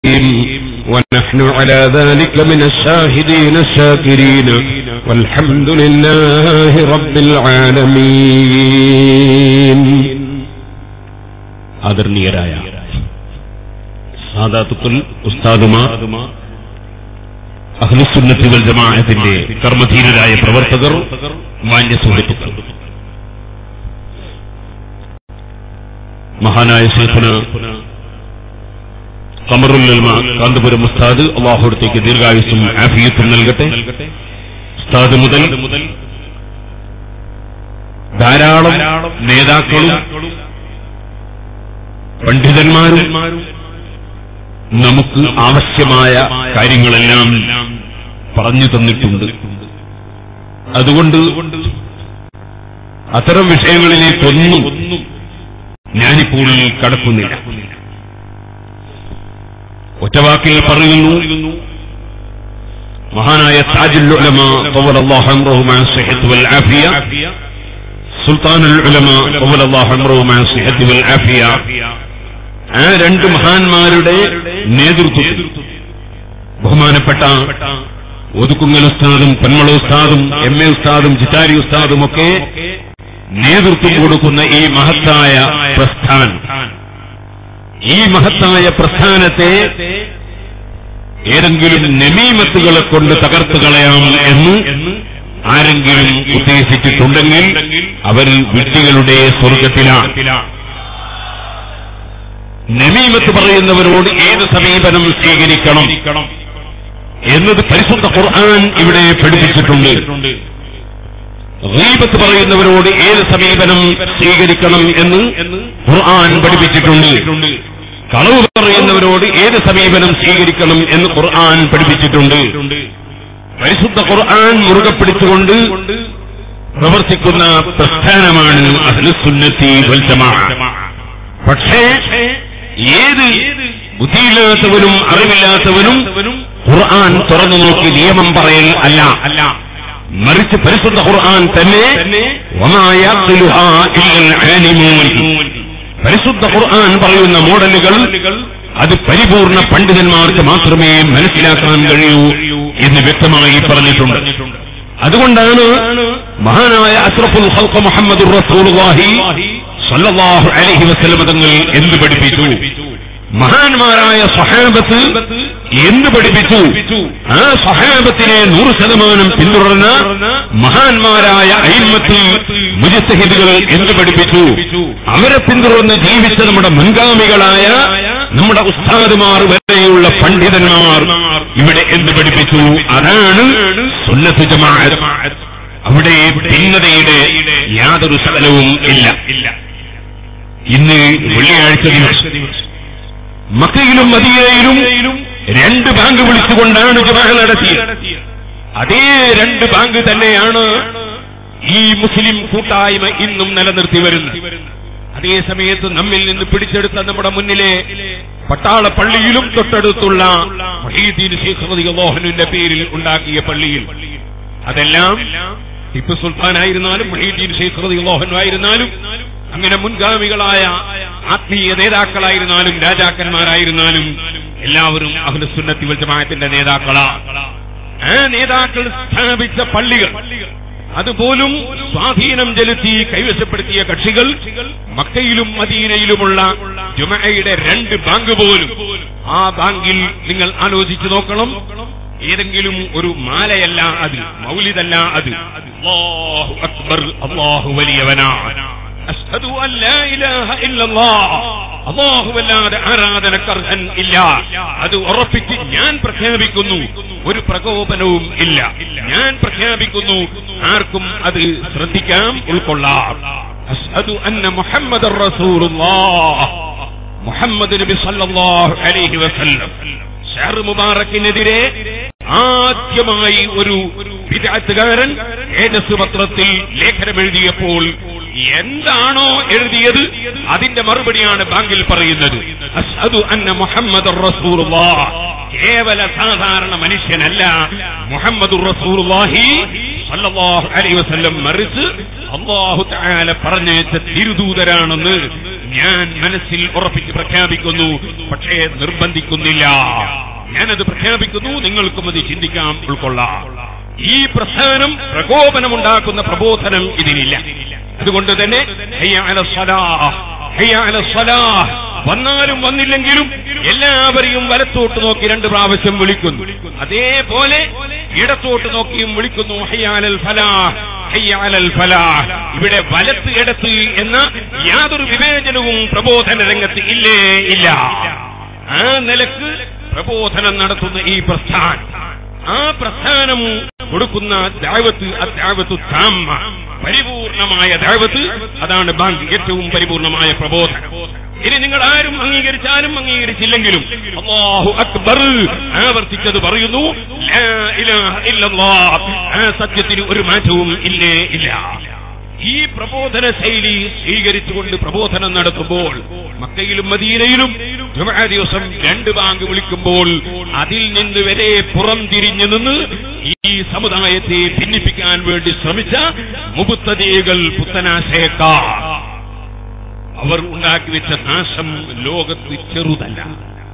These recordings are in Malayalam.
ونحن على ذلك من الشاهدين الشاكرين والحمد لله رب العالمين ആദരണീയരായ സാദാത്തുക്കൾ ഉസ്താദുമാർ അഹ്ലുസുന്നത്തി വൽ ജമാഅത്തിന്റെ കർമ്മധീരരായ പ്രവർത്തകർ മാന്യ സുഹൃത്തുക്കൾ മഹാനായ ശേഖന് കമറുൽ കാന്തപുരം ഉസ്താദ് അള്ളാഹുടത്തേക്ക് ദീർഘായുസും ആഫിയത്തും നൽകട്ടെ ഉസ്താദ് മുതൽ ധാരാളം നേതാക്കളും പണ്ഡിതന്മാരും നമുക്ക് ആവശ്യമായ കാര്യങ്ങളെല്ലാം പറഞ്ഞു തന്നിട്ടുണ്ട് അതുകൊണ്ട് അത്തരം വിഷയങ്ങളിലേക്കൊന്നും ഞാനിപ്പോൾ കടക്കുന്നില്ല ഒറ്റവാക്കിൽ പറയുന്നു മഹാനായ താജുൽ ഉലമ طول الله عمره مع الصحة والعافية സുൽത്താൻ ഉലമ طول الله عمره مع الصحة والعافية ആ രണ്ട് മഹാന്മാരുടെ നേതൃത്വത്തിൽ ബഹുമാനപ്പെട്ട ഒതുക്കുങ്ങൽ ഉസ്താദും പന്മള ഉസ്താദും എം എ ഉസ്താദും ചിറ്റാരി ഉസ്താദും ഒക്കെ നേതൃത്വം കൊടുക്കുന്ന ഈ മഹത്തായ പ്രസ്ഥാനം ഈ മഹത്തായ പ്രസ്ഥാനത്തെ ഏതെങ്കിലും നമീമത്തുകളെ കൊണ്ട് തകർത്തു കളയാം എന്ന് ആരെങ്കിലും ഉദ്ദേശിച്ചിട്ടുണ്ടെങ്കിൽ അവർ വിഡ്ഢികളുടെ സ്വർഗത്തിലാണ് നമീമത്ത് പറയുന്നവരോട് ഏത് സമീപനം സ്വീകരിക്കണം എന്നത് പരിശുദ്ധ ഖുർആൻ ഇവിടെ പഠിപ്പിച്ചിട്ടുണ്ട് ഗീബത്ത് പറയുന്നവരോട് ഏത് സമീപനം സ്വീകരിക്കണം എന്ന് ഖുർആൻ പഠിപ്പിച്ചിട്ടുണ്ട് കളവ് പറയുന്നവരോട് ഏത് സമീപനം സ്വീകരിക്കണം എന്ന് ഖുർആൻ പഠിപ്പിച്ചിട്ടുണ്ട് പരിശുദ്ധ ഖുർആൻ മുറുകെ പിടിച്ചുകൊണ്ട് പ്രവർത്തിക്കുന്ന പ്രസ്ഥാനമാണ് അഹ്ലുസുന്നത്തി വൽ ജമാഅ പക്ഷേ ഏത് ബുദ്ധിയില്ലാത്തവനും അറിവില്ലാത്തവനും ഖുർആൻ തുറന്നു നോക്കി നിയമം പറയൽ അല്ല അല്ല മറിച്ച് പരിശുദ്ധ ഖുർആൻ തന്നെ വമാ യഖ്ലുഹാ ഇല്ലൽ ആലിമൂൻ പരിശുദ്ധ ഖുർആൻ പറയുന്ന മോഡലുകൾ അത് പരിപൂർണ പണ്ഡിതന്മാർക്ക് മാത്രമേ മനസ്സിലാക്കാൻ കഴിയൂ എന്ന് വ്യക്തമായി പറഞ്ഞിട്ടുണ്ട് അതുകൊണ്ടാണ് മഹാനായ അഷ്റഫുൽ ഖൽഖ മുഹമ്മദ് റസൂലുള്ളാഹി സല്ലല്ലാഹു അലൈഹി വസല്ലം തങ്ങൾ എന്ത് പഠിപ്പിച്ചു മഹാന്മാരായ സഹാബത്ത് എന്ത് പഠിപ്പിച്ചു ആ സഹാബത്തിനെ നൂറ് ശതമാനം പിന്തുടർന്ന മഹാന്മാരായ അയിമത്തിൽ മുജസ്തഹിദുകൾ എന്ത് പഠിപ്പിച്ചു അവരെ പിന്തുടർന്ന് ജീവിച്ച നമ്മുടെ മുൻഗാമികളായ നമ്മുടെ ഉസ്താദുമാർ വരെയുള്ള പണ്ഡിതന്മാർ ഇവിടെ എന്ത് പഠിപ്പിച്ചു അതാണ് സുന്നത്ത് ജമാഅത്ത് അവിടെ ഭിന്നതയുടെ യാതൊരു സ്ഥലവും ഇല്ല ഇന്ന് വെള്ളിയാഴ്ച ദിവസം മക്കയിലും മദീനയിലും രണ്ട് ബാങ്ക് വിളിച്ചുകൊണ്ടാണ് ജമാ നടത്തിയത് അതേ രണ്ട് ബാങ്ക് തന്നെയാണ് ഈ മുസ്ലിം കൂട്ടായ്മ ഇന്നും നിലനിർത്തി വരുന്നത് അതേ സമയത്ത് നമ്മിൽ നിന്ന് പിടിച്ചെടുത്ത നമ്മുടെ മുന്നിലെ പട്ടാള പള്ളിയിലും തൊട്ടടുത്തുള്ള മഹീദ്ദീൻ ശേഖ് റളിയല്ലാഹുവിന്റെ പേരിൽ ഉണ്ടാക്കിയ പള്ളിയിൽ അതെല്ലാം ടിപ്പു സുൽത്താനായിരുന്നാലും മഹീദ്ദീൻ ശേഖ് റളിയല്ലാഹു ആയിരുന്നാലും അങ്ങനെ മുൻഗാമികളായ ആത്മീയ നേതാക്കളായിരുന്നാലും രാജാക്കന്മാരായിരുന്നാലും എല്ലാവരും അഹ്ലുസുന്നത്തി വൽ ജമാഅത്തിന്റെ നേതാക്കളാ ആ നേതാക്കൾ സ്ഥാപിച്ച പള്ളികൾ അതുപോലും സ്വാധീനം ചെലുത്തി കൈവശപ്പെടുത്തിയ കക്ഷികൾ മക്കയിലും മദീനയിലുമുള്ള ജുമയുടെ രണ്ട് ബാങ്ക് പോലും ആ ബാങ്കിൽ നിങ്ങൾ ആലോചിച്ചു നോക്കണം ഏതെങ്കിലും ഒരു മാലയല്ല അത് മൗലിദല്ല അത് അല്ലാഹു അക്ബർ അള്ളാഹു വലിയവനാണ് അഷ്ഹദു അൻ ലാ ഇലാഹ ഇല്ലല്ലാഹ് അല്ലാഹുവല്ലാതെ ആരാധനക്കർഹൻ ഇല്ല അത് ഉറപ്പിച്ച് ഞാൻ പ്രഖ്യാപിക്കുന്നു ഒരു പ്രകോപനവും ഇല്ല ഞാൻ പ്രഖ്യാപിക്കുന്നു ആർക്കും അത് ശ്രദ്ധിക്കാം ഉൾക്കൊള്ളാം അഷ്ഹദു അന്ന മുഹമ്മദ് റസൂലുള്ളാഹ് മുഹമ്മദ് നബി സല്ലല്ലാഹു അലൈഹി വസല്ലം ഷഹർ മുബാറക്കിനെതിരെ ആദ്യമായി ഒരു വിദാത്തുകാരൻ ഏജസ് പത്രത്തിൽ ലേഖനം എഴുതിയപ്പോൾ എന്താണോ എഴുതിയത് അതിന്റെ മറുപടിയാണ് ബാങ്കിൽ പറയുന്നത് അഷ്ഹദു അന്ന മുഹമ്മദ് റസൂലുള്ളാഹ് കേവല സാധാരണ മനുഷ്യനല്ല മുഹമ്മദ് റസൂലുള്ളാഹി സല്ലല്ലാഹു അലൈഹി വസല്ലം മറിച്ച് അല്ലാഹു തആല പറഞ്ഞേച്ച തിരുദൂതരാണെന്ന് ഞാൻ മനസ്സിൽ ഉറപ്പിച്ച് പ്രഖ്യാപിക്കുന്നു പക്ഷേ നിർബന്ധിക്കുന്നില്ല ഞാനത് പ്രഖ്യാപിക്കുന്നു നിങ്ങൾക്കും അത് ചിന്തിക്കാം ഉൾക്കൊള്ളാം ഈ പ്രസ്ഥാനം പ്രകോപനമുണ്ടാക്കുന്ന പ്രബോധനം ഇതിനില്ല അതുകൊണ്ട് തന്നെ ഹയ്യ അല സ്വലാഹ്, ഹയ്യ അല സ്വലാഹ്. വന്നാലും വന്നില്ലെങ്കിലും എല്ലാവരെയും വലത്തോട്ട് നോക്കി രണ്ട് പ്രാവശ്യം വിളിക്കുന്നു അതേപോലെ ഇടത്തോട്ട് നോക്കിയും വിളിക്കുന്നു ഹയ്യാലൽ ഫലാഹ് ഹയ്യാലൽ ഫലാഹ് ഇവിടെ വലത്ത് ഇടത്ത് എന്ന യാതൊരു വിവേചനവും പ്രബോധന രംഗത്ത് ഇല്ലേ ഇല്ല ആ നിലക്ക് പ്രബോധനം നടത്തുന്ന ഈ പ്രസ്ഥാനം ആ പ്രസ്ഥാനം കൊടുക്കുന്ന ദാവത്ത് അദ്ദാവത്തു താമ്മ പരിപൂർണമായ ദാവത്ത് അതാണ് ബാങ്ക് ഏറ്റവും പരിപൂർണമായ പ്രബോധനം ഇനി നിങ്ങൾ ആരും അംഗീകരിച്ചാലും അംഗീകരിച്ചില്ലെങ്കിലും അള്ളാഹു അക്ബർ ആവർത്തിച്ചത് പറയുന്നു ലാ ഇലാഹ ഇല്ലല്ലാഹ്. ആ സത്യത്തിന് ഒരു മാറ്റവും ഇല്ലേ ഇല്ല ഈ പ്രബോധന ശൈലി സ്വീകരിച്ചുകൊണ്ട് പ്രബോധനം നടത്തുമ്പോൾ മക്കയിലും മദീനയിലും ജുമഅ ദിവസം രണ്ട് ബാങ്ക് വിളിക്കുമ്പോൾ അതിൽ നിന്ന് വരെ പുറംതിരിഞ്ഞു നിന്ന് ഈ സമുദായത്തെ ഭിന്നിപ്പിക്കാൻ വേണ്ടി ശ്രമിച്ച മുബുത്തതീകൾ പുത്തനാശയക്കാർ അവർ ഉണ്ടാക്കി വെച്ച നാശം ലോകത്ത് ചെറുതല്ല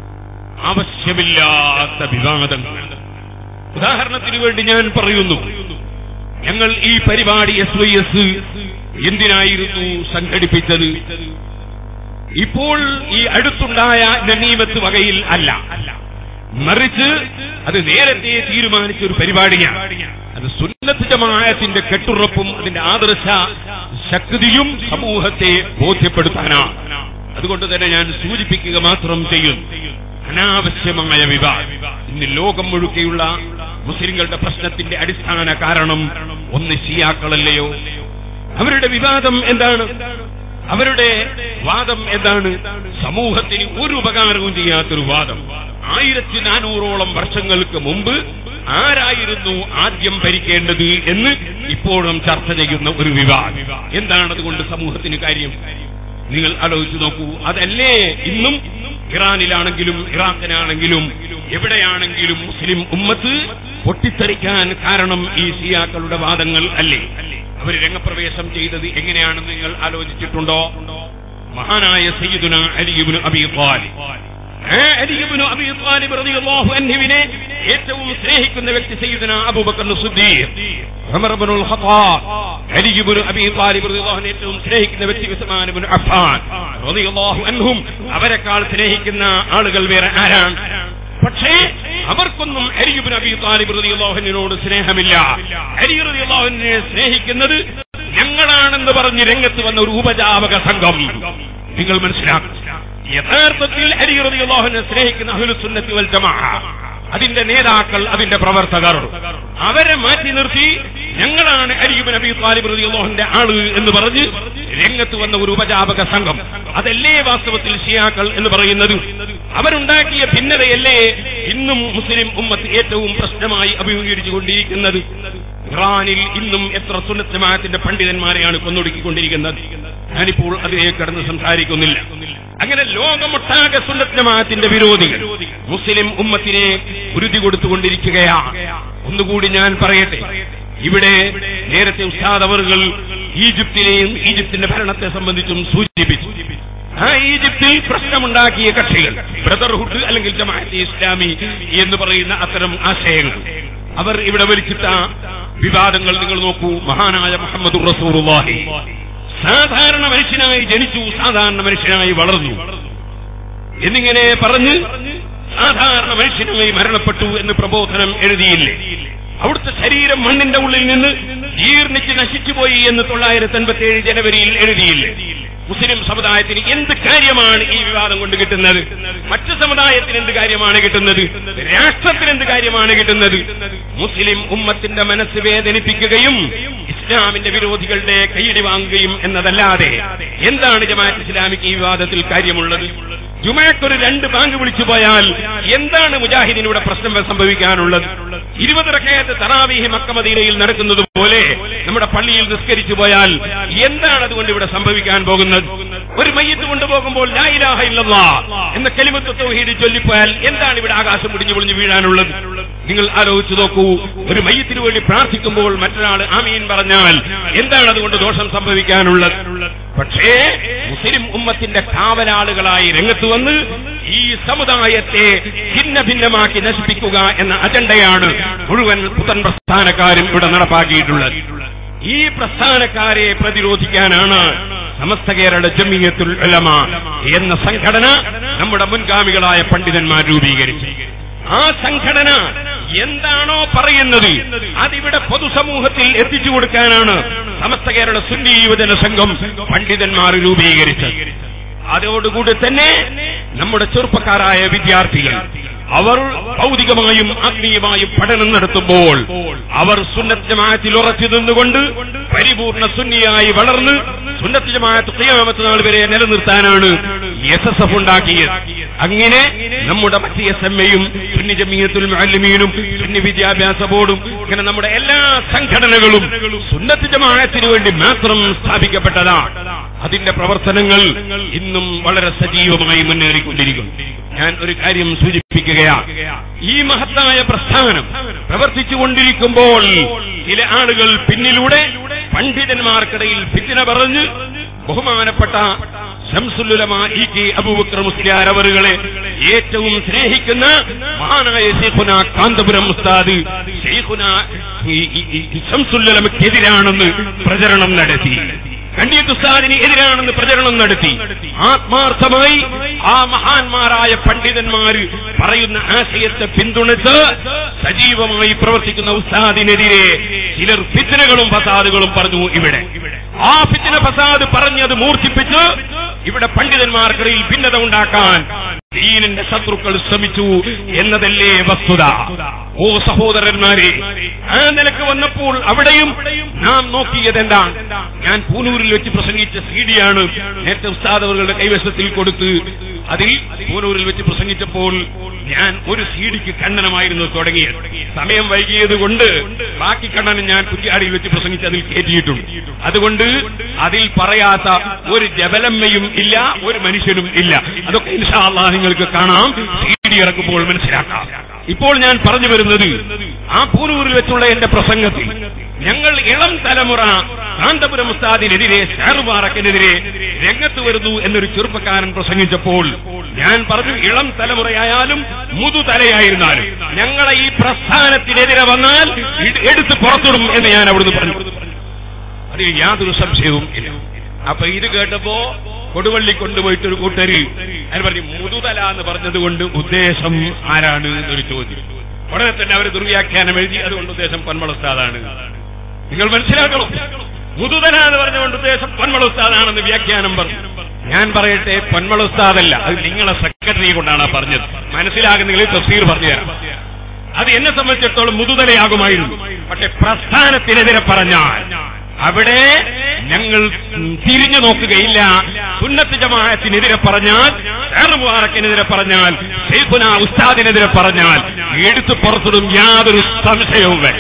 ആവശ്യമില്ലാത്ത വിവാദങ്ങൾ ഉദാഹരണത്തിന് വേണ്ടി ഞാൻ പറയുന്നു ഞങ്ങൾ ഈ പരിപാടി എസ് വൈ എസ് എന്തിനായിരുന്നു സംഘടിപ്പിച്ചത് ഇപ്പോൾ ഈ അടുത്തുണ്ടായ നനീമത്ത് വകയിൽ അല്ല മറിച്ച് അത് നേരത്തെ തീരുമാനിച്ച ഒരു പരിപാടിയാണ് അത് സുന്നത്ത് ജമാഅത്തിന്റെ കെട്ടുറപ്പും അതിന്റെ ആദർശ ശക്തിയും സമൂഹത്തെ ബോധ്യപ്പെടുത്താനാണ് അതുകൊണ്ട് തന്നെ ഞാൻ സൂചിപ്പിക്കുക മാത്രം ചെയ്യുന്നു അനാവശ്യമായ വിവാദം ഇന്ന് ലോകം മുഴുക്കെയുള്ള മുസ്ലിങ്ങളുടെ പ്രശ്നത്തിന്റെ അടിസ്ഥാന കാരണം ഒന്ന് ഷിയാക്കളല്ലയോ അവരുടെ വിവാദം എന്താണ് അവരുടെ വാദം എന്താണ് സമൂഹത്തിന് ഒരു ഉപകാരവും ചെയ്യാത്തൊരു വാദം ആയിരത്തി നാനൂറോളം വർഷങ്ങൾക്ക് മുമ്പ് ആരായിരുന്നു ആദ്യം ഭരിക്കേണ്ടത് എന്ന് ഇപ്പോഴും ചർച്ച ചെയ്യുന്ന ഒരു വിവാദം എന്താണ് അതുകൊണ്ട് സമൂഹത്തിന് കാര്യം നിങ്ങൾ ആലോചിച്ചു നോക്കൂ അതല്ലേ ഇന്നും ഇറാനിലാണെങ്കിലും ഇറാഖിനാണെങ്കിലും എവിടെയാണെങ്കിലും മുസ്ലിം ഉമ്മത്ത് പൊട്ടിത്തെറിക്കാൻ കാരണം ഈ ഷിയാക്കളുടെ വാദങ്ങൾ അല്ലേ അവർ രംഗപ്രവേശം ചെയ്തത് എങ്ങനെയാണെന്ന് നിങ്ങൾ ആലോചിച്ചിട്ടുണ്ടോ മഹാനായ സയ്യിദുന അലിയുബിന് അബി ത്വാലിബ് ആ അലിയുബിന് അബി ത്വാലിബ് റളിയല്ലാഹു അൻഹുവിനെ ഏറ്റവും സ്നേഹിക്കുന്ന വ്യക്തി സയ്യിദുന അബൂബക്കർ സിദ്ദീഖ് ഉമർ ഇബ്നുൽ ഖത്താബ് അലി ഇബ്നു അബി താലിബ് റളിയല്ലാഹു അൻഹു ഏറ്റവും സ്നേഹിക്കുന്ന വ്യക്തി ഉസ്മാൻ ഇബ്നു അഫ്ഫാൻ റളിയല്ലാഹു അൻഹും അവരെക്കാൾ സ്നേഹിക്കുന്ന ആളുകൾ വേറെ ആരാണ് പക്ഷേ അവർക്കൊന്നും അലി ഇബ്നു അബി താലിബ് റളിയല്ലാഹു അൻഹുവിനോട് സ്നേഹമില്ല അലി റളിയല്ലാഹു അൻഹുവിനെ സ്നേഹിക്കുന്നത് ഞങ്ങളാണെന്ന് പറഞ്ഞ് രംഗത്ത് വന്ന ഒരു ഉപജാപക സംഘം നിങ്ങൾ മനസ്സിലാക്കണം യഥാർത്ഥത്തിൽ അലി റളിയല്ലാഹു അൻഹുവിനെ സ്നേഹിക്കുന്ന അഹ്ലുസുന്നത്തി വൽ ജമാഅ അതിന്റെ നേതാക്കൾ അതിന്റെ പ്രവർത്തകർ അവരെ മാറ്റി നിർത്തി ഞങ്ങളാണ് അരിയുബൻ അബി താലിബ് റളിയല്ലാഹുവിന്റെ ആള് എന്ന് പറഞ്ഞ് രംഗത്ത് വന്ന ഒരു ഉപജാപക സംഘം അതല്ലേ വാസ്തവത്തിൽ ഷിയാക്കൾ എന്ന് പറയുന്നത് അവരുണ്ടാക്കിയ ഭിന്നതയല്ലേ ഇന്നും മുസ്ലിം ഉമ്മത്ത് ഏറ്റവും പ്രശ്നമായി അഭിമുഖീകരിച്ചുകൊണ്ടിരിക്കുന്നത് ഇറാനിൽ ഇന്നും എത്ര സുന്നത്തമാത്തിന്റെ പണ്ഡിതന്മാരെയാണ് കൊന്നൊടുക്കിക്കൊണ്ടിരിക്കുന്നത് ഞാനിപ്പോൾ അതിനെ കടന്ന് സംസാരിക്കുന്നില്ല അങ്ങനെ ലോകമൊട്ടാകെ സുന്നത്തമാത്തിന്റെ വിരോധികൾ മുസ്ലിം ഉമ്മത്തിനെ ഉരുതി കൊടുത്തുകൊണ്ടിരിക്കുകയാണ് ഒന്നുകൂടി ഞാൻ പറയട്ടെ ഇവിടെ നേരത്തെ ഉസ്താദ് അവറുകൾ ഈജിപ്തിനെയും ഈജിപ്തിന്റെ ഭരണത്തെ സംബന്ധിച്ചും സൂചിപ്പിച്ചു ആ ഈജിപ്തിൽ പ്രശ്നമുണ്ടാക്കിയ കക്ഷികൾ ബ്രദർഹുഡ് അല്ലെങ്കിൽ ജമാഅത്തെ ഇസ്ലാമി എന്ന് പറയുന്ന അത്തരം ആശയങ്ങൾ അവർ ഇവിടെ വലിച്ചിട്ട വിവാദങ്ങൾ നിങ്ങൾ നോക്കൂ മഹാനായ മുഹമ്മദ് റസൂറുല്ലാഹി സാധാരണ മനുഷ്യനായി ജനിച്ചു സാധാരണ മനുഷ്യനായി വളർന്നു എന്നിങ്ങനെ പറഞ്ഞ് സാധാരണ മനുഷ്യനായി മരണപ്പെട്ടു എന്ന് പ്രബോധനം എഴുതിയില്ലേ അവിടുത്തെ ശരീരം മണ്ണിന്റെ ഉള്ളിൽ നിന്ന് ജീർണിച്ച് നശിച്ചുപോയി എന്ന് തൊള്ളായിരത്തി അൻപത്തി ഏഴ് ജനുവരിയിൽ എഴുതിയില്ലേ മുസ്ലിം സമുദായത്തിന് എന്ത് കാര്യമാണ് ഈ വിവാദം കൊണ്ട് കിട്ടുന്നത് മറ്റു സമുദായത്തിന് എന്ത് കാര്യമാണ് കിട്ടുന്നത് രാഷ്ട്രത്തിന് എന്ത് കാര്യമാണ് കിട്ടുന്നത് മുസ്ലിം ഉമ്മത്തിന്റെ മനസ്സ് വേദനിപ്പിക്കുകയും ഇസ്ലാമിന്റെ വിരോധികളുടെ കൈയടി വാങ്ങുകയും എന്നതല്ലാതെ എന്താണ് ജമാഅത്ത് ഇസ്ലാമിക്ക് ഈ വിവാദത്തിൽ കാര്യമുള്ളത് ജുമയ്ക്കൊരു രണ്ട് ബാങ്ക് വിളിച്ചു പോയാൽ എന്താണ് മുജാഹിദിനൂടെ പ്രശ്നം സംഭവിക്കാനുള്ളത് ഇരുപത് റക്കയത്ത് തറാവീഹി മക്കമദീനയിൽ നടക്കുന്നത് പോലെ നമ്മുടെ പള്ളിയിൽ നിസ്കരിച്ചു പോയാൽ എന്താണ് അതുകൊണ്ട് ഇവിടെ സംഭവിക്കാൻ പോകുന്നത് ഒരു മയ്യത്ത് കൊണ്ടുപോകുമ്പോൾ ലാ ഇലാഹ ഇല്ലല്ലാ എന്ന കലിമത്ത് തൗഹീദ് ചൊല്ലിപ്പോയാൽ എന്താണ് ഇവിടെ ആകാശം മുടിഞ്ഞു പൊളിഞ്ഞു വീഴാനുള്ളത് നിങ്ങൾ ആലോചിച്ചു നോക്കൂ ഒരു മയ്യത്തിന് വേണ്ടി പ്രാർത്ഥിക്കുമ്പോൾ മറ്റൊരാൾ ആമീൻ പറഞ്ഞാൽ എന്താണ് അതുകൊണ്ട് ദോഷം സംഭവിക്കാനുള്ളത് പക്ഷേ മുസ്ലിം ഉമ്മത്തിന്റെ കാവലാളുകളായി രംഗത്ത് വന്ന് ഈ സമുദായത്തെ ഭിന്ന ഭിന്നമാക്കി നശിപ്പിക്കുക എന്ന അജണ്ടയാണ് മുഴുവൻ പുത്തൻ പ്രസ്ഥാനക്കാരും ഇവിടെ നടപ്പാക്കിയിട്ടുള്ളത് ഈ പ്രസ്ഥാനക്കാരെ പ്രതിരോധിക്കാനാണ് സമസ്ത കേരള ജമിയത്തുൽ ഉലമ എന്ന സംഘടന നമ്മുടെ മുൻഗാമികളായ പണ്ഡിതന്മാർ രൂപീകരിച്ചു ആ സംഘടന എന്താണോ പറയുന്നത് അതിവിടെ പൊതുസമൂഹത്തിൽ എത്തിച്ചു കൊടുക്കാനാണ് സമസ്ത കേരള സുന്നി യുവജന സംഘം പണ്ഡിതന്മാർ രൂപീകരിച്ചത് അതോടുകൂടി തന്നെ നമ്മുടെ ചെറുപ്പക്കാരായ വിദ്യാർത്ഥികൾ അവർ ഭൗതികമായും ആത്മീയമായും പഠനം നടത്തുമ്പോൾ അവർ സുന്നത്ത് ജമാഅത്തിൽ ഉറച്ചു നിന്നുകൊണ്ട് പരിപൂർണ സുന്നിയായി വളർന്ന് സുന്നത്ത് ജമാഅത്ത് ഖിയാമത്ത് നാൾ വരെ നിലനിർത്താനാണ് എസ് എസ് എഫ് ഉണ്ടാക്കിയത് അങ്ങനെ നമ്മുടെ മറ്റ് എസ് എം എയും സുന്നി ജമീയത്തുൽ മുഅല്ലിമീനും സുന്നി വിദ്യാഭ്യാസ ബോർഡും ഇങ്ങനെ നമ്മുടെ എല്ലാ സംഘടനകളും സുന്നത്ത് ജമാഅത്തിന് വേണ്ടി മാത്രം സ്ഥാപിക്കപ്പെട്ടതാണ് അതിന്റെ പ്രവർത്തനങ്ങൾ ഇന്നും വളരെ സജീവമായി മുന്നേറിക്കൊണ്ടിരിക്കുന്നു ഞാൻ ഒരു കാര്യം സൂചിപ്പിക്കുകയാണ് ഈ മഹത്തായ പ്രസ്ഥാനം പ്രവർത്തിച്ചുകൊണ്ടിരിക്കുമ്പോൾ ചില ആളുകൾ പിന്നിലൂടെ പണ്ഡിതന്മാർക്കിടയിൽ ഫിത്തിന പറഞ്ഞ് ബഹുമാനപ്പെട്ട ശംസുല്ലുലമ ഇ കെ അബൂബക്കർ മുസ്ലിയാർ അവറുകളെ ഏറ്റവും സ്നേഹിക്കുന്ന മഹാനായ ഷെയ്ഖുന കാന്തപുരം ഉസ്താദ് ഷെയ്ഖുന ഈ- ഈ- ഈ ശംസുല്ലുലമക്കെതിരാണെന്ന് പ്രചരണം നടത്തി കണ്ടീത്ത് ഉസ്താദിന് എതിരാണെന്ന് പ്രചരണം നടത്തി ആത്മാർത്ഥമായി ആ മഹാന്മാരായ പണ്ഡിതന്മാര് പറയുന്ന ആശയത്തെ പിന്തുണച്ച് സജീവമായി പ്രവർത്തിക്കുന്ന ഉസ്താദിനെതിരെ ചിലർ ഫിത്തനകളും ഫസാദുകളും പറഞ്ഞു ഇവിടെ ആ ഫിത്തന ഫസാദ് പറഞ്ഞത് മൂർച്ഛിപ്പിച്ച് ഇവിടെ പണ്ഡിതന്മാർക്കിടയിൽ ഭിന്നത ഉണ്ടാക്കാൻ ദീനിന്റെ ശത്രുക്കൾ ശ്രമിച്ചു എന്നതല്ലേ വസ്തുത ഓ സഹോദരന്മാരെ ആ നിലക്ക് വന്നപ്പോൾ അവിടെയും നാം നോക്കിയത് എന്താണ് ഞാൻ പൂനൂരിൽ വെച്ച് പ്രസംഗിച്ച സീഡിയാണ് നേരത്തെ ഉസ്താദ് അവരുടെ കൈവശത്തിൽ കൊടുത്ത് അതിൽ പൂനൂരിൽ വെച്ച് പ്രസംഗിച്ചപ്പോൾ ഞാൻ ഒരു സീഡിക്ക് ഖണ്ഡനമായിരുന്നു തുടങ്ങിയത് സമയം വൈകിയത് കൊണ്ട് ബാക്കി ഖണ്ഡനം ഞാൻ കുറ്റിയാടിയിൽ വെച്ച് പ്രസംഗിച്ച് അതിൽ കയറ്റിയിട്ടുണ്ട് അതുകൊണ്ട് അതിൽ പറയാത്ത ഒരു ജബലമ്മയും ഇല്ല ഒരു മനുഷ്യനും ഇല്ല അതൊക്കെ ഇൻഷാ അള്ളാഹ് നിങ്ങൾക്ക് കാണാം സീഡി ഇറക്കുമ്പോൾ മനസ്സിലാക്കാം ഇപ്പോൾ ഞാൻ പറഞ്ഞു വരുന്നത് ആ പൂനൂരിൽ വെച്ചുള്ള എന്റെ പ്രസംഗത്തിൽ ഞങ്ങൾ ഇളം തലമുറ കാന്തപുരം ഉസ്താദിനെതിരെ ഷാറുബാറക്കിനെതിരെ രംഗത്ത് വരുന്നു എന്നൊരു ചെറുപ്പക്കാരൻ പ്രസംഗിച്ചപ്പോൾ ഞാൻ പറഞ്ഞു ഇളം തലമുറയായാലും മുതുതലയായിരുന്നാലും ഞങ്ങളെ ഈ പ്രസ്ഥാനത്തിനെതിരെ വന്നാൽ ഇത് എടുത്ത് പുറത്തിടും എന്ന് ഞാൻ അവിടുന്ന് പറഞ്ഞു അതിൽ യാതൊരു സംശയവും ഇല്ല അപ്പൊ ഇത് കേട്ടപ്പോ കൊടുവള്ളി കൊണ്ടുപോയിട്ട് ഒരു കൂട്ടര് ഞാൻ പറഞ്ഞു മുതുതല എന്ന് പറഞ്ഞത് കൊണ്ട് ഉദ്ദേശം ആരാണ് എന്നൊരു ചോദ്യം ഉടനെ തന്നെ അവർ ദുർവ്യാഖ്യാനം എഴുതി അതുകൊണ്ട് ഉദ്ദേശം പൊന്മളസ്താദാണ് നിങ്ങൾ മനസ്സിലാക്കണം മുതുതല എന്ന് പറഞ്ഞുകൊണ്ട് ഉദ്ദേശം പൊന്മളുസ്താദാണെന്ന് വ്യാഖ്യാനം പറഞ്ഞു ഞാൻ പറയട്ടെ പൊന്മളുസ്താദല്ല അത് നിങ്ങളെ സെക്രട്ടറി കൊണ്ടാണ് ആ പറഞ്ഞത് മനസ്സിലാകുന്നെങ്കിൽ തഫ്സീർ പറഞ്ഞു തരാം അത് എന്നെ സംബന്ധിച്ചിടത്തോളം മുതുതലയാകുമായിരുന്നു പക്ഷെ പ്രസ്ഥാനത്തിനെതിരെ പറഞ്ഞാൽ അവിടെ ഞങ്ങൾ തിരിഞ്ഞു നോക്കുകയില്ല സുന്നത്ത് ജമാഅത്തിനെതിരെ പറഞ്ഞാൽ ഷെയർമുബാറക്കിനെതിരെ പറഞ്ഞാൽ ഷെയ്ഖുന ഉസ്താദിനെതിരെ പറഞ്ഞാൽ എടുത്തു പുറത്തിടും യാതൊരു സംശയവും വേണ്ട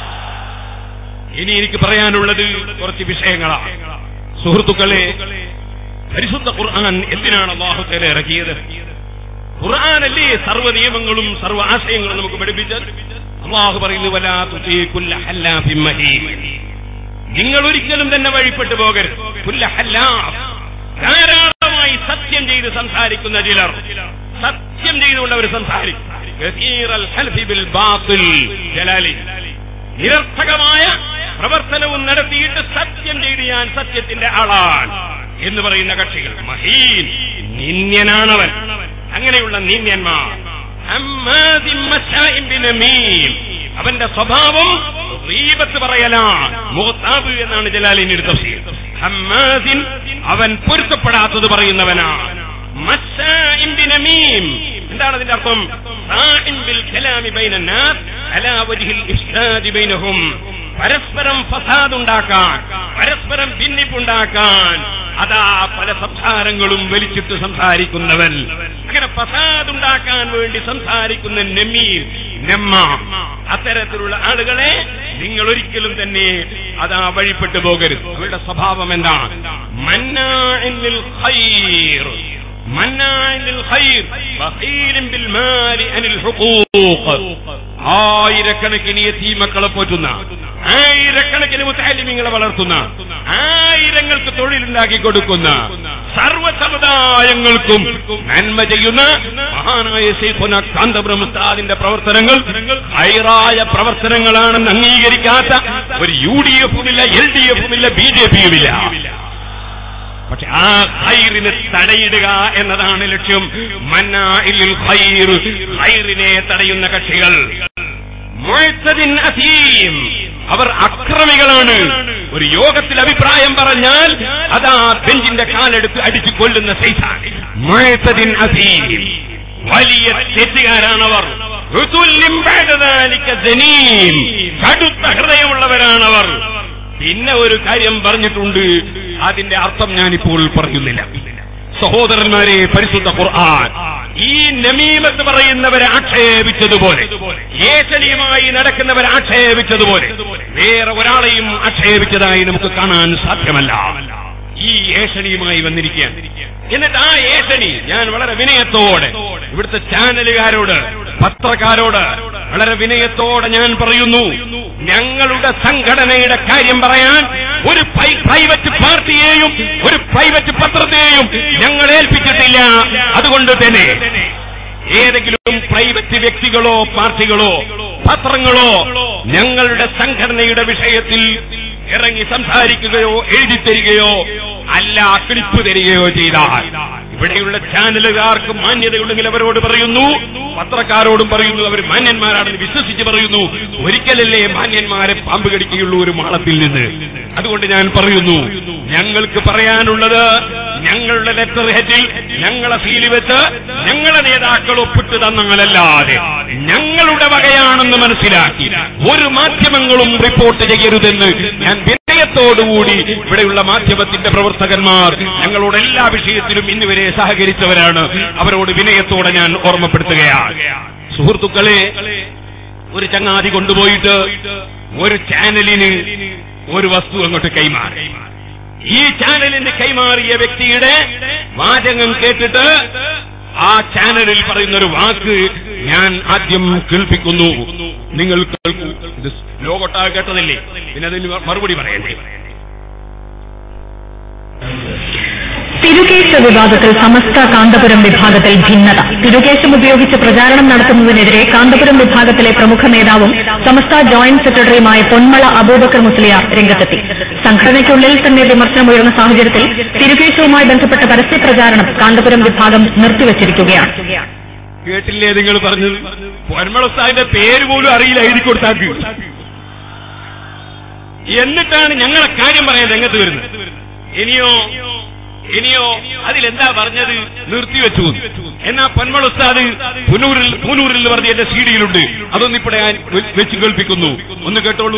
ഇനി എനിക്ക് പറയാനുള്ളത് കുറച്ച് വിഷയങ്ങളാണ് സുഹൃത്തുക്കളെ പരിശുദ്ധ ഖുർആൻ എന്തിനാണ് അള്ളാഹുത്തേരെ ഇറക്കിയത് ഖുർആനല്ലേ സർവ്വ നിയമങ്ങളും സർവ്വ ആശയങ്ങളും നമുക്ക് പഠിപ്പിച്ചത് അള്ളാഹു പറയുന്നു വലാ തുതീകുല്ല ഹല്ലാഫിൻ മഹീൻ നിങ്ങൾ ഒരിക്കലും തന്നെ വഴിപ്പെട്ടു പോകരുത് കുല്ല ഹല്ലാഫ് ധാരാളമായി സത്യം ചെയ്ത് സംസാരിക്കുന്ന ചിലർ സത്യം ചെയ്തുകൊണ്ട് അവർ സംസാരിക്കും കസീറൽ ഹൽഫി ബിൽ ബാത്തിൽ ജലാലി നിരർത്ഥകമായ പ്രവർത്തനവും നടത്തിയിട്ട് സത്യം ചെയ്ത് ഞാൻ സത്യത്തിന്റെ ആളാണ് എന്ന് പറയുന്ന കക്ഷികൾ മഹീൻ നിന്യനാണവൻ അങ്ങനെയുള്ള നിന്യന്മാർ ഹമ്മാദിൻ മശാഇൻ ബിനമീം. അവന്റെ സ്വഭാവം റീബത്ത് പറയലാണ് മുഹത്താബ് എന്നാണ് ജലാലിന്റെ തഫ്സീർ ഹമ്മാദിൻ അവൻ പൊരുത്തപ്പെടാത്തത് പറയുന്നവനാണ് മശാഇൻ ബിനമീം. എന്താണ് അതിന്റെ അർത്ഥം സാഇൻ ബിൽ കലാമി ബൈന الناس അലാ വജ്ഹിൽ ഇഫ്സാദി ബൈനഹും പരസ്പരം ഫസാദ് ഉണ്ടാക്കാൻ പരസ്പരം ഭിന്നിപ്പുണ്ടാക്കാൻ അതാ പല സംസാരങ്ങളും വലിച്ചിട്ട് സംസാരിക്കുന്നവൻ അങ്ങനെ ഫസാദ് ഉണ്ടാക്കാൻ വേണ്ടി സംസാരിക്കുന്ന നെമ്മീൻ നെമ്മ അത്തരത്തിലുള്ള ആളുകളെ നിങ്ങൾ ഒരിക്കലും തന്നെ അതാ വഴിപ്പെട്ടു പോകരുത് അവരുടെ സ്വഭാവം എന്താണ് മന്നാഇൻ ലിൽ ഖൈർ مناع للخير بخيل بالمال عن الحقوق ആയിരക്കണക്കിന് യതീമക്കളെ പോറ്റുന്ന ആയിരക്കണക്കിന് മുത്താലിമിങ്ങളെ വളർത്തുന്ന ആയിരങ്ങൾക്ക് തൊഴിലുണ്ടാക്കി കൊടുക്കുന്ന സർവ സമുദായങ്ങൾക്കും നന്മ ചെയ്യുന്ന മഹാനായ ശൈഖുന കാന്തപുരം ഉസ്താദിന്റെ പ്രവർത്തനങ്ങൾ ഹൈറായ പ്രവർത്തനങ്ങളാണെന്ന് അംഗീകരിക്കാത്ത ഒരു യു ഡി എഫുമില്ല എൽ ഡി എഫുമില്ല ബി ജെ പിയുമില്ല പക്ഷെ ആ ഹൈറിനെ തടയിടുക എന്നതാണ് ലക്ഷ്യം മന്നാഇലിൽ ഖൈർ ഹൈറിനെ തടയുന്ന കക്ഷികൾ മുഅ്തദിൻ അസീം അവർ അക്രമികളാണ് ഒരു യോഗത്തിൽ അഭിപ്രായം പറഞ്ഞാൽ അതാ ബെഞ്ചിന്റെ കാലെടുത്ത് അടിച്ചു കൊല്ലുന്ന സൈസാൻ മുഅ്തദിൻ അസീം വലിയ തെറ്റുകാരാണവർ ഋതുല്യം ബഅദ ദാലിക ദനീം. കടുത്ത ഹൃദയമുള്ളവരാണവർ പിന്നെ ഒരു കാര്യം പറഞ്ഞിട്ടുണ്ട് അതിന്റെ അർത്ഥം ഞാനിപ്പോൾ പറയുന്നില്ല സഹോദരന്മാരെ പരിശുദ്ധ ഖുർആൻ ഈ നമീമത്ത് പറയുന്നവരെ ആക്ഷേപിച്ചതുപോലെ ഏശലിയുമായി നടക്കുന്നവരെ ആക്ഷേപിച്ചതുപോലെ വേറെ ഒരാളെയും ആക്ഷേപിച്ചതായി നമുക്ക് കാണാൻ സാധ്യമല്ല ഈ ഏഷണിയുമായി വന്നിരിക്കുകയാണ് എന്നിട്ട് ആ ഏഷണി ഞാൻ വളരെ വിനയത്തോടെ ഇവിടുത്തെ ചാനലുകാരോട് പത്രക്കാരോട് വളരെ വിനയത്തോടെ ഞാൻ പറയുന്നു ഞങ്ങളുടെ സംഘടനയുടെ കാര്യം പറയാൻ ഒരു പൈ- പ്രൈവറ്റ് പാർട്ടിയെയും ഒരു പ്രൈവറ്റ് പത്രത്തെയും ഞങ്ങൾ ഏൽപ്പിച്ചിട്ടില്ല അതുകൊണ്ട് തന്നെ ഏതെങ്കിലും പ്രൈവറ്റ് വ്യക്തികളോ പാർട്ടികളോ പത്രങ്ങളോ ഞങ്ങളുടെ സംഘടനയുടെ വിഷയത്തിൽ ഇറങ്ങി സംസാരിക്കുകയോ എഴുതി തരികയോ അല്ല ക്ലിപ്പ് തരികയോ ചെയ്താൽ ഇവിടെയുള്ള ചാനലുകാർക്ക് മാന്യതയുണ്ടെങ്കിൽ അവരോട് പറയുന്നു പത്രക്കാരോടും പറയുന്നു അവർ മാന്യന്മാരാണെന്ന് വിശ്വസിച്ച് പറയുന്നു ഒരിക്കലല്ലേ മാന്യന്മാരെ പാമ്പ് കടിക്കുകയുള്ളൂ ഒരു മാളത്തിൽ നിന്ന് അതുകൊണ്ട് ഞാൻ പറയുന്നു ഞങ്ങൾക്ക് പറയാനുള്ളത് ഞങ്ങളുടെ ലെറ്റർ ഹെഡിൽ ഞങ്ങളെ ഫീല് വെച്ച് ഞങ്ങളെ നേതാക്കൾ ഒപ്പിട്ട് തന്നാലല്ലാതെ ഞങ്ങളുടെ വകയാണെന്ന് മനസ്സിലാക്കി ഒരു മാധ്യമങ്ങളും റിപ്പോർട്ട് ചെയ്യരുതെന്ന് ഞാൻ വിനയത്തോടുകൂടി ഇവിടെയുള്ള മാധ്യമത്തിന്റെ പ്രവർത്തകന്മാർ ഞങ്ങളോട് എല്ലാ വിഷയത്തിലും ഇന്നുവരെ സഹകരിച്ചവരാണ് അവരോട് വിനയത്തോടെ ഞാൻ ഓർമ്മപ്പെടുത്തുകയാണ് സുഹൃത്തുക്കളെ ഒരു ചങ്ങാതി കൊണ്ടുപോയിട്ട് ഒരു ചാനലിന് ഒരു വസ്തു അങ്ങോട്ട് കൈമാറി ഈ ചാനലിന് കൈമാറിയ വ്യക്തിയുടെ വാചകം കേട്ടിട്ട് ആ ചാനലിൽ പറയുന്ന ഒരു വാക്ക് ഞാൻ ആദ്യം കേൾപ്പിക്കുന്നു നിങ്ങൾ കേൾക്കൂ ഇത് ലോകൊട്ടാകെ കേട്ടതല്ലേ പിന്നെ അതിന് മറുപടി പറയണ്ടേ തിരുകേശ വിവാദത്തിൽ സമസ്ത കാന്തപുരം വിഭാഗത്തിൽ ഭിന്നത തിരുകേശം ഉപയോഗിച്ച് പ്രചാരണം നടത്തുന്നതിനെതിരെ കാന്തപുരം വിഭാഗത്തിലെ പ്രമുഖ നേതാവും സമസ്ത ജോയിന്റ് സെക്രട്ടറിയുമായ പൊന്മള അബൂബക്കർ മുസ്ലിയാർ രംഗത്തെത്തി സംഘടനയ്ക്കുള്ളിൽ തന്നെ വിമർശനമുയർന്ന സാഹചര്യത്തിൽ തിരുകേശവുമായി ബന്ധപ്പെട്ട പരസ്യ പ്രചാരണം കാന്തപുരം വിഭാഗം നിർത്തിവച്ചിരിക്കുകയാണ് കേട്ടില്ലേ നിങ്ങൾ പറഞ്ഞത് പൊന്മളസ്ഥാന്റെ പേര് പോലും അറിയില്ല എഴുതി കൊടുത്താക്ക് എന്നിട്ടാണ് ഞങ്ങളെ കാര്യം പറയാൻ രംഗത്ത് വരുന്നത് ഇനിയോ ഇനിയോ അതിലെന്താ പറഞ്ഞത് നിർത്തിവെച്ചു എന്നാ പൊന്മൾ ഉസ്താദ് പുനൂരിൽ പൂനൂരിൽ എന്ന് പറഞ്ഞ എന്റെ സീഡിയിലുണ്ട് അതൊന്നും ഇപ്പോൾ ഞാൻ വെ- വെച്ച് കേൾപ്പിക്കുന്നു ഒന്ന് കേട്ടോളൂ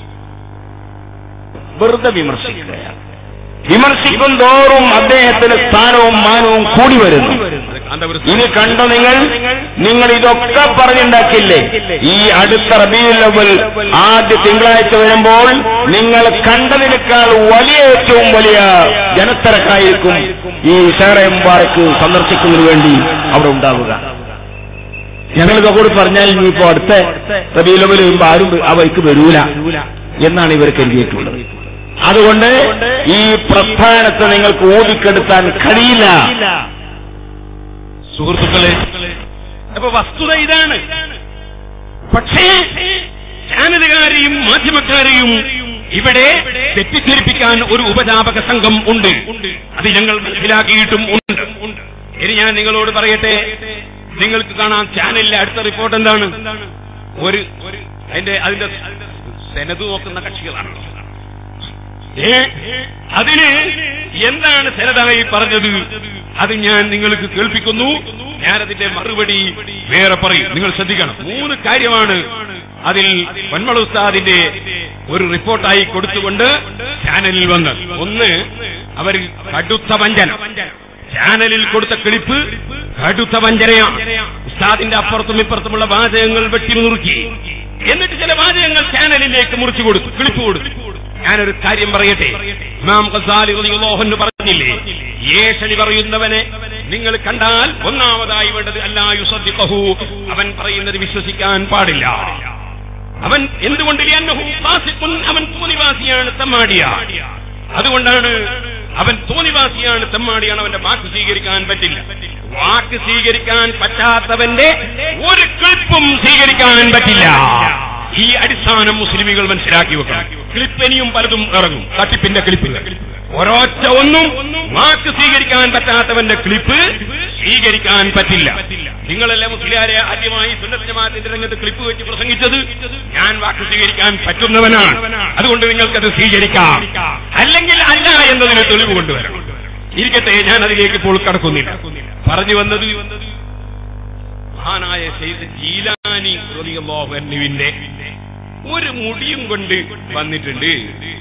വെറുതെ വിമർശിക്കുകയാണ് വിമർശിക്കും തോറും അദ്ദേഹത്തിന് സ്ഥാനവും മാനവും കൂടി വരുന്നു ഇത് കണ്ടോ നിങ്ങൾ നിങ്ങൾ ഇതൊക്കെ പറഞ്ഞുണ്ടാക്കില്ലേ ഈ അടുത്ത റബീഉൽ ആദ്യ തിങ്കളാഴ്ച വരുമ്പോൾ നിങ്ങൾ കണ്ടതിനേക്കാൾ വലിയ ഏറ്റവും വലിയ ജനത്തിരക്കായിരിക്കും ഈ ഷേറെ മുബാറക്ക് സന്ദർശിക്കുന്നതിന് വേണ്ടി അവിടെ ഉണ്ടാവുക ഞങ്ങളിതൊക്കെ കൂടി പറഞ്ഞാൽ ഇനിയിപ്പോ അടുത്ത റബീഉൽ വരുമ്പോ ആരും ആ വഴിക്ക് വരൂല എന്നാണ് ഇവർ കരുതിയിട്ടുള്ളത് അതുകൊണ്ട് ഈ പ്രസ്ഥാനത്തെ നിങ്ങൾക്ക് ഊതിക്കെടുത്താൻ കഴിയില്ല സുഹൃത്തുക്കളെ അപ്പൊ വസ്തുത ഇതാണ് പക്ഷേ ചാനലുകാരെയും മാധ്യമക്കാരെയും ഇവിടെ തെറ്റിദ്ധരിപ്പിക്കാൻ ഒരു ഉപജാപക സംഘം ഉണ്ട് അത് ഞങ്ങൾ മനസ്സിലാക്കിയിട്ടും ഉണ്ട് ഇനി ഞാൻ നിങ്ങളോട് പറയട്ടെ നിങ്ങൾക്ക് കാണാം ചാനലിലെ അടുത്ത റിപ്പോർട്ട് എന്താണ് ഒരു ഒരു അതിന്റെ അതിന്റെ സെനത് നോക്കുന്ന കക്ഷികളാണല്ലോ ഏ അതിന് എന്താണ് സെനതായി പറഞ്ഞത് അത് ഞാൻ നിങ്ങൾക്ക് കേൾപ്പിക്കുന്നു ഞാനതിന്റെ മറുപടി വേറെ പറയും നിങ്ങൾ ശ്രദ്ധിക്കണം മൂന്ന് കാര്യമാണ് അതിൽ വന്മള ഉസ്താദിന്റെ ഒരു റിപ്പോർട്ടായി കൊടുത്തുകൊണ്ട് ചാനലിൽ വന്ന് ഒന്ന് അവർ കടുത്ത വഞ്ചന ചാനലിൽ കൊടുത്ത ക്ലിപ്പ് കടുത്ത വഞ്ചനയാണ് ഉസ്താദിന്റെ അപ്പുറത്തും ഇപ്പുറത്തുമുള്ള വാചകങ്ങൾ വെട്ടി നുറുക്കി എന്നിട്ട് ചില വാചകങ്ങൾ ചാനലിലേക്ക് മുറിച്ചു കൊടുത്തു ക്ലിപ്പ് കൊടുത്തു ഞാനൊരു കാര്യം പറയട്ടെ ഇമാം ഖസാലി റളിയല്ലാഹു അൻഹു പറഞ്ഞില്ലേ ഏഷണി പറയുന്നവനെ നിങ്ങൾ കണ്ടാൽ ഒന്നാമതായി വേണ്ടത് അല്ലാ യുസദ്ദിഖഹു അവൻ പറയുന്നത് വിശ്വസിക്കാൻ പാടില്ല അവൻ എന്തുകൊണ്ട് ലിഅന്നഹു ഫാസിഖുൻ അവൻ തോന്നിവാസിയാണ് തമ്മാടിയ അതുകൊണ്ടാണ് അവൻ തോന്നിവാസിയാണ് തെമ്മാടിയാണ് അവന്റെ വാക്ക് സ്വീകരിക്കാൻ പറ്റില്ല വാക്ക് സ്വീകരിക്കാൻ പറ്റാത്തവന്റെ ഒരു ക്ലിപ്പും സ്വീകരിക്കാൻ പറ്റില്ല ഈ അടിസ്ഥാനം മുസ്ലിമികൾ മനസ്സിലാക്കി വെക്കണം ക്ലിപ്പ് ഇനിയും പലതും ഇറങ്ങും തട്ടിപ്പിന്റെ ക്ലിപ്പുകൾ ഒരൊറ്റ ഒന്നും വാക്ക് സ്വീകരിക്കാൻ പറ്റാത്തവന്റെ ക്ലിപ്പ് സ്വീകരിക്കാൻ പറ്റില്ല നിങ്ങളല്ലേ മുസ്ലിയാരെ ആദ്യമായി സുന്നത്ത് ജമാഅത്തിന്റെ രംഗത്ത് ക്ലിപ്പ് വെച്ച് പ്രസംഗിച്ചത് ഞാൻ വാക്ക് സ്വീകരിക്കാൻ പറ്റുന്നവനാണ് അതുകൊണ്ട് നിങ്ങൾക്കത് സ്വീകരിക്കാം അല്ലെങ്കിൽ അല്ല എന്നതിന് തെളിവ് കൊണ്ടുവരണം ഇരിക്കട്ടെ ഞാൻ അതിലേക്ക് ഇപ്പോൾ കടക്കുന്നില്ല പറഞ്ഞു വന്നത് മഹാനായ ചെയ്ത് ജീലാനി റളിയല്ലാഹുവിന്റെ ഒരു മുടിയും കൊണ്ട് വന്നിട്ടുണ്ട്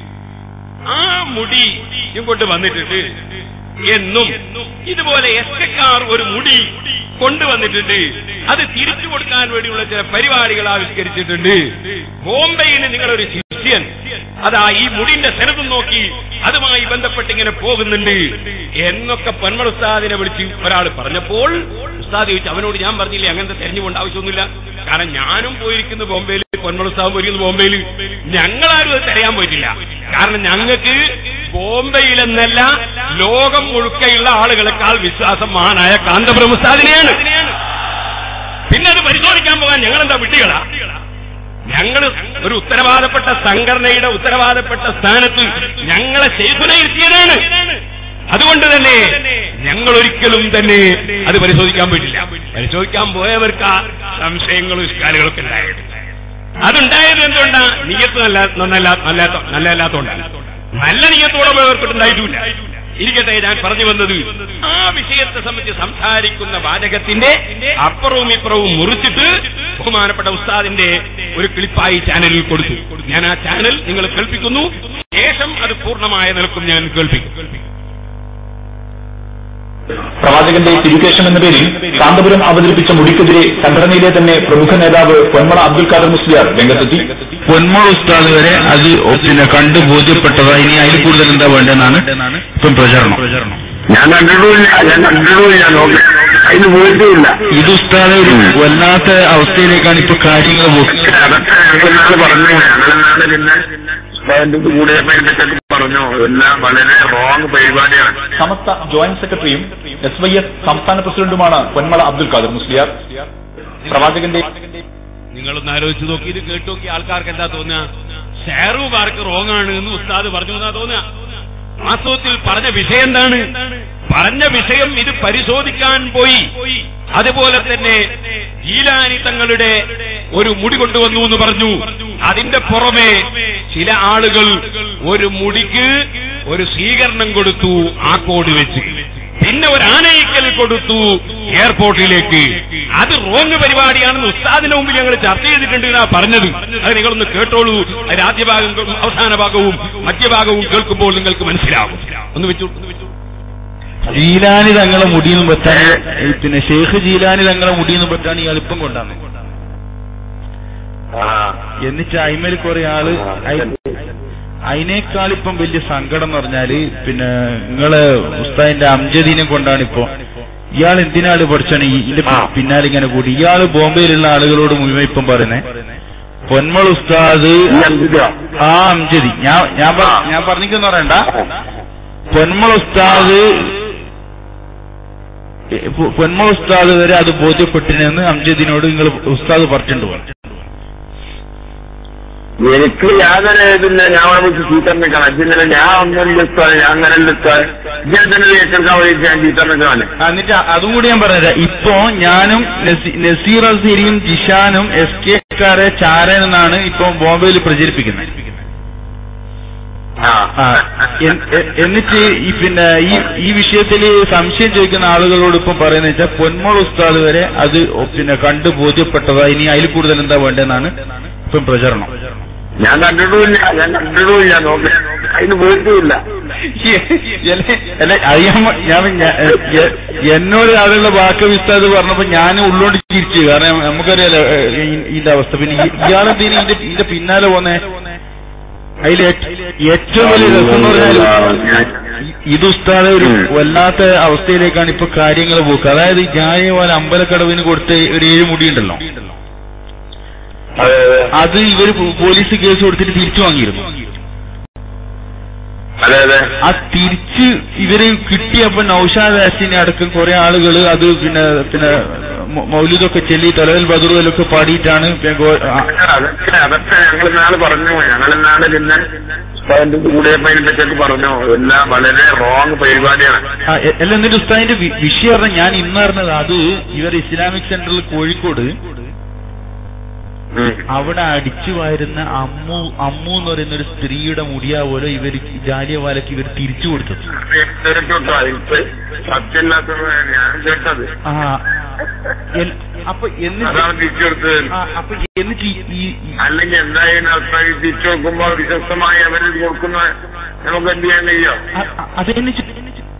ആ മുടി കൊണ്ട് വന്നിട്ടുണ്ട് എന്നും ഇതുപോലെ എസ് കെക്കാർ ഒരു മുടി കൊണ്ടുവന്നിട്ടുണ്ട് അത് തിരിച്ചു കൊടുക്കാൻ വേണ്ടിയുള്ള ചില പരിപാടികൾ ആവിഷ്കരിച്ചിട്ടുണ്ട് ബോംബെയിൽ നിങ്ങളൊരു ശിഷ്യൻ അതാ ഈ മുടിന്റെ സെനതും നോക്കി അതുമായി ബന്ധപ്പെട്ട് ഇങ്ങനെ പോകുന്നുണ്ട് എന്നൊക്കെ പൊന്മൾ ഉസ്താദിനെ വിളിച്ച് ഒരാൾ പറഞ്ഞപ്പോൾ ഉസ്താദ് ചോദിച്ചു അവനോട് ഞാൻ പറഞ്ഞില്ലേ അങ്ങനത്തെ തെരഞ്ഞുകൊണ്ട് ആവശ്യമൊന്നുമില്ല കാരണം ഞാനും പോയിരിക്കുന്നു ബോംബെയിൽ പൊന്മൾ ഉസ്താദ് പോയിരിക്കുന്നു ബോംബെയിൽ ഞങ്ങളാരും അത് തിരയാൻ പോയിട്ടില്ല കാരണം ഞങ്ങൾക്ക് ബോംബെയിലെന്നല്ല ലോകം മുഴുക്കെയുള്ള ആളുകളെക്കാൾ വിശ്വാസം മഹാനായ കാന്തപുരം ഉസ്താദിനെയാണ് പിന്നെ അത് പരിശോധിക്കാൻ പോകാൻ ഞങ്ങളെന്താ വിട്ടികളാ ഞങ്ങൾ ഒരു ഉത്തരവാദപ്പെട്ട സംഘടനയുടെ ഉത്തരവാദപ്പെട്ട സ്ഥാനത്ത് ഞങ്ങളെ ശേഖുനയിരുത്തിയതാണ് അതുകൊണ്ട് തന്നെ ഞങ്ങൾ ഒരിക്കലും തന്നെ അത് പരിശോധിക്കാൻ പറ്റില്ല പരിശോധിക്കാൻ പോയവർക്ക് ആ സംശയങ്ങളും ഇഷ്കാലുകളൊക്കെ ഉണ്ടായത് അതുണ്ടായത് എന്തുകൊണ്ടാ നീയത്ത് നല്ല നന്നല്ല നല്ല നല്ലതല്ലാത്തോണ്ടാണ് നല്ല നീയത്തോടെ പോയവർക്കുണ്ടായിട്ടുമില്ല ഇരിക്കട്ടെ ഞാൻ പറഞ്ഞു വന്നത് ആ വിഷയത്തെ സംബന്ധിച്ച് സംസാരിക്കുന്ന വാചകത്തിന്റെ അപ്പുറവും ഇപ്പുറവും മുറിച്ചിട്ട് ബഹുമാനപ്പെട്ട ഉസ്താദിന്റെ ഒരു ക്ലിപ്പായി ചാനലിൽ കൊടുത്തു ഞാൻ ആ ചാനൽ നിങ്ങൾ കേൾപ്പിക്കുന്നു ശേഷം അത് പൂർണ്ണമായ നിലക്കും ഞാൻ കേൾപ്പിക്കും പ്രവാചകന്റെ തിരുക്കേശം എന്ന പേരിൽ കാന്തപുരം അവതരിപ്പിച്ച മുടിക്കെതിരെ സംഘടനയിലെ തന്നെ പ്രമുഖ നേതാവ് പൊന്മള അബ്ദുൽ ഖാദർ മുസ്ലിയാർ രംഗത്തെത്തി പൊന്മോൾ ഉസ്താദ് വരെ അത് പിന്നെ കണ്ടു ബോധ്യപ്പെട്ടതാ ഇനി അതിൽ കൂടുതൽ എന്താ വേണ്ടതെന്നാണ് ഇപ്പം പ്രചരണം ഞാൻ കണ്ടിട്ടുമില്ല ഞാൻ കണ്ടിട്ടുമില്ല നോക്കി അതിന് പോയിട്ടുമില്ല ഇത് ഉസ്താദ് ഒരു വല്ലാത്ത അവസ്ഥയിലേക്കാണ് ഇപ്പൊ കാര്യങ്ങൾ പോകുന്നത് അതൊക്കെ ഞങ്ങൾ പറഞ്ഞു ഞങ്ങളെന്നാണ് പിന്നെ അതിന്റെ കൂടെ ഇതിനെപ്പറ്റി പറഞ്ഞു എല്ലാം വളരെ റോങ് പരിപാടിയാണ് സമസ്ത ജോയിന്റ് സെക്രട്ടറിയും എസ് വൈ എസ് സംസ്ഥാന പ്രസിഡന്റുമാണ് പൊന്മള അബ്ദുൽ ഖാദർ മുസ്ലിയാർ പ്രവാചകന്റെ നിങ്ങളൊന്ന് ആലോചിച്ച് നോക്കി ഇത് കേട്ട് നോക്കി ആൾക്കാർക്ക് എന്താ തോന്നുക ഷെയറുകാർക്ക് റോങ് ആണ് എന്ന് ഉസ്താദ് പറഞ്ഞു എന്നാ തോന്നുക വാസ്തവത്തിൽ പറഞ്ഞ വിഷയം എന്താണ് പറഞ്ഞ വിഷയം ഇത് പരിശോധിക്കാൻ പോയി അതുപോലെ തന്നെ ജീലാനി തങ്ങളുടെ ഒരു മുടി കൊണ്ടുവന്നു എന്ന് പറഞ്ഞു അതിന്റെ പുറമെ ചില ആളുകൾ ഒരു മുടിക്ക് ഒരു സ്വീകരണം കൊടുത്തു ആ കോഡ് വെച്ച് പിന്നെ ഒരു ആനയിക്കൽ കൊടുത്തു എയർപോർട്ടിലേക്ക് അത് റോങ് പരിപാടിയാണെന്ന് ഉസ്താദിന് മുമ്പ് ഞങ്ങൾ ചർച്ച ചെയ്തിട്ടുണ്ട് എന്നാ പറഞ്ഞത് അത് നിങ്ങളൊന്ന് കേട്ടോളൂ അതിന്റെ ആദ്യ ഭാഗം അവസാന ഭാഗവും മധ്യഭാഗവും കേൾക്കുമ്പോൾ നിങ്ങൾക്ക് മനസ്സിലാവും ഒന്ന് വെച്ചു ഒന്ന് വെച്ചു ജീലാനി തങ്ങളെ മുടിയെന്ന് പറ്റാൻ ഈ പിന്നെ ഷെയ്ഖ് ജീലാനി തങ്ങളെ മുടിയെന്ന് പറ്റാൻ ഇയാൾ ഇപ്പം കൊണ്ടാണ് എന്നിട്ട് അയിമേൽ കുറെ ആള് അയി- അതിനേക്കാൾ ഇപ്പം വലിയ സങ്കടം എന്ന് പറഞ്ഞാല് പിന്നെ നിങ്ങളെ ഉസ്താദിന്റെ അംജദീനെ കൊണ്ടാണ് ഇപ്പൊ ഇയാൾ എന്തിനാണ് പഠിച്ചാണ് ഇതിന്റെ പിന്നാലെ ഇങ്ങനെ കൂടി ഇയാള് ബോംബെയിലുള്ള ആളുകളോട് മുഴുവൻ ഇപ്പം പറയുന്നേ പൊന്മൾ ഉസ്താദ് ആ അംജദി ഞാൻ ഞാൻ പ- ഞാൻ പറഞ്ഞിക്കെന്ന് പറയണ്ട പൊന്മൾ ഉസ്താദ് പൊ- പൊന്മൾ ഉസ്താദ് വരെ അത് ബോധ്യപ്പെട്ടിനെന്ന് അംജദിനോട് നിങ്ങൾ ഉസ്താദ് പറഞ്ഞിട്ടുണ്ട് പറഞ്ഞു എനിക്ക് യാതൊരു ഇതില്ല ഞാൻ വിളിച്ച് ചീത്തറിനിക്കണം ഇതിന്നലെ ഞാൻ ഒന്നല്ല ഇഷ്ടമാണ് ഞാൻ അങ്ങനെ ഇഷ്ടമാണ് ഞാൻ തന്നെ ഏറ്റെടുക്കാൻ വേണ്ടി ഞാൻ ചീത്തറിനിക്കാണ് ആ, എന്നിട്ട് അതും കൂടി ഞാൻ പറഞ്ഞുതരാം ഇപ്പോ ഞാനും നസീ- നസീർ അസീരിയും ജിഷാനും എസ് കെ കാരെ ചാരൻ എന്നാണ് ഇപ്പൊ ബോംബെയിൽ പ്രചരിപ്പിക്കുന്നത് ആ, എൻ- എ- എന്നിട്ട് ഈ പിന്നെ ഈ ഈ വിഷയത്തിൽ സംശയം ചോദിക്കുന്ന ആളുകളോട് ഇപ്പം പറയുന്നത് വെച്ചാൽ പൊന്മോൾ ഉസ്താദ് വരെ അത് പിന്നെ കണ്ടു ബോധ്യപ്പെട്ടതാ ഇനി അതിൽ കൂടുതൽ എന്താ വേണ്ടതെന്നാണ് ഇപ്പം പ്രചരണം ഞാൻ കണ്ടിട്ടുമില്ല ഞാൻ കണ്ടിട്ടുമില്ല നോക്കി അതിന് പോയിട്ടുമില്ല അല്ല അത് ഞാൻ ഞാൻ ഞാൻ- എ- എന്നോട് ആളുകളുടെ വാക്ക് വിസ്താത് പറഞ്ഞപ്പോ ഞാൻ ഉള്ളോണ്ട് ചിരിച്ചു കാരണം നമുക്കറിയാലോ ഏ, ഈ- ഇതിന്റെ അവസ്ഥ പിന്നെ ഈ- ഇയാളെന്തിനു ഇതിന്റെ ഇതിന്റെ പിന്നാലെ പോന്നെ അതിൽ ഏറ്റവും വലിയ രസം എന്ന് പറഞ്ഞാൽ ഇത് ഉസ്താദെ ഒരു ഉം. വല്ലാത്ത അവസ്ഥയിലേക്കാണ് ഇപ്പൊ കാര്യങ്ങൾ പോക്ക് അതായത് ജായവാല അമ്പലക്കടവിന് കൊടുത്ത ഒരു ഏഴ് മുടി ഉണ്ടല്ലോ അതെ അത് ഇവര് പോലീസ് കേസ് കൊടുത്തിട്ട് തിരിച്ചു വാങ്ങിയിരുന്നു അതെ അതെ ആ തിരിച്ച് ഇവര് കിട്ടിയപ്പോ നൌഷാദ് ആസിനെ അടക്കം കുറെ ആളുകൾ അത് പിന്നെ പിന്നെ മൗ- മൗലിദൊക്കെ ചെല്ലി തലവൽ ബദറുവലൊക്കെ പാടിയിട്ടാണ് പിന്നെ ഗോ- ആ, അതൊക്കെ അതൊക്കെ ഞങ്ങൾ ഇന്നാള് പറഞ്ഞു ഞങ്ങൾ ഇന്നാള് പിന്നെ അതിന്റെ കൂടിയപ്പോ അതിനെ പറ്റിയൊക്കെ പറഞ്ഞു എല്ലാം വളരെ റോങ് പരിപാടിയാണ് ആ, എ- അല്ല എന്നിട്ട് ഉസ്താദിന്റെ വി- വിഷയം പറഞ്ഞ ഞാൻ ഇന്ന് പറഞ്ഞത് അത് ഇവർ ഇസ്ലാമിക് സെന്ററിൽ കോഴിക്കോട് ഉം. അവിടെ അടിച്ചു വാരുന്ന അമ്മു അമ്മു എന്ന് പറയുന്ന ഒരു സ്ത്രീയുടെ മുടിയാ പോലെ ഇവർ ജാലിയവാലക്ക് ഇവർ തിരിച്ചു കൊടുത്തത് കേട്ടോ ഇപ്പൊ സത്യമില്ലാത്ത ഞാൻ കേട്ടത് ആ എൽ- അപ്പൊ എന്നിട്ട് അതാണ് തിരിച്ചു കൊടുത്തത് ആ, അപ്പൊ എന്നിട്ട് ഈ- ഈ ഈ- അല്ലെങ്കിൽ എന്തായാലും അർത്ഥം ഈ തിരിച്ചു നോക്കുമ്പോ വിശ്വസ്തമായി അവരിത് കൊടുക്കുന്ന നമുക്ക് എന്ത് ചെയ്യാൻ കഴിയോ അ- അ- അതെന്നെ ചു-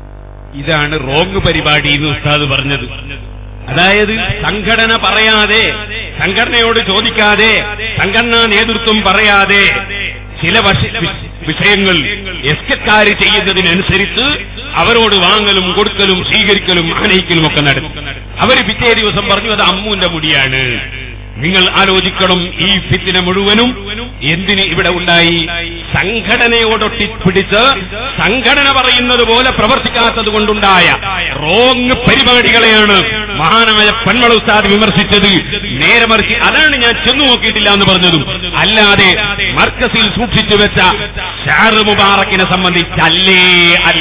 ഇതാണ് റോങ് പരിപാടി എന്ന് ഉസ്താദ് പറഞ്ഞത് അതായത് സംഘടന പറയാതെ സംഘടനയോട് ചോദിക്കാതെ സംഘടനാ നേതൃത്വം പറയാതെ ചില വശ- വിഷ- വിഷയങ്ങൾ എസ്കക്കാര് ചെയ്യുന്നതിനനുസരിച്ച് അവരോട് വാങ്ങലും കൊടുക്കലും സ്വീകരിക്കലും ആനയിക്കലും ഒക്കെ നടത്തി അവര് പിറ്റേ ദിവസം പറഞ്ഞു അത് അമ്മുവിന്റെ മുടിയാണ് നിങ്ങൾ ആലോചിക്കണം ഈ ഫിത്തിന മുഴുവനും എന്തിന് ഇവിടെ ഉണ്ടായി സംഘടനയോടൊട്ടി പിടിച്ച് സംഘടന പറയുന്നത് പോലെ പ്രവർത്തിക്കാത്തത് കൊണ്ടുണ്ടായ റോങ് പരിപാടികളെയാണ് മഹാനായ പെൺമള ഉസ്താദ് വിമർശിച്ചത് നേരെ മറിച്ച് അതാണ് ഞാൻ ചെന്നു നോക്കിയിട്ടില്ല എന്ന് പറഞ്ഞതും അല്ലാതെ മർക്കസിൽ സൂക്ഷിച്ചു വെച്ച ഷാറ് മുബാറക്കിനെ സംബന്ധിച്ചല്ലേ അല്ല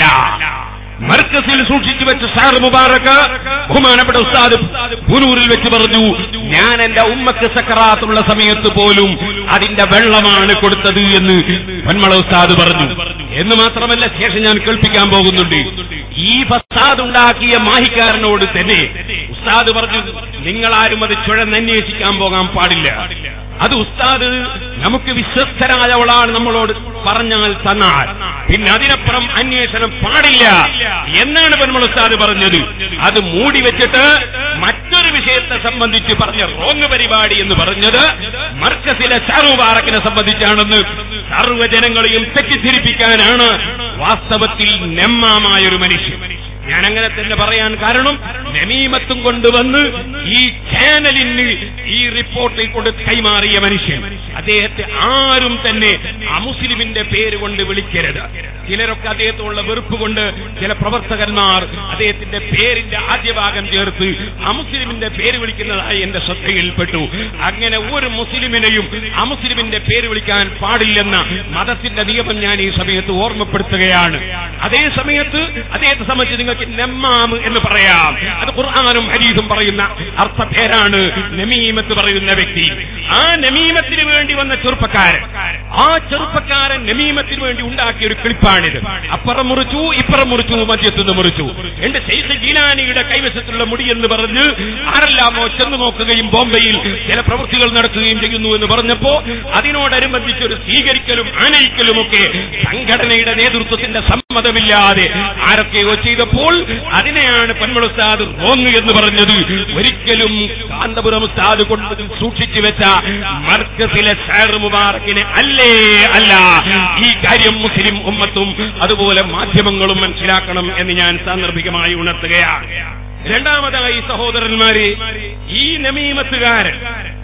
മർക്കസിൽ സൂക്ഷിച്ചു വെച്ച ഷാർ മുബാറക്ക് ബഹുമാനപ്പെട്ട ഉസ്താദ് പുനൂരിൽ വെച്ച് പറഞ്ഞു ഞാൻ എന്റെ ഉമ്മക്ക് സക്കറാത്തുള്ള സമയത്ത് പോലും അതിന്റെ വെള്ളമാണ് കൊടുത്തത് എന്ന് പൊന്മള ഉസ്താദ് പറഞ്ഞു എന്ന് മാത്രമല്ല ശേഷം ഞാൻ കേൾപ്പിക്കാൻ പോകുന്നുണ്ട് ഈ ഫസാദ് ഉണ്ടാക്കിയ മാഹിക്കാരനോട് തന്നെ ഉസ്താദ് പറഞ്ഞു നിങ്ങളാരും അത് ചുഴന്നന്വേഷിക്കാൻ പോകാൻ പാടില്ല അത് ഉസ്താദ് നമുക്ക് വിശ്വസ്തരായവളാണ് നമ്മളോട് പറഞ്ഞാൽ തന്നാൽ പിന്നെ അതിനപ്പുറം അന്വേഷണം പാടില്ല എന്നാണ് പെരുമൾ ഉസ്താദ് പറഞ്ഞത് അത് മൂടി വെച്ചിട്ട് മറ്റൊരു വിഷയത്തെ സംബന്ധിച്ച് പറഞ്ഞ റോങ് പരിപാടി എന്ന് പറഞ്ഞത് മർക്കസിലെ ഷാറുബാറക്കിനെ സംബന്ധിച്ചാണെന്ന് സർവ്വജനങ്ങളെയും തെറ്റിദ്ധരിപ്പിക്കാനാണ് വാസ്തവത്തിൽ നെമ്മാമായൊരു മനുഷ്യൻ ഞാൻ അങ്ങനെ തന്നെ പറയാൻ കാരണം നമീമത്തും കൊണ്ടുവന്ന് ഈ ചാനലിന് ഈ റിപ്പോർട്ടിൽ കൊണ്ട് കൈമാറിയ മനുഷ്യൻ അദ്ദേഹത്തെ ആരും തന്നെ അമുസ്ലിമിന്റെ പേര് കൊണ്ട് വിളിക്കരുത് ചിലരൊക്കെ അദ്ദേഹത്തോടുള്ള വെറുപ്പ് കൊണ്ട് ചില പ്രവർത്തകന്മാർ അദ്ദേഹത്തിന്റെ പേരിന്റെ ആദ്യ ഭാഗം ചേർത്ത് അമുസ്ലിമിന്റെ പേര് വിളിക്കുന്നതായി എന്റെ ശ്രദ്ധയിൽപ്പെട്ടു അങ്ങനെ ഒരു മുസ്ലിമിനെയും അമുസ്ലിമിന്റെ പേര് വിളിക്കാൻ പാടില്ലെന്ന മതത്തിന്റെ നിയമം ഞാൻ ഈ സമയത്ത് ഓർമ്മപ്പെടുത്തുകയാണ് അതേ സമയത്ത് അദ്ദേഹത്തെ സംബന്ധിച്ച് നിങ്ങൾക്ക് നെമ്മാമ് എന്ന് പറയാം അത് ഖുർആാനും ഹരീതും പറയുന്ന അർത്ഥ പേരാണ് നമീമത്ത് പറയുന്ന വ്യക്തി ആ നമീമത്തിന് വേണ്ടി വന്ന ചെറുപ്പക്കാരൻ ആ ചെറുപ്പക്കാരൻ നമീമത്തിന് വേണ്ടി ഉണ്ടാക്കിയ ഒരു ക്ലിപ്പാണിത് അപ്പുറം മുറിച്ചു ഇപ്പുറം മുറിച്ചു മധ്യത്തുനിന്ന് മുറിച്ചു എന്റെ ശൈഖ് ജീലാനിയുടെ കൈവശത്തുള്ള മുടി എന്ന് പറഞ്ഞ് ആരെല്ലാമോ ചെന്ന് നോക്കുകയും ബോംബെയിൽ ചില പ്രവൃത്തികൾ നടത്തുകയും ചെയ്യുന്നു എന്ന് പറഞ്ഞപ്പോ അതിനോടനുബന്ധിച്ച് ഒരു സ്വീകരിക്കലും ആനയിക്കലും ഒക്കെ സംഘടനയുടെ നേതൃത്വത്തിന്റെ സമ്മതമില്ലാതെ ആരൊക്കെയോ ചെയ്തപ്പോൾ അതിനെയാണ് പന്മൾ ഉസ്താദ് റോങ് എന്ന് പറഞ്ഞത് ഒരിക്കലും കാന്തപുരം ഉസ്താദ് കൊണ്ട് സൂക്ഷിച്ചു വെച്ച മർക്കസിലെ ഷാർ മുബാറക്കിനെ അല്ലേ അല്ല ഈ കാര്യം മുസ്ലിം ഉമ്മത്തും അതുപോലെ മാധ്യമങ്ങളും മനസ്സിലാക്കണം എന്ന് ഞാൻ സാന്ദർഭികമായി ഉണർത്തുകയാണ് രണ്ടാമതായി സഹോദരന്മാരെ ഈ നമീമത്തുകാരൻ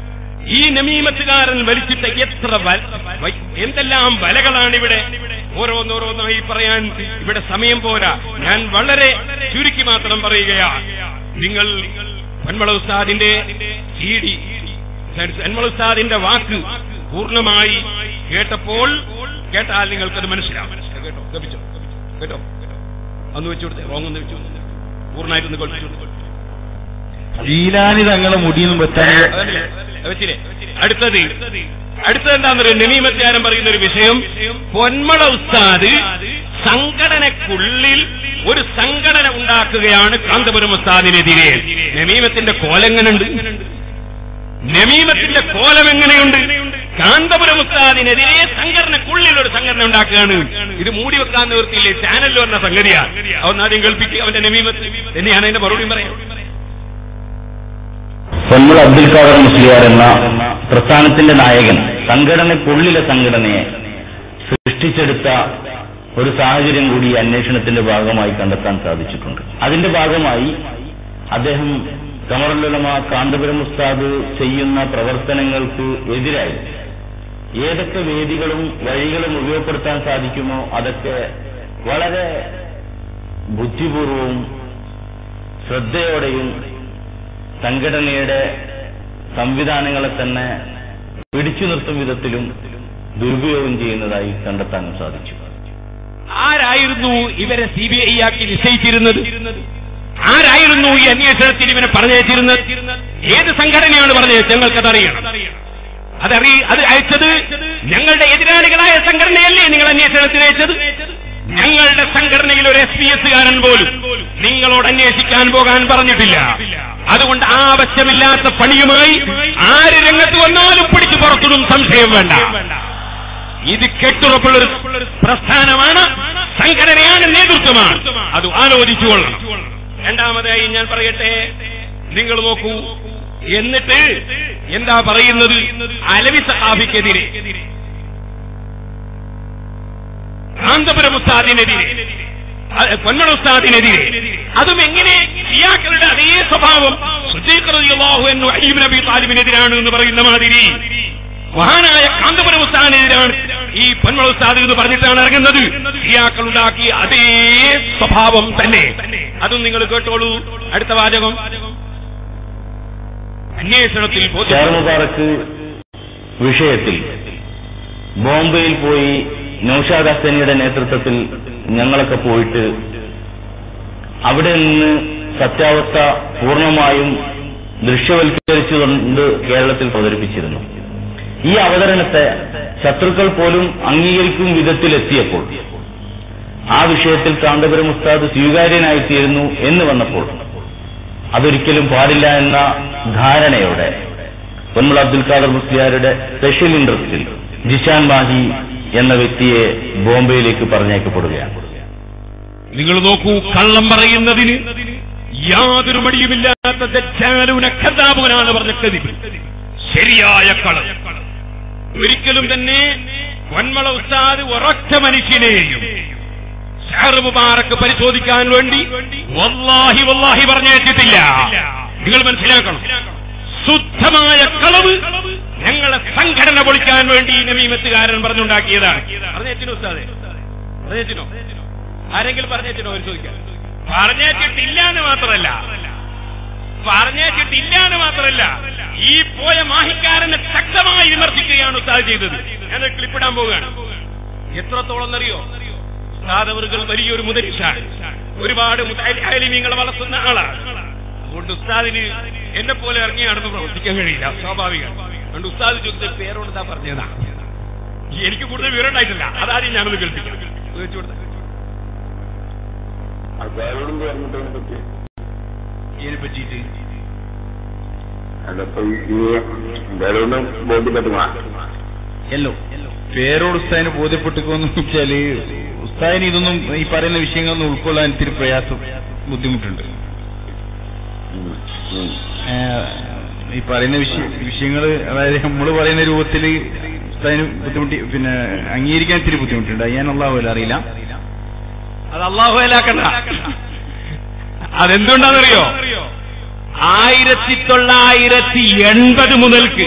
ഈ നമീമത്തുകാരൻ വലിച്ചിട്ട എത്ര വൽ- വൈ- എന്തെല്ലാം വലകളാണ് ഇവിടെ ഓരോന്നോരോന്നായി പറയാൻ ഇവിടെ സമയം പോരാ ഞാൻ വളരെ ചുരുക്കി മാത്രം പറയുകയാണ് നിങ്ങൾ പന്മള ഉസ്താദിന്റെ സി ഡി പന്മള ഉസ്താദിന്റെ വാക്ക് പൂർണ്ണമായി കേട്ടപ്പോൾ കേട്ടാൽ നിങ്ങൾക്കത് മനസ്സിലാവും കേട്ടോ കേട്ടോ കേട്ടോ അന്ന് വെച്ചു കൊടുത്തേ റോങ് ഒന്ന് വെച്ചു കൊടുത്തേ. പൂർണ്ണമായിട്ടൊന്ന് കേൾപ്പിച്ചു കൊടുത്തേ. ജീലാനി തങ്ങളെ മുടിയൊന്നും വെച്ചാൽ അതല്ലേ? അത് വെച്ചില്ലേ? അടുത്തത് അടുത്തത് എന്താന്ന് പറയുക നമീമത്യാരം പറയുന്ന ഒരു വിഷയം പൊന്മള ഉസ്താദ് സംഘടനക്കുള്ളിൽ ഒരു സംഘടന ഉണ്ടാക്കുകയാണ് കാന്തപുരം ഉസ്താദിനെതിരെ നമീമത്തിന്റെ കോലെങ്ങനുണ്ട് നമീമത്തിന്റെ കോലം എങ്ങനെയുണ്ട് കാന്തപുരം ഉസ്താദിനെതിരെ സംഘടനക്കുള്ളിൽ ഒരു സംഘടന ഉണ്ടാക്കുകയാണ് ഇത് മൂടി വെക്കാൻ നിവൃത്തിയില്ലേ ചാനലിൽ വന്ന സംഗതിയാണ് അവൻ ആദ്യം കേൾപ്പിക്കുക അവന്റെ നമീമത്ത് തന്നെയാണ് അതിന്റെ മറുപടിയും പറയാം പൊന്മുള അബ്ദുൽ ഖാദർ മുസ്ലിയാർ എന്ന പ്രസ്ഥാനത്തിന്റെ നായകൻ സംഘടനക്കുള്ളിലെ സംഘടനയെ സൃഷ്ടിച്ചെടുത്ത ഒരു സാഹചര്യം കൂടി ഈ അന്വേഷണത്തിന്റെ ഭാഗമായി കണ്ടെത്താൻ സാധിച്ചിട്ടുണ്ട് അതിന്റെ ഭാഗമായി അദ്ദേഹം കമറുലുലമ കാന്തപുരം ഉസ്താദ് ചെയ്യുന്ന പ്രവർത്തനങ്ങൾക്ക് എതിരായി ഏതൊക്കെ വേദികളും വഴികളും ഉപയോഗപ്പെടുത്താൻ സാധിക്കുമോ അതൊക്കെ വളരെ ബുദ്ധിപൂർവവും ശ്രദ്ധയോടെയും സംഘടനയുടെ സംവിധാനങ്ങളെ തന്നെ പിടിച്ചു നിർത്തും വിധത്തിലും ദുരുപയോഗം ചെയ്യുന്നതായി കണ്ടെത്താനും സാധിച്ചു ആരായിരുന്നു ഇവരെ സി ബി ഐ ആക്കി നിശ്ചയിച്ചിരുന്നത് ആരായിരുന്നു ഈ അന്വേഷണത്തിൽ ഇവനെ പറഞ്ഞയച്ചിരുന്നത് ഏത് സംഘടനയാണ് പറഞ്ഞത് ഞങ്ങൾക്കതറിയണം അതറി അത് അയച്ചത് ഞങ്ങളുടെ എതിരാളികളായ സംഘടനയല്ലേ നിങ്ങൾ അന്വേഷണത്തിന് അയച്ചത് ഞങ്ങളുടെ സംഘടനയിൽ ഒരു എസ് പി എസ്സുകാരൻ പോലും നിങ്ങളോട് അന്വേഷിക്കാൻ പോകാൻ പറഞ്ഞിട്ടില്ല അതുകൊണ്ട് ആവശ്യമില്ലാത്ത പണിയുമായി ആര് രംഗത്ത് വന്നാലും പിടിച്ചു പുറത്തിടും സംശയം വേണ്ട ഇത് കെട്ടുറപ്പുള്ളൊരു പ്രസ്ഥാനമാണ് സംഘടനയാണ് നേതൃത്വമാണ് അത് ആലോചിച്ചുകൊള്ളണം രണ്ടാമതായി ഞാൻ പറയട്ടെ നിങ്ങൾ നോക്കൂ എന്നിട്ട് എന്താ പറയുന്നത് അലവി സഹാബിക്കെതിരെ കാന്തപുരം ഉസ്താദിനെതിരെ അഹ് പൊന്മണ ഉസ്താദിനെതിരെ അതും എങ്ങനെ ഷിയാക്കളുടെ അതേ സ്വഭാവം സുജീഖ്റളിയല്ലാഹു എന്നു അയ്യൂബ് നബി താലിബിനെതിരാണ് എന്ന് പറയുന്ന മാതിരി മഹാനായ കാന്തപുരം ഉസ്താദിനെതിരാണ് ഈ പൊന്മള ഉസ്താദ് എന്ന് പറഞ്ഞിട്ടാണ് ഇറങ്ങുന്നത് ഷിയാക്കൾ ഉണ്ടാക്കിയ അതേ സ്വഭാവം തന്നെ അതും നിങ്ങൾ കേട്ടോളൂ അടുത്ത വാചകം അന്വേഷണത്തിൽ ഷെയർ ബോധ്യപ്പെട്ടു. മുബാറക്ക് വിഷയത്തിൽ ബോംബെയിൽ പോയി നൌഷാദ് ഹസനിയുടെ നേതൃത്വത്തിൽ ഞങ്ങളൊക്കെ പോയിട്ട് അവിടെ നിന്ന് സത്യാവസ്ഥ പൂർണ്ണമായും ദൃശ്യവൽക്കരിച്ചുകൊണ്ട് കേരളത്തിൽ അവതരിപ്പിച്ചിരുന്നു ഈ അവതരണത്തെ ശത്രുക്കൾ പോലും അംഗീകരിക്കും വിധത്തിലെത്തിയപ്പോൾ ആ വിഷയത്തിൽ കാന്തപുരം ഉസ്താദ് സ്വീകാര്യനായിത്തീരുന്നു എന്ന് വന്നപ്പോൾ അതൊരിക്കലും പാടില്ല എന്ന ധാരണയോടെ പൊന്മുള അബ്ദുൽ ഖാദർ മുസ്ലിയാരുടെ സ്പെഷ്യൽ ഇൻട്രസ്റ്റിൽ ജിഷാൻ മാഹി എന്ന വ്യക്തിയെ ബോംബെയിലേക്ക് പറഞ്ഞയക്കപ്പെടുകയാണ് നിങ്ങൾ നോക്കൂ കള്ളം പറയുന്നതിന് യാതൊരു മടിയുമില്ലാത്ത ദജ്ജാലൂന കഥാപുനാണ് പറഞ്ഞ കതിവ് ശരിയായ കളം ഒരിക്കലും തന്നെ വന്മള ഉസ്താദ് ഒരൊറ്റ മനുഷ്യനെയും ഷഹർ മുബാറക്ക് പരിശോധിക്കാൻ വേണ്ടി വല്ലാഹി വല്ലാഹി പറഞ്ഞയച്ചിട്ടില്ല നിങ്ങൾ മനസ്സിലാക്കണം ശുദ്ധമായ കളവ് ഞങ്ങളെ സംഘടന പൊളിക്കാൻ വേണ്ടി ഈ നമീമത്തുകാരൻ പറഞ്ഞുണ്ടാക്കിയതാണ് പറഞ്ഞേറ്റിനോ ഉസ്താദെ പറഞ്ഞേറ്റിനോ ആരെങ്കിലും പറഞ്ഞേറ്റിനോ പരിശോധിക്കാൻ പറഞ്ഞേറ്റിട്ടില്ല എന്ന് മാത്രമല്ല പറഞ്ഞേറ്റിട്ടില്ല എന്ന് മാത്രമല്ല ഈ പോയ മാഹിക്കാരനെ ശക്തമായി വിമർശിക്കുകയാണ് ഉസ്താദ് ചെയ്തത് ഞാൻ ക്ലിപ്പിടാൻ പോവുകയാണ് എത്രത്തോളം എന്നറിയോ ഉസ്താദവറുകൾ വലിയൊരു മുതലിഷാണ് ഒരുപാട് മുതാലിമീങ്ങളെ വളർത്തുന്ന ആളാണ് അതുകൊണ്ട് ഉസ്താദിന് എന്നെ പോലെ ഇറങ്ങി നടന്ന് പ്രവർത്തിക്കാൻ കഴിയില്ല സ്വാഭാവികം അതുകൊണ്ട് ഉസ്താദ് ചോദിച്ച പേരോട് എന്താ പറഞ്ഞതാ എനിക്ക് കൂടുതൽ വിവരം ഉണ്ടായിട്ടില്ല അതാദ്യം ഞാനൊന്ന് കേൾപ്പിക്കാം ചോദിച്ചു കൊടുത്ത അതാരോടും പറഞ്ഞിട്ടതിനെ പറ്റി ഇതിനെ പറ്റിയിട്ട് അതപ്പോ ഈ വേറൊന്ന് ബോധ്യപ്പെട്ടുമാ എല്ലോ പേരോട് ഉസ്താദിന് ബോധ്യപ്പെട്ടുക്കോന്ന് വെച്ചാല് ഉസ്താദിന് ഇതൊന്നും ഈ പറയുന്ന വിഷയങ്ങളൊന്നും ഉൾക്കൊള്ളാൻ ഇത്തിരി പ്രയാസം ബുദ്ധിമുട്ടുണ്ട് ഏഹ് ഈ പറയുന്ന വിഷയ വിഷയങ്ങൾ അതായത് നമ്മൾ പറയുന്ന രൂപത്തിൽ ഉസ്താദിന് ബുദ്ധിമുട്ടി പിന്നെ അംഗീകരിക്കാൻ ഇത്തിരി ബുദ്ധിമുട്ടുണ്ട് അത് ഞാൻ അള്ളാഹുല അറിയില്ല അത് അള്ളാഹുലാക്കണ്ട അതെന്തുകൊണ്ടാണെന്നറിയോ ആയിരത്തി തൊള്ളായിരത്തി എൺപത് മുതൽക്ക്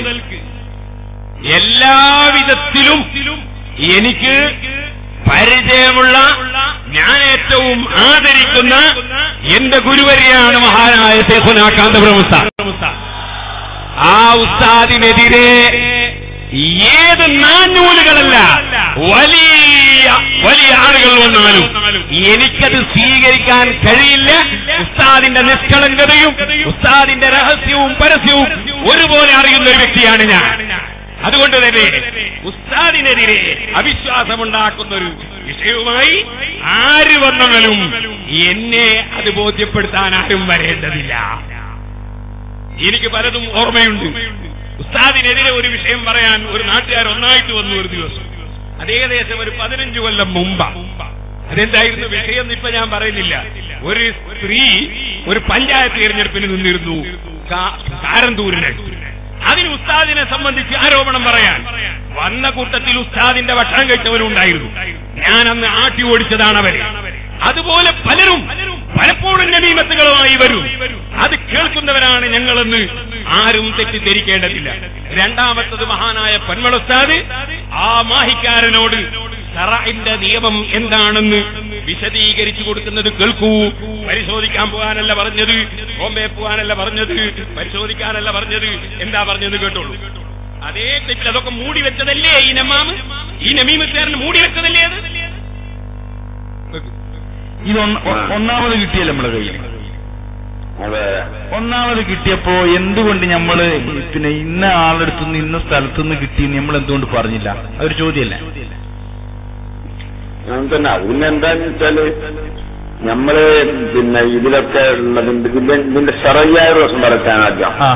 എല്ലാവിധത്തിലും എനിക്ക് പരിചയമുള്ള ഞാൻ ഏറ്റവും ആദരിക്കുന്ന എന്റെ ഗുരുവരിയാണ് മഹാനായ ശേഖുന കാന്തപുരം ഉസ്താദ് ആ ഉസ്താദിനെതിരെ ഏത് നാഞ്ഞൂലുകളല്ല വലിയ വലിയ ആളുകൾ വന്നാലും എനിക്കത് സ്വീകരിക്കാൻ കഴിയില്ല ഉസ്താദിന്റെ നിഷ്കളങ്കതയും ഉസ്താദിന്റെ രഹസ്യവും പരസ്യവും ഒരുപോലെ അറിയുന്ന ഒരു വ്യക്തിയാണ് ഞാൻ അതുകൊണ്ട് തന്നെ ഉസ്താദിനെതിരെ അവിശ്വാസമുണ്ടാക്കുന്ന ഒരു വിഷയവുമായി ആര് വന്നാലും എന്നെ അത് ബോധ്യപ്പെടുത്താൻ ആരും വരേണ്ടതില്ല എനിക്ക് പലതും ഓർമ്മയുണ്ട് ഉസ്താദിനെതിരെ ഒരു വിഷയം പറയാൻ ഒരു നാട്ടുകാർ ഒന്നായിട്ട് വന്നു ഒരു ദിവസം അത് ഏകദേശം ഒരു പതിനഞ്ച് കൊല്ലം മുമ്പ് അതെന്തായിരുന്നു വിഷയം എന്ന് ഇപ്പൊ ഞാൻ പറയുന്നില്ല ഒരു സ്ത്രീ ഒരു പഞ്ചായത്ത് തിരഞ്ഞെടുപ്പിന് നിന്നിരുന്നു കാ- കാരന്തൂരിനടുത്ത് അതിന് ഉസ്താദിനെ സംബന്ധിച്ച് ആരോപണം പറയാൻ വന്ന കൂട്ടത്തിൽ ഉസ്താദിന്റെ ഭക്ഷണം കഴിച്ചവരും ഉണ്ടായിരുന്നു ഞാൻ അന്ന് ആട്ടി ഓടിച്ചതാണ് അവരെ അതുപോലെ പലരും പലപ്പോഴും നമീമത്തുകളുമായി വരും അത് കേൾക്കുന്നവരാണ് ഞങ്ങളെന്ന് ആരും തെറ്റിദ്ധരിക്കേണ്ടതില്ല രണ്ടാമത്തത് മഹാനായ പന്മളുസ്താദ് ആ മാഹിക്കാരനോട് ഷറഇന്റെ നിയമം എന്താണെന്ന് വിശദീകരിച്ചു കൊടുക്കുന്നത് കേൾക്കൂ പരിശോധിക്കാൻ പോകാനല്ല പറഞ്ഞത് ബോംബെ പോകാനല്ല പറഞ്ഞത് പരിശോധിക്കാനല്ല പറഞ്ഞത് എന്താ പറഞ്ഞത് കേട്ടോളൂ അതേ തെറ്റിൽ അതൊക്കെ മൂടി വെച്ചതല്ലേ ഈ നമാമ് ഈ നമീമത്തുകാരൻ മൂടി വെച്ചതല്ലേ അത് ഇത് ഒന്ന്- ഒ- ഒന്നാമത് കിട്ടിയല്ലോ നമ്മളെ കയ്യിൽ അതെ ഒന്നാമത് കിട്ടിയപ്പോ എന്തുകൊണ്ട് നമ്മള് പിന്നെ ഇന്ന ആളെടുത്തുനിന്ന് ഇന്ന സ്ഥലത്തുനിന്ന് കിട്ടി നമ്മൾ എന്തുകൊണ്ട് പറഞ്ഞില്ല അതൊരു ചോദ്യമല്ലേ അങ്ങനെ തന്നെ അത് പിന്നെ എന്താന്ന് വെച്ചാല് നമ്മള് പിന്നെ ഇതിലൊക്കെ ഉള്ളതിന്റെ ഇതിന്റെ ഇതിന്റെ ശറയ്യായ ദിവസം പറക്കാൻ ആദ്യം ആ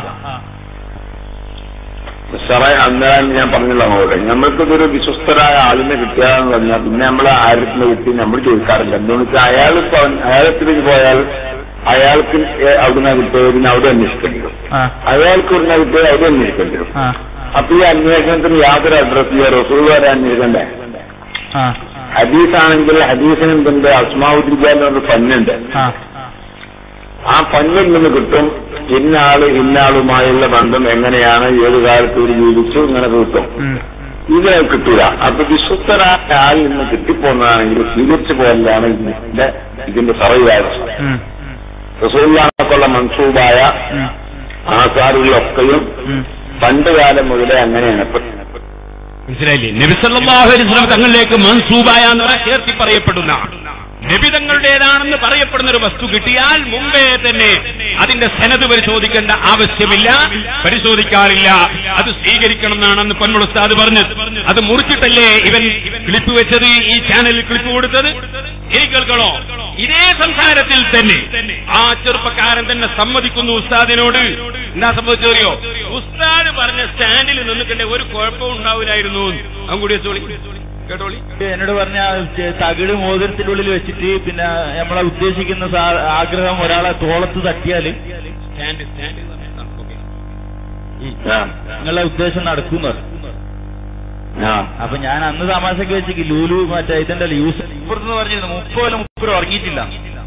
ഷറ അന്നേരം ഞാൻ പറഞ്ഞല്ലോ അങ്ങോട്ട് നമ്മൾക്കിതൊരു വിശ്വസ്തരായ ആളിനെ കിട്ടുകയെന്ന് പറഞ്ഞാൽ പിന്നെ നമ്മൾ ആയിരത്തിന് കിട്ടി നമ്മൾ ചോദിക്കാറില്ല എന്താണെന്ന് വെച്ചാൽ അയാൾ അയാളത്തിലേക്ക് പോയാൽ അയാൾക്ക് അവിടുന്ന് കിട്ടിയത് പിന്നെ അവിടെ അന്വേഷിക്കേണ്ടി വരും ആ അയാൾക്ക് ഇവിടുന്ന് കിട്ടിയത് അവിടെ അന്വേഷിക്കേണ്ടി വരും ആ അപ്പൊ ഈ അന്വേഷണത്തിന് യാതൊരു അഡ്രസ് ചെയ്യാൻ റസൂൾ വരെ അന്വേഷിക്കണ്ടേ ആ ഹദീസാണെങ്കിൽ ഹദീസിന് എന്തുണ്ട് അസ്മാവുദ്ദീൻ എന്നൊരു ഫന്നുണ്ട് ആ ആ ഫന്നിൽ നിന്ന് കിട്ടും ഇന്ന ആള് ഇന്ന ആളുമായുള്ള ബന്ധം എങ്ങനെയാണ് ഏത് കാലത്ത് ഒരു ജീവിച്ചു ഇങ്ങനെ കിട്ടും ഉം. ഇത് കിട്ടൂല അപ്പൊ വിശ്വസ്തരായ ആളിൽ നിന്ന് കിട്ടിപ്പോന്നതാണെങ്കിൽ സ്വീകരിച്ചു പോകലാണ് ഇതിന്റെ ഇതിന്റെ സർവ്വ ഉം. റസൂല്ലാണക്കുള്ള മൻസൂബായ ഉം. ആസാറുകളൊക്കെയും ഉം. പണ്ട് കാലം മുതലേ അങ്ങനെയാണ് ഇപ്പൊ മനസ്സിലായില്ലേ നബിസല്ലാഹു അലൈഹി വസല്ലം തങ്ങളിലേക്ക് മൻസൂബായ എന്ന് പറഞ്ഞാൽ ചേർത്തി പറയപ്പെടുന്ന നബി തങ്ങളുടേതാണെന്ന് പറയപ്പെടുന്ന ഒരു വസ്തു കിട്ടിയാൽ മുമ്പേ തന്നെ അതിന്റെ സെനത് പരിശോധിക്കേണ്ട ആവശ്യമില്ല പരിശോധിക്കാറില്ല അത് സ്വീകരിക്കണം എന്നാണെന്ന് പൊന്മുളസ്താദ് പറഞ്ഞത് അത് മുറിച്ചിട്ടല്ലേ ഇവൻ ക്ലിപ്പ് വെച്ചത് ഈ ചാനലിൽ ക്ലിപ്പ് കൊടുത്തത് ഇനി കേൾക്കണോ ഇതേ സംസാരത്തിൽ തന്നെ ആ ചെറുപ്പക്കാരൻ തന്നെ സമ്മതിക്കുന്നു ഉസ്താദിനോട് എന്താ സംഭവിച്ചറിയോ ഉസ്താദ് പറഞ്ഞ സ്റ്റാൻഡിൽ നിന്നിട്ടുണ്ടെ ഒരു കുഴപ്പവും ഉണ്ടാവില്ലായിരുന്നു അവൻ കൂടി വെച്ചോളി കേട്ടോളി എന്നോട് പറഞ്ഞ ആ ചെ- തകിട് മോതിരത്തിന്റെ ഉള്ളിൽ വെച്ചിട്ട് പിന്നെ നമ്മളെ ഉദ്ദേശിക്കുന്ന സാ- ആഗ്രഹം ഒരാളെ തോളത്ത് തട്ടിയാല് സ്റ്റാൻഡ് സ്റ്റാൻഡ് ഓക്കെ ആ, നിങ്ങളുടെ ഉദ്ദേശം നടക്കും പറഞ്ഞു ആ. അപ്പൊ ഞാൻ അന്ന് തമാശക്ക് വെച്ചേക്ക് ലൂലു മറ്റേ ഇതിന്റെ യൂസ് ഇപ്പുറത്ത് പറഞ്ഞിരുന്നു മുപ്പത് മുപ്പത് ഉറങ്ങിയിട്ടില്ല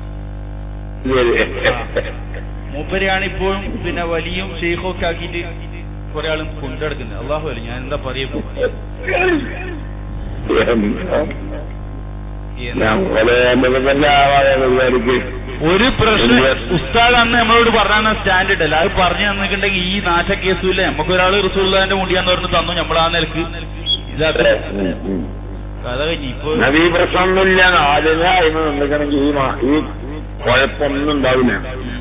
മൂപ്പരെയാണ് ഇപ്പോഴും പിന്നെ വലിയും ഷെയ്ഖും ഒക്കെ ആക്കിയിട്ട് കുറെ ആളും കൊണ്ടെടുക്കുന്നത് അള്ളാഹു അല്ല ഞാൻ എന്താ പറയുമ്പോ ഞാൻ പോലെ മൃഗമല്ല ആവാതെ പരിപാടിക്ക് ഒരു പ്രശ്നം ഉസ്താദ് അന്ന് നമ്മളോട് പറഞ്ഞ സ്റ്റാൻഡ് ഇട്ടല്ല അത് പറഞ്ഞു തന്നിട്ടുണ്ടെങ്കിൽ ഈ നാശ കേസുമില്ല നമുക്കൊരാള് റസൂള്ളാന്റെ മുടിയാന്ന് പറഞ്ഞ് തന്നു നമ്മൾ ആ നിലക്ക് ഇതാട്ടെ ഉം, ഉം. കഥ കഴിഞ്ഞു ഇപ്പൊ അത് ഈ പ്രശ്നമൊന്നുമില്ല ആദ്യമേ അതിന് നിന്നിക്കണമെങ്കിൽ ഈ മാ- ഈ കുഴപ്പമൊന്നും ഉണ്ടാവില്ല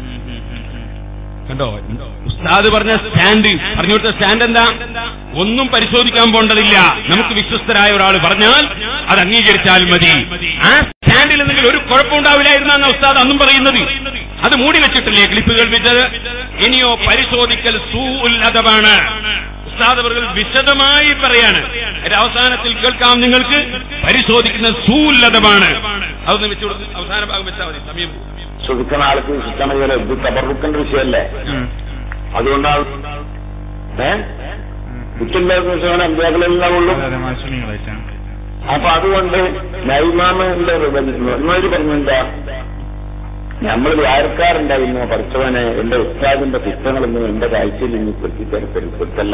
കണ്ടോ ഉസ്താദ് പറഞ്ഞ സ്റ്റാൻഡ് പറഞ്ഞു കൊടുത്ത സ്റ്റാൻഡ് എന്താ ഒന്നും പരിശോധിക്കാൻ പോണ്ടതില്ല നമുക്ക് വിശ്വസ്തരായ ഒരാൾ പറഞ്ഞാൽ അത് അംഗീകരിച്ചാൽ മതി ആ സ്റ്റാൻഡിൽ എന്തെങ്കിലും ഒരു കുഴപ്പമുണ്ടാവില്ലായിരുന്നു എന്നാ ഉസ്താദ് അന്നും പറയുന്നത് അത് മൂടി വെച്ചിട്ടില്ലേ ക്ലിപ്പ് കേൾപ്പിച്ചത് ഇനിയോ പരിശോധിക്കൽ സൂ ഉല്ലതമാണ് ഉസ്താദ് അവർ വിശദമായി പറയാണ് അതിന്റെ അവസാനത്തിൽ കേൾക്കാം നിങ്ങൾക്ക് പരിശോധിക്കുന്ന സൂ ഉല്ലതമാണ് അതൊന്ന് വെച്ചു കൊടുത്ത് അവസാന ഭാഗം വെച്ചാൽ മതി സമയം പോകും. ശ്രദ്ധിക്കുന്ന ആൾക്ക് ശിക്ഷണ ഇത് തബറുക്കേണ്ട വിഷയമല്ലേ അതുകൊണ്ടാണ് ഏ കുറ്റില്ലാത്ത വിഷയമാണ് അധ്യാപകരെല്ലാം ഉള്ളൂ അപ്പൊ അതുകൊണ്ട് നൈമാമിന്റെ എന്നൊരു പറഞ്ഞെന്താ നമ്മൾ വ്യാഴക്കാരുണ്ടായിരുന്നു പഠിച്ചവനെ എന്റെ ഉസ്താദിന്റെ പുസ്തകങ്ങളൊന്നും എന്റെ കാഴ്ചയിൽ നിന്ന് പെടുത്തല്ല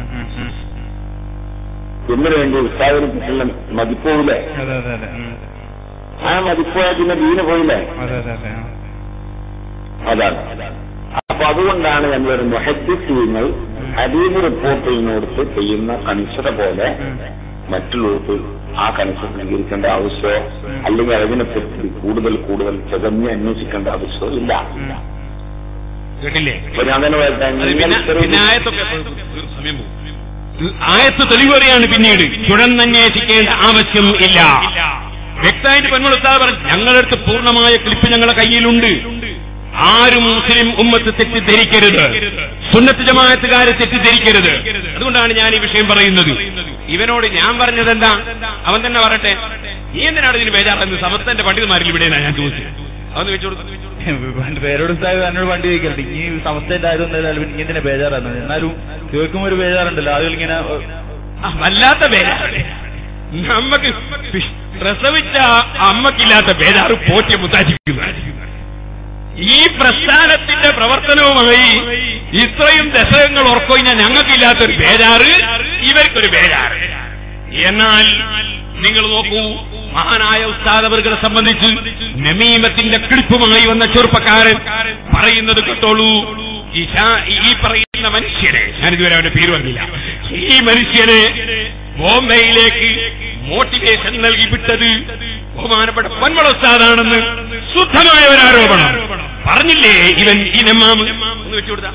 ഇതിനു വേണ്ടി ഉസ്താദിന് കിട്ടുന്ന മതിപ്പോവില്ലേ അതെ അതെ അതെ ഉം. ആ മതിപ്പോയ പിന്നെ ദീന് പോയില്ലേ അതെ അതെ അതെ അതാണ് അപ്പൊ അതുകൊണ്ടാണ് നമ്മളൊരു മൊഹദ്ദീങ്ങൾ ഹദീബ് റിപ്പോർട്ട് ചെയ്യുന്നിടത്ത് ചെയ്യുന്ന കണിശത പോലെ മറ്റുള്ളവർക്ക് ആ കണിശത സ്വീകരിക്കേണ്ട ആവശ്യമോ അല്ലെങ്കിൽ അതിനെപ്പറ്റി കൂടുതൽ കൂടുതൽ ചെതഞ്ഞ് അന്വേഷിക്കേണ്ട ആവശ്യമോ ഇല്ല കേട്ടില്ലേ അപ്പൊ ഞാൻ തന്നെ പറയട്ടെ, അത് നിങ്ങൾ പിന്നെ ഇത്രയും- പിന്നെ ആയത്തൊക്കെ സമയം പോകും. ആയത്ത് തെളിവറിയാണ് പിന്നീട് ചുഴന്നന്വേഷിക്കേണ്ട ആവശ്യം ഇല്ല വ്യക്തമായിട്ട് പെൺമൾ ഉസ്താദ് പറഞ്ഞു ഞങ്ങളടുത്ത് പൂർണ്ണമായ ക്ലിപ്പ് ഞങ്ങളുടെ കയ്യിലുണ്ട് ആരും മുസ്ലിം ഉമ്മത്ത് തെറ്റിദ്ധരിക്കരുത് സുന്നത്ത് ജമാഅത്തുകാരെ തെറ്റിദ്ധരിക്കരുത് അതുകൊണ്ടാണ് ഞാൻ ഈ വിഷയം പറയുന്നത് ഇവനോട് ഞാൻ പറഞ്ഞത് എന്താ അവൻ തന്നെ പറയട്ടെ നീ എന്തിനാണ് ഇതിന് ബേജാറുന്നത് സമസ്തന്റെ പണ്ഡിതന്മാരിൽ ഇവിടെ ഞാൻ ചോദിച്ചത് അതൊന്ന് വെച്ചു കൊടുത്തു പണ്ട് പേരോട് ഉസ്താദ് എന്നോട് വണ്ടി ചോദിക്കലുണ്ട് ഇനി സമസ്തന്റെ ആയതൊന്നും ഇനി എന്തിനാ ബേജാറാണ് എന്നാലും കേൾക്കുമ്പോ ഒരു ബേജാറുണ്ടല്ലോ ആളുകൾ ഇങ്ങനെ ആ, വല്ലാത്ത ബേജാറ് നമുക്ക് പ്രസവിച്ച അമ്മക്കില്ലാത്ത ബേജാറ് പോറ്റിയ മുത്താച്ചിരിക്കുന്നു ഈ പ്രസ്ഥാനത്തിന്റെ പ്രവർത്തനവുമായി ഇത്രയും ദശകങ്ങൾ ഉറക്കൊഴിഞ്ഞ ഞങ്ങൾക്കില്ലാത്തൊരു ബേജാറ് ഇവർക്കൊരു ബേജാറ് എന്നാൽ നിങ്ങൾ നോക്കൂ മഹാനായ ഉസ്താദവറുകളെ സംബന്ധിച്ച് നമീമത്തിന്റെ കിളിപ്പുമായി വന്ന ചെറുപ്പക്കാരൻ പറയുന്നത് കേട്ടോളൂ ഈ ശാ- ഈ പറയുന്ന മനുഷ്യനെ ഞാനിതുവരെ അവന്റെ പേര് പറഞ്ഞില്ല ഈ മനുഷ്യനെ ബോംബെയിലേക്ക് മോട്ടിവേഷൻ നൽകി വിട്ടത് ബഹുമാനപ്പെട്ട പൊന്മള ഉസ്താദാണെന്ന് ശുദ്ധമായ ഒരു ആരോപണം പറഞ്ഞില്ലേ ഇവൻ ഈ നെമ്മാമ് ഒന്ന് വെച്ചുകൊടുത്താ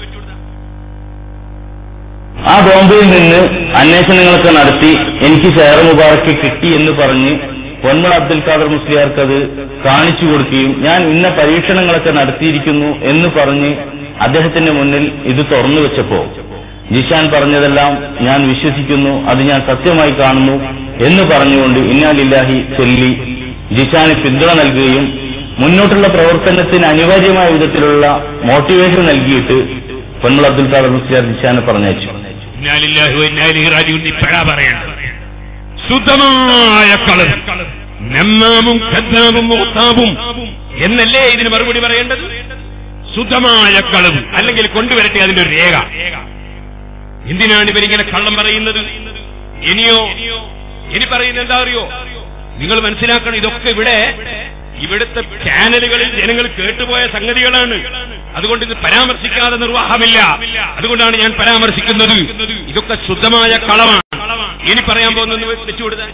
ആ ബോംബെയിൽ നിന്ന് അന്വേഷണങ്ങളൊക്കെ നടത്തി എനിക്ക് ഷെയർ മുബാറക്ക് കിട്ടി എന്ന് പറഞ്ഞ് പൊന്മള അബ്ദുൽ ഖാദർ മുസ്ലിയാർക്ക് അത് കാണിച്ചു കൊടുക്കുകയും ഞാൻ ഇന്ന പരീക്ഷണങ്ങളൊക്കെ നടത്തിയിരിക്കുന്നു എന്ന് പറഞ്ഞ് അദ്ദേഹത്തിന്റെ മുന്നിൽ ഇത് തുറന്നു വെച്ചപ്പോ ജിഷാൻ പറഞ്ഞതെല്ലാം ഞാൻ വിശ്വസിക്കുന്നു അത് ഞാൻ സത്യമായി കാണുന്നു എന്ന് പറഞ്ഞുകൊണ്ട് ഇന്നാലില്ലാഹി ചൊല്ലി ജിഷാന് പിന്തുണ നൽകുകയും മുന്നോട്ടുള്ള പ്രവർത്തനത്തിന് അനിവാര്യമായ വിധത്തിലുള്ള മോട്ടിവേഷൻ നൽകിയിട്ട് പൊന്മള അബ്ദുൽ ഖാദർ മുസ്ലിയാർ ജിഷാനെ പറഞ്ഞയച്ചു ഇന്നാലില്ലാഹി വ ഇന്നാ ഇലൈഹി റാജിഊൻ ഇപ്പഴാ പറയേണ്ടത് ശുദ്ധമായ കളർ നെമ്മാമും ഖദ്ദാമും മുഖ്താബും എന്നല്ലേ ഇതിന് മറുപടി പറയേണ്ടത് ശുദ്ധമായ കളവ് അല്ലെങ്കിൽ കൊണ്ടുവരട്ടെ അതിന്റെ ഒരു രേഖ എന്തിനാണ് ഇവരിങ്ങനെ കള്ളം പറയുന്നത് ഇനിയോ ഇനി പറയുന്നത് എന്താ അറിയോ നിങ്ങൾ മനസ്സിലാക്കണം ഇതൊക്കെ ഇവിടെ ഇവിടുത്തെ ചാനലുകളിൽ ജനങ്ങൾ കേട്ടുപോയ സംഗതികളാണ് അതുകൊണ്ട് ഇത് പരാമർശിക്കാതെ നിർവാഹമില്ല അതുകൊണ്ടാണ് ഞാൻ പരാമർശിക്കുന്നത് ഇതൊക്കെ ശുദ്ധമായ കളവാണ് ഇനി പറയാൻ പോകുന്നത് വെച്ചുകൊടുത്താൽ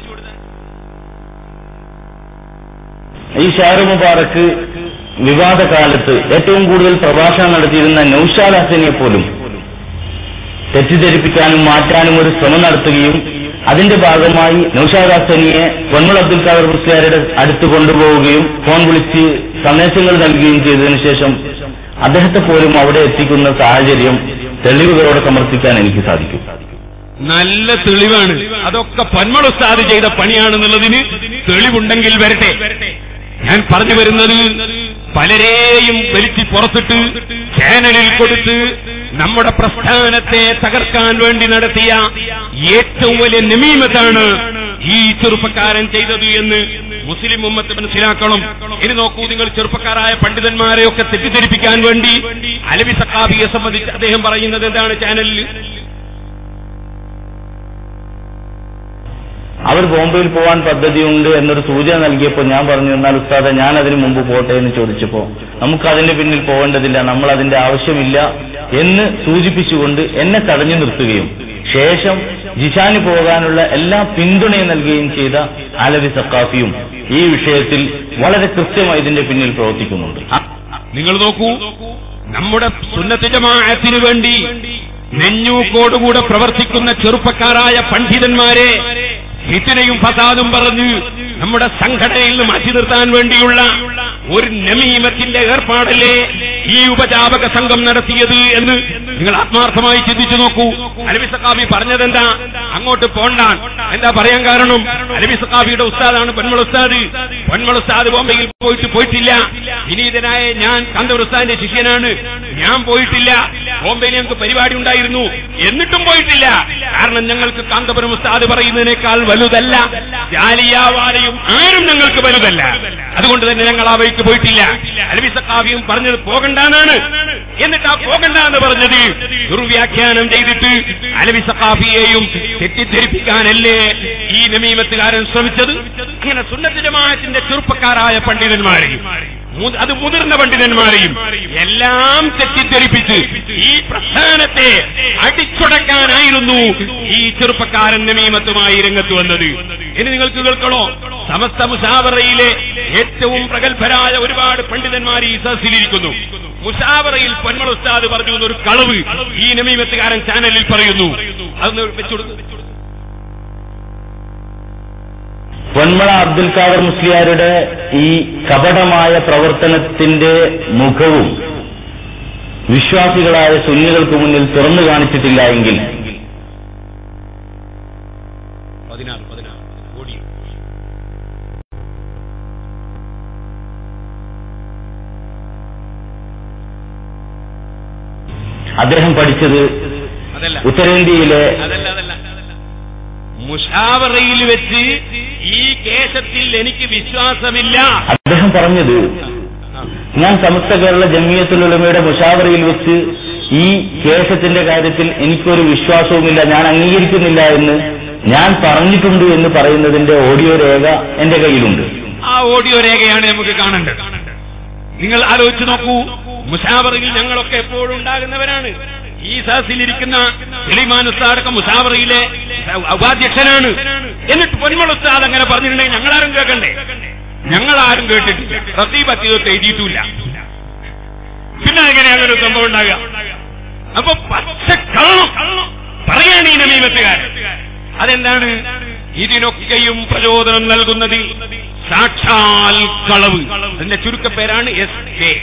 ഈ ഷാർ മുബാറക്ക് വിവാദ കാലത്ത് ഏറ്റവും കൂടുതൽ പ്രഭാഷണം നടത്തിയിരുന്ന നൌഷാദ് ഹസനെ പോലും തെറ്റിദ്ധരിപ്പിക്കാനും മാറ്റാനും ഒരു ശ്രമം നടത്തുകയും അതിന്റെ ഭാഗമായി നൌഷാദ് ഹസനിയെ പൊന്മുൾ അബ്ദുൽ ഖാദർ മുസ്ലിയാരുടെ അടുത്ത് കൊണ്ടുപോവുകയും ഫോൺ വിളിച്ച് സന്ദേശങ്ങൾ നൽകുകയും ചെയ്തതിനു ശേഷം അദ്ദേഹത്തെ പോലും അവിടെ എത്തിക്കുന്ന സാഹചര്യം തെളിവുകളോടെ സമർപ്പിക്കാൻ എനിക്ക് സാധിക്കും നല്ല തെളിവാണ് അതൊക്കെ പന്മൾ ഉസ്താദ് ചെയ്ത പണിയാണെന്നുള്ളതിന് തെളിവുണ്ടെങ്കിൽ വരട്ടെ ഞാൻ പറഞ്ഞു വരുന്നത് പലരെയും വലിച്ചു പുറത്തിട്ട് ചാനലിൽ കൊടുത്ത് നമ്മുടെ പ്രസ്ഥാനത്തെ തകർക്കാൻ വേണ്ടി നടത്തിയ ഏറ്റവും വലിയ നമീമത്താണ് ഈ ചെറുപ്പക്കാരൻ ചെയ്തത് എന്ന് മുസ്ലിം ഉമ്മത്ത് മനസ്സിലാക്കണം ഇനി നോക്കൂ നിങ്ങൾ ചെറുപ്പക്കാരായ പണ്ഡിതന്മാരെയൊക്കെ തെറ്റിദ്ധരിപ്പിക്കാൻ വേണ്ടി അലവി സക്കാബിയെ സംബന്ധിച്ച് അദ്ദേഹം പറയുന്നത് എന്താണ് ചാനലിൽ അവർ ബോംബെയിൽ പോകാൻ പദ്ധതിയുണ്ട് എന്നൊരു സൂചന നൽകിയപ്പോൾ ഞാൻ പറഞ്ഞു എന്നാൽ ഉസ്താദെ ഞാൻ അതിനു മുമ്പ് പോട്ടെ എന്ന് ചോദിച്ചപ്പോ നമുക്ക് അതിന്റെ പിന്നിൽ പോകേണ്ടതില്ല നമ്മൾ അതിന്റെ ആവശ്യമില്ല എന്ന് സൂചിപ്പിച്ചുകൊണ്ട് എന്നെ തടഞ്ഞു നിർത്തുകയും ശേഷം ജിഷാന് പോകാനുള്ള എല്ലാ പിന്തുണയും നൽകുകയും ചെയ്ത ആലവി സക്കാഫിയും ഈ വിഷയത്തിൽ വളരെ കൃത്യമായി ഇതിന്റെ പിന്നിൽ പ്രവർത്തിക്കുന്നുണ്ട് നിങ്ങൾ നോക്കൂ നമ്മുടെ സുന്നത്ത് ജമാഅത്തിന് വേണ്ടി നെഞ്ഞൂക്കോടുകൂടെ പ്രവർത്തിക്കുന്ന ചെറുപ്പക്കാരായ പണ്ഡിതന്മാരെ ഫിത്തിനയും ഫസാദും പറഞ്ഞ് നമ്മുടെ സംഘടനയിൽ നിന്ന് മാറ്റി നിർത്താൻ വേണ്ടിയുള്ള ഒരു നമീമത്തിന്റെ ഏർപ്പാടല്ലേ ഈ ഉപജാപക സംഘം നടത്തിയത് എന്ന് നിങ്ങൾ ആത്മാർത്ഥമായി ചിന്തിച്ചു നോക്കൂ അലവി സക്കാബി പറഞ്ഞതെന്താ അങ്ങോട്ട് പോണ്ടാൻ എന്താ പറയാൻ കാരണം അലവി സക്കാബിയുടെ ഉസ്താദാണ് പൊന്മൾ ഉസ്താദ് പൊന്മൾ ഉസ്താദ് ബോംബെയിൽ പോയിട്ട് പോയിട്ടില്ല വിനീതനായ ഞാൻ കാന്തപുര ഉസ്താദിന്റെ ശിഷ്യനാണ് ഞാൻ പോയിട്ടില്ല ബോംബെയിൽ ഞങ്ങൾക്ക് പരിപാടി ഉണ്ടായിരുന്നു എന്നിട്ടും പോയിട്ടില്ല കാരണം ഞങ്ങൾക്ക് കാന്തപുരം ഉസ്താദ് പറയുന്നതിനേക്കാൾ വലുതല്ല ജാലിയാവാലയും ആരും ഞങ്ങൾക്ക് വലുതല്ല അതുകൊണ്ട് തന്നെ ഞങ്ങൾ ആ വഴിക്ക് പോയിട്ടില്ല അലവി സക്കാവിയും പറഞ്ഞത് പോകണ്ടാന്നാണ് എന്നിട്ട് ആ പോകണ്ട എന്ന് പറഞ്ഞത് ദുർവ്യാഖ്യാനം ചെയ്തിട്ട് അലവി സക്കാഫിയെയും തെറ്റിദ്ധരിപ്പിക്കാനല്ലേ ഈ നമീമത്തുകാരൻ ശ്രമിച്ചത് ഇങ്ങനെ സുന്നത്ത് ജമാഅത്തിന്റെ ചെറുപ്പക്കാരായ പണ്ഡിതന്മാരെയും മു- അത് മുതിർന്ന പണ്ഡിതന്മാരെയും എല്ലാം തെറ്റിദ്ധരിപ്പിച്ച് ഈ പ്രസ്ഥാനത്തെ അടിച്ചുടക്കാനായിരുന്നു ഈ ചെറുപ്പക്കാരൻ നമീമത്തുമായി രംഗത്ത് വന്നത് ഇനി നിങ്ങൾക്ക് കേൾക്കണോ സമസ്ത മുസാവറയിലെ ഏറ്റവും പ്രഗത്ഭരായ ഒരുപാട് പണ്ഡിതന്മാർ ഈ സദസ്സിലിരിക്കുന്നു മുസാവറയിൽ പൊന്മൾ ഉസ്താദ് പറഞ്ഞു എന്നൊരു കളവ് ഈ നമീമത്തുകാരൻ ചാനലിൽ പറയുന്നു അതൊന്ന് വെച്ചുകൊടുക്കും പൊന്മള അബ്ദുൽ ഖാദർ മുസ്ലിയാരുടെ ഈ കപടമായ പ്രവർത്തനത്തിന്റെ മുഖവും വിശ്വാസികളായ സുന്നികൾക്ക് മുന്നിൽ തുറന്നു കാണിച്ചിട്ടില്ല എങ്കിൽ പതിനാറ് പതിനാറ് ഓഡിയോ അദ്ദേഹം പഠിച്ചത് അതല്ല ഉത്തരേന്ത്യയിലെ അതല്ല അതല്ല മുഷാവറയിൽ വെച്ച് ഈ കേസത്തിൽ എനിക്ക് വിശ്വാസമില്ല അദ്ദേഹം പറഞ്ഞത് ഞാൻ സമസ്ത കേരള ജമിയത്തുലുലമയുടെ മുഷാവറയിൽ വെച്ച് ഈ കേസത്തിന്റെ കാര്യത്തിൽ എനിക്കൊരു വിശ്വാസവുമില്ല ഞാൻ അംഗീകരിക്കുന്നില്ല എന്ന് ഞാൻ പറഞ്ഞിട്ടുണ്ട് എന്ന് പറയുന്നതിന്റെ ഓഡിയോ രേഖ എന്റെ കയ്യിലുണ്ട് ആ ഓഡിയോ രേഖയാണ് നമുക്ക് കാണേണ്ടത് നിങ്ങൾ ആലോചിച്ച് നോക്കൂ മുഷാവറയിൽ ഞങ്ങളൊക്കെ എപ്പോഴും ഉണ്ടാകുന്നവരാണ് ഈ സഹസിലിരിക്കുന്ന എളിമാൻ ഉസ്താദൊക്കെ മുഷാവറയിലെ ഉപാധ്യക്ഷനാണ് എന്നിട്ട് പൊന്മൾ ഉസ്താദ് അങ്ങനെ പറഞ്ഞിട്ടുണ്ടെങ്കിൽ ഞങ്ങളാരും കേൾക്കണ്ടേ ഞങ്ങളാരും കേട്ടിട്ടില്ല റസീബത്തിയൊക്കെ എഴുതിയിട്ടില്ല പിന്നെ എങ്ങനെ അങ്ങനെ ഒരു സംഭവം ഉണ്ടാകുക അപ്പൊ പച്ച കള്ളം പറയാണ് ഈ നമീമത്തുകാരൻ അതെന്താണ് ഇതിനൊക്കെയും പ്രചോദനം നൽകുന്നത് സാക്ഷാൽ കളവ് അതിന്റെ ചുരുക്കപ്പേരാണ് എസ് കെ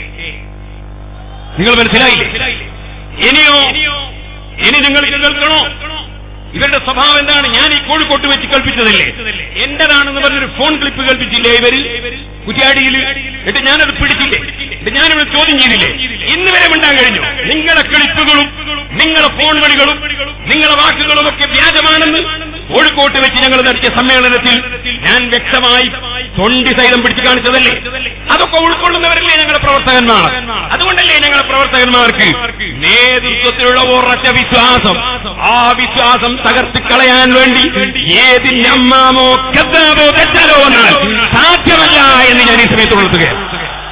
നിങ്ങൾ മനസ്സിലായില്ലേ ഇനിയോ ഇനി നിങ്ങൾ ഇത് കേൾക്കണോ ഇവരുടെ സ്വഭാവം എന്താണ് ഞാൻ ഈ കോഴിക്കോട്ട് വെച്ച് കൽപ്പിച്ചതല്ലേ എന്റേതാണെന്ന് പറഞ്ഞൊരു ഫോൺ ക്ലിപ്പ് കൽപ്പിച്ചില്ലേ ഇവര് കുറ്റിയാടിയിൽ എന്നിട്ട് ഞാനത് പിടിച്ചില്ലേ എന്നിട്ട് ഞാനിവിടെ ചോദ്യം ചെയ്തില്ലേ ഇന്ന് വരെ മിണ്ടാൻ കഴിഞ്ഞു നിങ്ങളെ ക്ലിപ്പുകളും നിങ്ങളെ ഫോൺ വിളികളും നിങ്ങളെ വാക്കുകളും ഒക്കെ വ്യാജമാണെന്ന് കോഴിക്കോട്ട് വെച്ച് ഞങ്ങൾ നടത്തിയ സമ്മേളനത്തിൽ ഞാൻ വ്യക്തമായി തൊണ്ടി സഹിതം പിടിച്ചു കാണിച്ചതല്ലേ അതൊക്കെ ഉൾക്കൊള്ളുന്നവരല്ലേ ഞങ്ങളുടെ പ്രവർത്തകന്മാർ അതുകൊണ്ടല്ലേ ഞങ്ങളുടെ പ്രവർത്തകന്മാർക്ക് നേതൃത്വത്തിലുള്ള ഉറച്ച വിശ്വാസം ആ വിശ്വാസം തകർത്ത് കളയാൻ വേണ്ടി ഏതിന്റെ അമ്മാമോ കദ്ദാബോ തെറ്റാലോ എന്നാൽ സാധ്യമല്ല എന്ന് ഞാൻ ഈ സമയത്ത് ഉണർത്തുകയാണ്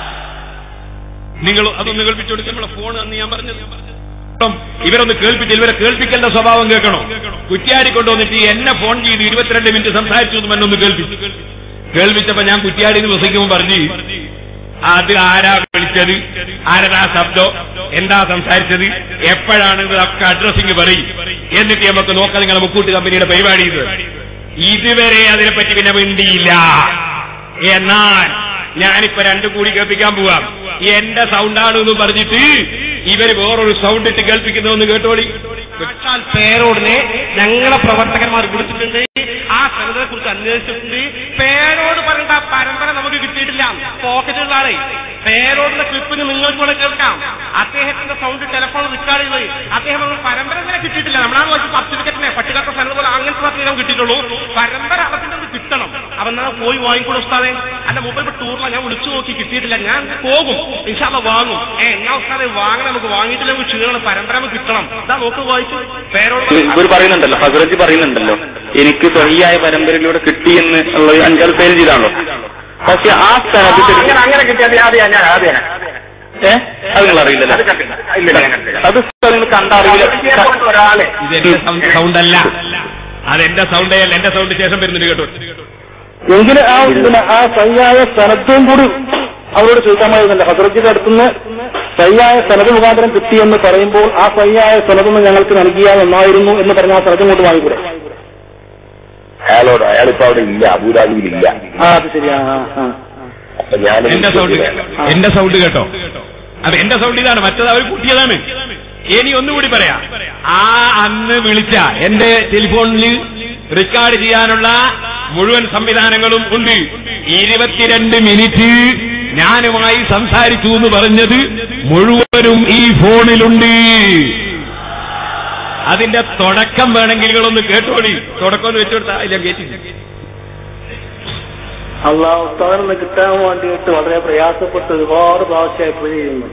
നിങ്ങൾ അതൊന്ന് കേൾപ്പിച്ചു കൊടുക്കുക നമ്മളെ ഫോൺ അന്ന് ഞാൻ പറഞ്ഞത് ഇപ്പം ഇവരൊന്ന് കേൾപ്പിച്ച് ഇവരെ കേൾപ്പിക്കേണ്ട സ്വഭാവം കേൾക്കണോ കുറ്റ്യാടി കൊണ്ടുവന്നിട്ട് എന്നെ ഫോൺ ചെയ്ത് ഇരുപത്തിരണ്ട് മിനിറ്റ് സംസാരിച്ചു എന്ന് എന്നൊന്ന് കേൾപ്പിച്ചു കേൾപ്പിച്ചപ്പോ ഞാൻ കുറ്റ്യാടിന്ന് പ്രസംഗിക്കുമ്പോൾ പറഞ്ഞു അത് ആരാ വിളിച്ചത് ആരതാ ശബ്ദം എന്താ സംസാരിച്ചത് എപ്പോഴാണ് ഇതൊക്കെ അഡ്രസ്സിങ് പറയും എന്നിട്ട് നമുക്ക് നോക്കാം നിങ്ങളെ മുക്കൂട്ട് കമ്പനിയുടെ പരിപാടി ഇത് ഇതുവരെ അതിനെപ്പറ്റി പിന്നെ മിണ്ടിയില്ല എന്നാൽ ഞാനിപ്പോ രണ്ടും കൂടി കേൾപ്പിക്കാൻ പോവാം എന്റെ സൗണ്ടാണ് എന്ന് പറഞ്ഞിട്ട് ഇവര് വേറൊരു സൗണ്ട് ഇട്ട് കേൾപ്പിക്കുന്നതെന്ന് കേട്ടോളി സാക്ഷാൽ പേരോടിനെ ഞങ്ങളെ പ്രവർത്തകന്മാർ വിളിച്ചിട്ടുണ്ട് ആ സ്ഥലത്തെ കുറിച്ച് അന്വേഷിച്ചിട്ടുണ്ട് പേരോട് പറഞ്ഞിട്ട് ആ പരമ്പര നമുക്ക് കിട്ടിയിട്ടില്ല പോക്കറ്റിലുള്ള ആളെ പേരോടിന്റെ ക്ലിപ്പിന് നിങ്ങൾക്ക് കൂടെ കേൾക്കാം അദ്ദേഹത്തിന്റെ സൗണ്ട് ടെലിഫോൺ റെക്കോർഡ് ചെയ്ത് അദ്ദേഹം പറഞ്ഞു, പരമ്പര ഇങ്ങനെ കിട്ടിയിട്ടില്ല നമ്മളാണ് നോക്കി സർട്ടിഫിക്കറ്റിനെ പട്ടികത്തെ സ്ഥലത്ത് പോലെ അങ്ങനത്തെ സർട്ടിഫിക്കറ്റ് കിട്ടിയിട്ടുള്ളൂ പരമ്പര അതൊക്കെ ഒന്ന് കിട്ടണം അപ്പൊ എന്നാ പോയി വാങ്ങിക്കൂടെ ഉസ്താദെ അല്ല മുമ്പ് ഇപ്പൊ ടൂറിലാണ് ഞാൻ വിളിച്ചു നോക്കി കിട്ടിയിട്ടില്ല ഞാൻ പോകും ഇൻഷാല്ല വാങ്ങും ഏ എന്നാ ഉസ്താദെ വാങ്ങണം നമുക്ക് വാങ്ങിയിട്ടില്ല നമുക്ക് ക്ഷീണം പരമ്പര നമുക്ക് കിട്ടണം ഇതാ നോക്ക് വായിച്ചു പേരോട് ഇവർ പറയുന്നുണ്ടല്ലോ ഹസറജ് പറയുന്നുണ്ടല്ലോ എനിക്ക് സ്വഹിയായ പരമ്പരയിലൂടെ കിട്ടിയെന്ന് ഉള്ള ഒരു അഞ്ചാറ് പേര് ചെയ്താണല്ലോ പക്ഷെ ആ സ്ഥലത്ത് അങ്ങനെ അങ്ങനെ കിട്ടിയത് ആദ്യം ഞാൻ ആദ്യം ഏ അത് നിങ്ങൾ അറിയില്ലല്ലോ അത് നിങ്ങൾ കണ്ടറിയില്ല ഒരാളെ ഇതെന്റെ സൗണ്ട് അല്ല അതെന്റെ സൗണ്ടേ അല്ല എന്റെ സൗണ്ട് ശേഷം വരുന്നുണ്ട് കേട്ടോ എങ്കിലും ആ പിന്നെ ആ സയ്യായ സ്ഥലത്തും കൂടി അവരോട് ചോദിക്കാമായിരുന്നല്ലോ ഹസറജിന്റെ അടുത്തുനിന്ന് സയ്യായ സ്ഥലത്ത് മുഖാന്തരം കിട്ടിയെന്ന് പറയുമ്പോൾ ആ സയ്യായ സ്ഥലത്തുനിന്ന് ഞങ്ങൾക്ക് നൽകിയാൽ നന്നായിരുന്നു എന്ന് പറഞ്ഞ ആ സ്ഥലത്തും കൊണ്ട് വാങ്ങിക്കൂടെ അയാളോട് അയാളിപ്പോ അവിടെ ഇല്ല അബുദാബിയിലില്ല ആ അത് ശരിയാ ആ ആ അപ്പൊ ഞാൻ എന്റെ സൗണ്ട് എന്റെ സൗണ്ട് കേട്ടോ അത് എന്റെ സൗണ്ട് ഇതാണ് മറ്റത് അവർ കൂട്ടിയതാണ് ഇനി ഒന്നുകൂടി പറയാം ആ അന്ന് വിളിച്ച എന്റെ ടെലിഫോണിൽ റെക്കോർഡ് ചെയ്യാനുള്ള മുഴുവൻ സംവിധാനങ്ങളും ഉണ്ട് ഇരുപത്തിരണ്ട് മിനിറ്റ് ഞാനുമായി സംസാരിച്ചു എന്ന് പറഞ്ഞത് മുഴുവനും ഈ ഫോണിലുണ്ട് അതിന്റെ തുടക്കം വേണമെങ്കിൽ നിങ്ങളൊന്ന് കേട്ടോളി തുടക്കം എന്ന് വെച്ചുകൊടുത്താ ഇല്ല കേട്ടില്ല അള്ളാഹ് ഉസ്താദിന് കിട്ടാൻ വേണ്ടിയിട്ട് വളരെ പ്രയാസപ്പെട്ട് ഒരുപാട് പ്രാവശ്യമായി പ്ലേ ചെയ്യുന്നു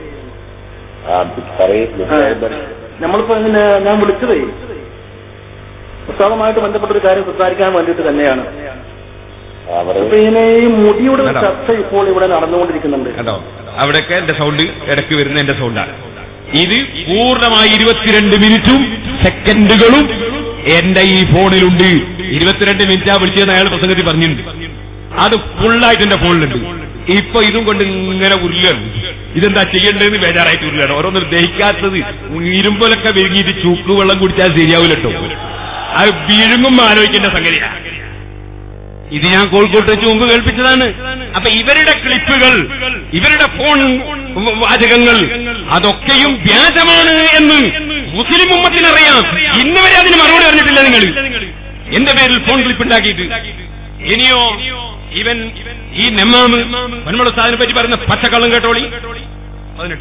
നമ്മളിപ്പോ ഇങ്ങനെ ഞാൻ വിളിച്ചതേ ഉസ്താദുമായിട്ട് ബന്ധപ്പെട്ട ഒരു കാര്യം സംസാരിക്കാൻ വേണ്ടിയിട്ട് തന്നെയാണ് അപ്പൊ ഇങ്ങനെ ഈ മുടിയുടെ ഒരു ചർച്ച ഇപ്പോൾ ഇവിടെ നടന്നുകൊണ്ടിരിക്കുന്നുണ്ട് കണ്ടോ അവിടെയൊക്കെ എന്റെ സൗണ്ട് ഇടയ്ക്ക് വരുന്ന എന്റെ സൗണ്ടാണ് ഇത് പൂർണ്ണമായി ഇരുപത്തിരണ്ട് മിനിറ്റും സെക്കൻഡുകളും എന്റെ ഈ ഫോണിലുണ്ട് ഇരുപത്തിരണ്ട് മിനിറ്റാ വിളിച്ചതെന്ന് അയാൾ പ്രസംഗത്തിൽ പറഞ്ഞിട്ടുണ്ട് അത് ഫുള്ളായിട്ട് എന്റെ ഫോണിലുണ്ട് ഇപ്പൊ ഇതും കൊണ്ട് ഇങ്ങനെ ഉരുളാണ് ഇതെന്താ ചെയ്യേണ്ടതെന്ന് ബേജാറായിട്ട് ഉരുളാണ് ഓരോന്നും ദഹിക്കാത്തത് ഇരുമ്പലൊക്കെ വിഴുങ്ങിയിട്ട് ചൂക്ക് വെള്ളം കുടിച്ചാൽ ശരിയാവില്ല കേട്ടോ അത് വിഴുങ്ങുമ്പോ ആലോചിക്കേണ്ട സംഗതിയാണ് ഇത് ഞാൻ കോഴിക്കോട്ട് വെച്ച് മുമ്പ് കേൾപ്പിച്ചതാണ് അപ്പൊ ഇവരുടെ ക്ലിപ്പുകൾ ഇവരുടെ ഫോൺ വാചകങ്ങൾ അതൊക്കെയും വ്യാജമാണ് എന്ന് മുസ്ലിം ഉമ്മത്തിനറിയാം ഇന്ന് വരെ അതിന് മറുപടി പറഞ്ഞിട്ടില്ല നിങ്ങൾ എന്റെ പേരിൽ ഫോൺ ക്ലിപ്പ് ഉണ്ടാക്കിയിട്ട് ഇനിയോ ഇവൻ ഈ നെമ്മാമ് പൊന്മള സാദിനെ പറ്റി പറയുന്ന പച്ചക്കള്ളം കേട്ടോളി പതിനെട്ട്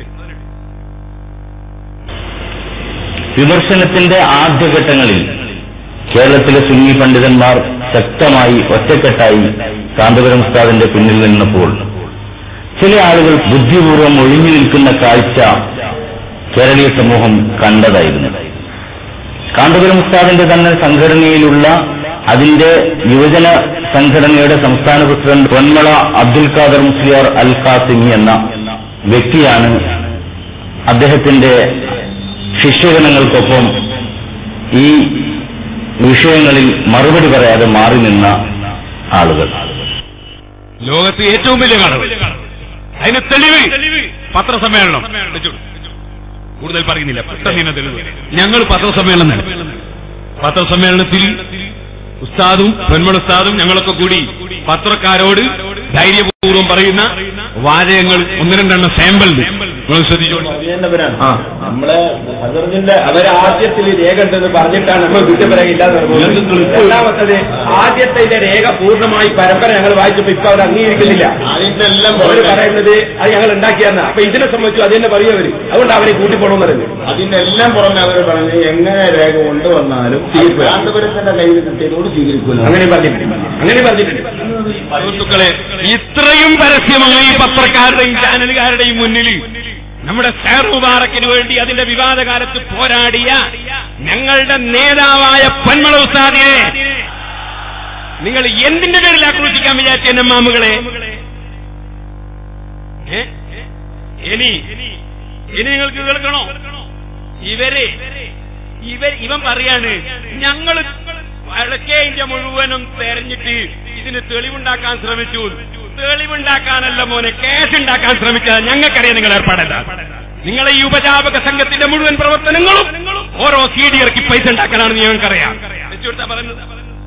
വിമർശനത്തിന്റെ ആദ്യഘട്ടങ്ങളിൽ കേരളത്തിലെ സുന്നി പണ്ഡിതന്മാർ ശക്തമായി ഒറ്റക്കെട്ടായി കാന്തപുരം ഉസ്താദിന്റെ പിന്നിൽ നിന്നപ്പോൾ ചില ആളുകൾ ബുദ്ധിപൂർവ്വം ഒഴിഞ്ഞു നിൽക്കുന്ന കാഴ്ച കേരളീയ സമൂഹം കണ്ടതായിരുന്നു കാന്തപുരം ഉസ്താദിന്റെ തന്നെ സംഘടനയിലുള്ള അതിന്റെ യുവജന സംഘടനയുടെ സംസ്ഥാന പ്രസിഡന്റ് പൊന്മള അബ്ദുൽ ഖാദർ മുസ്ലിയാർ അൽ ഖാസിമി എന്ന വ്യക്തിയാണ് അദ്ദേഹത്തിന്റെ ശിഷ്യഗണങ്ങൾക്കൊപ്പം ഈ വിഷയങ്ങളിൽ മറുപടി പറയാതെ മാറി നിന്ന ആളുകൾ ലോകത്ത് ഏറ്റവും വലിയ കളവ് അതിന് തെളിവ് പത്രസമ്മേളനം വെച്ചോളൂ. കൂടുതൽ പറയുന്നില്ല പെട്ടെന്ന് തന്നെ തെളിവ് ഞങ്ങൾ പത്രസമ്മേളനം നടത്തി പത്രസമ്മേളനത്തിൽ ഉസ്താദും പെൺമൺ ഉസ്താദും ഞങ്ങളൊക്കെ കൂടി പത്രക്കാരോട് ധൈര്യപൂർവ്വം പറയുന്ന വാചകങ്ങൾ ഒന്ന് രണ്ടെണ്ണം സാമ്പിൾ നിങ്ങൾ ശ്രദ്ധിച്ചോളൂ നമ്മളെ ഹസറത്തിന്റെ അവർ ആദ്യത്തിൽ രേഖ ഉണ്ടെന്ന് പറഞ്ഞിട്ടാണ് നമ്മൾ കുറ്റപ്പരയില്ലാതെ രണ്ടാമത്തത് ആദ്യത്തെ ഇതിന്റെ രേഖ പൂർണ്ണമായി പരമ്പര ഞങ്ങൾ വായിച്ചപ്പോ ഇപ്പൊ അവർ അംഗീകരിക്കുന്നില്ല അതിന്റെ എല്ലാം അവർ പറയുന്നത് അത് ഞങ്ങൾ ഉണ്ടാക്കിയാണ് അപ്പൊ ഇതിനെ സംബന്ധിച്ചു അത് തന്നെ പറയുന്നവര് അതുകൊണ്ട് അവരെ കൂട്ടിപ്പോണമെന്ന് പറയുന്നത് അതിന്റെ എല്ലാം പുറമെ അവർ പറഞ്ഞ് എങ്ങനെ രേഖ കൊണ്ടുവന്നാലും കാന്തപുരത്തിന്റെ കയ്യിൽ കിട്ടിയതോട് സ്വീകരിക്കില്ല അങ്ങനെ പറഞ്ഞിട്ടുണ്ട് അങ്ങനെ പറഞ്ഞിട്ടുണ്ട് സുഹൃത്തുക്കളെ ഇത്രയും പരസ്യമായി പത്രക്കാരുടെയും ചാനലുകാരുടെയും മുന്നിൽ നമ്മുടെ സൈർ മുബാറക്കിന് വേണ്ടി അതിന്റെ വിവാദകാലത്ത് പോരാടിയ ഞങ്ങളുടെ നേതാവായ പന്മള ഉസ്താദിനെ നിങ്ങൾ എന്തിന്റെ പേരിൽ ആക്രോശിക്കാൻ വിചാരിച്ച എന്നെ മാമുകളെ ഏ? ഇനി ഇനി നിങ്ങൾക്ക് കേൾക്കണോ ഇവര് ഇവർ ഇവൻ പറയാണ് ഞങ്ങൾ വടക്കേ ഇന്ത്യ മുഴുവനും തെരഞ്ഞിട്ട് ഇതിന് തെളിവുണ്ടാക്കാൻ ശ്രമിച്ചു തെളിവുണ്ടാക്കാനല്ല മോനെ കേസ് ഉണ്ടാക്കാൻ ശ്രമിച്ചാൽ ഞങ്ങൾക്കറിയാം നിങ്ങൾ ഏർപ്പാടല്ല നിങ്ങളെ ഈ ഉപജാപക സംഘത്തിന്റെ മുഴുവൻ പ്രവർത്തനങ്ങളും ഓരോ സി ഡി ഇറക്കി പൈസ ഉണ്ടാക്കാനാണെന്ന് ഞങ്ങൾക്കറിയാം വെച്ചുകൊടുത്താ പറയുന്നത്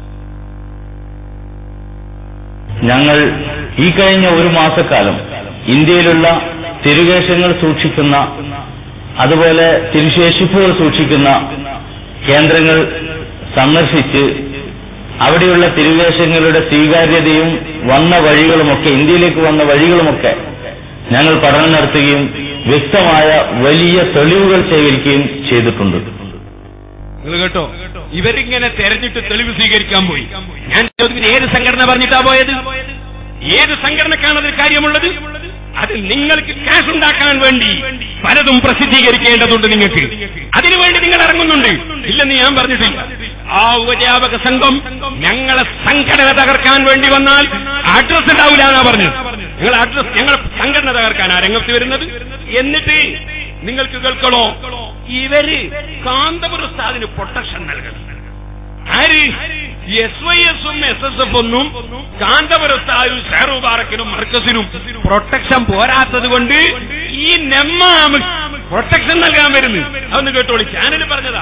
ഞങ്ങൾ ഈ കഴിഞ്ഞ ഒരു മാസക്കാലം ഇന്ത്യയിലുള്ള തിരുവേഷങ്ങൾ സൂക്ഷിക്കുന്ന അതുപോലെ തിരുശേഷിപ്പുകൾ സൂക്ഷിക്കുന്ന കേന്ദ്രങ്ങൾ സന്ദർശിച്ച് അവിടെയുള്ള തിരുവേഷങ്ങളുടെ സ്വീകാര്യതയും വന്ന വഴികളുമൊക്കെ ഇന്ത്യയിലേക്ക് വന്ന വഴികളുമൊക്കെ ഞങ്ങൾ പഠനം നടത്തുകയും വ്യക്തമായ വലിയ തെളിവുകൾ ശേഖരിക്കുകയും ചെയ്തിട്ടുണ്ട് നിങ്ങൾ കേട്ടോ ഇവരിങ്ങനെ തെരഞ്ഞിട്ട് തെളിവ് സ്വീകരിക്കാൻ പോയി ഞാൻ ചോദിക്കുന്നത് ഏത് സംഘടന പറഞ്ഞിട്ടാ പോയത് ഏത് സംഘടനക്കാണ് അതിൽ കാര്യമുള്ളത് അത് നിങ്ങൾക്ക് കാശ് ഉണ്ടാക്കാൻ വേണ്ടി പലതും പ്രസിദ്ധീകരിക്കേണ്ടതുണ്ട് നിങ്ങൾക്ക് അതിനുവേണ്ടി നിങ്ങൾ ഇറങ്ങുന്നുണ്ട് ഇല്ലെന്ന് ഞാൻ പറഞ്ഞിട്ടില്ല ആ ഉപജാപക സംഘം ഞങ്ങളെ സംഘടന തകർക്കാൻ വേണ്ടി വന്നാൽ അഡ്രസ് ഉണ്ടാവില്ല എന്നാ പറഞ്ഞത് നിങ്ങൾ അഡ്രസ് ഞങ്ങളെ സംഘടന തകർക്കാൻ ആ രംഗത്ത് വരുന്നത് എന്നിട്ട് നിങ്ങൾക്ക് കേൾക്കണോ ഇവര് കാന്തപുരസ്താദിന് പ്രൊട്ടക്ഷൻ നൽകണം ആര് എസ് വൈ എസും എസ് എസ് എഫ് ഒന്നും കാന്തപുരസ്താദിനും ഷെയറുബാറക്കിനും മർക്കസിനും പ്രൊട്ടക്ഷൻ പോരാത്തത് കൊണ്ട് ഈ നെമ്മാമ് പ്രൊട്ടക്ഷൻ നൽകാൻ വരുന്നു അതൊന്ന് കേട്ടോളി ചാനൽ പറഞ്ഞതാ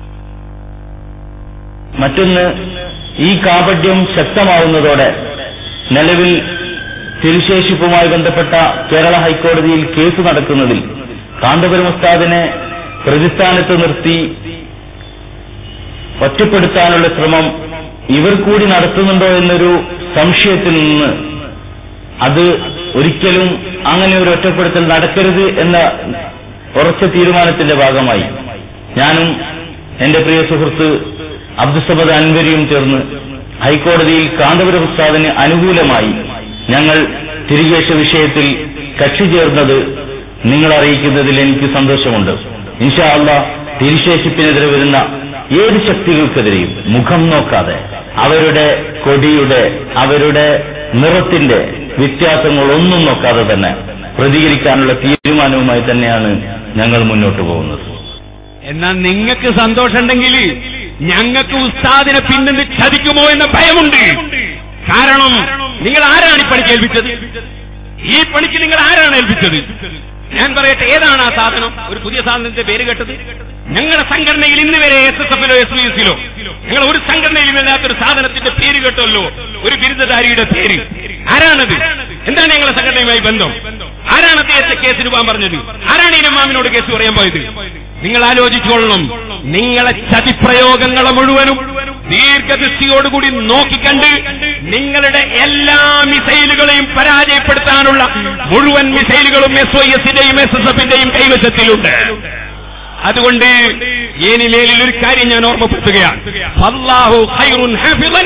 മറ്റൊന്ന് ഈ കാപട്യം ശക്തമാവുന്നതോടെ നിലവിൽ തിരുശേഷിപ്പുമായി ബന്ധപ്പെട്ട കേരള ഹൈക്കോടതിയിൽ കേസ് നടക്കുന്നതിൽ കാന്തപുരം ഉസ്താദിനെ പ്രതിസ്ഥാനത്ത് നിർത്തി ഒറ്റപ്പെടുത്താനുള്ള ശ്രമം ഇവർ കൂടി നടത്തുന്നുണ്ടോ എന്നൊരു സംശയത്തിൽ നിന്ന് അത് ഒരിക്കലും അങ്ങനെ ഒരു ഒറ്റപ്പെടുത്തൽ നടക്കരുത് എന്ന ഉറച്ച തീരുമാനത്തിന്റെ ഭാഗമായി ഞാനും എന്റെ പ്രിയ സുഹൃത്ത് അബ്ദുസബദ് അൻവരിയും ചേർന്ന് ഹൈക്കോടതിയിൽ കാന്തപുരം ഉസ്താദിന് അനുകൂലമായി ഞങ്ങൾ തിരികേശ വിഷയത്തിൽ കക്ഷി ചേർന്നത് നിങ്ങൾ അറിയിക്കുന്നതിൽ എനിക്ക് സന്തോഷമുണ്ട് ഇൻഷാ അല്ല തിരിശേഷിപ്പിനെതിരെ വരുന്ന ഏത് ശക്തികൾക്കെതിരെയും മുഖം നോക്കാതെ അവരുടെ കൊടിയുടെ അവരുടെ നിറത്തിന്റെ വ്യത്യാസങ്ങളൊന്നും നോക്കാതെ തന്നെ പ്രതികരിക്കാനുള്ള തീരുമാനവുമായി തന്നെയാണ് ഞങ്ങൾ മുന്നോട്ട് പോകുന്നത് എന്നാൽ നിങ്ങൾക്ക് സന്തോഷമുണ്ടെങ്കിൽ ഞങ്ങൾക്ക് ഉസ്താദിനെ പിന്നിന്ന് ചതിക്കുമോ എന്ന ഭയമുണ്ട് കാരണം നിങ്ങൾ ആരാണ് ഈ പണിക്ക് ഏൽപ്പിച്ചത് ഈ പണിക്ക് നിങ്ങൾ ആരാണ് ഏൽപ്പിച്ചത് ഞാൻ പറയട്ടെ ഏതാണ് ആ സാധനം ഒരു പുതിയ സാധനത്തിന്റെ പേര് കേട്ടത് ഞങ്ങളുടെ സംഘടനയിൽ ഇന്ന് വരെ എസ് എസ് എഫിലോ എസ് ബി എസിലോ ഞങ്ങൾ ഒരു സംഘടനയിലും ഇല്ലാത്തൊരു സാധനത്തിന്റെ പേര് കേട്ടല്ലോ ഒരു ബിരുദധാരിയുടെ പേര് ആരാണത് എന്താണ് ഞങ്ങളുടെ സംഘടനയുമായി ബന്ധം ആരാണ് അദ്ദേഹത്തെ കേസിന് പോകാൻ പറഞ്ഞത് ആരാണ് ഈ ഇമാമിനോട് കേസ് പറയാൻ പോയത് നിങ്ങൾ ആലോചിച്ചോളണം നിങ്ങളെ ചതിപ്രയോഗങ്ങളെ മുഴുവനും ദീർഘദൃഷ്ടിയോടുകൂടി നോക്കിക്കണ്ട് നിങ്ങളുടെ എല്ലാ മിസൈലുകളെയും പരാജയപ്പെടുത്താനുള്ള മുഴുവൻ മിസൈലുകളും എസ് ഒ എസിന്റെയും എസ് എസ് എഫിന്റെയും കൈവശത്തിലുണ്ട് അതുകൊണ്ട് ഏനിലേലിൽ ഒരു കാര്യം ഞാൻ ഓർമ്മപ്പെടുത്തുകയാണ് അല്ലാഹു ഖൈറുൻ ഹാഫിളൻ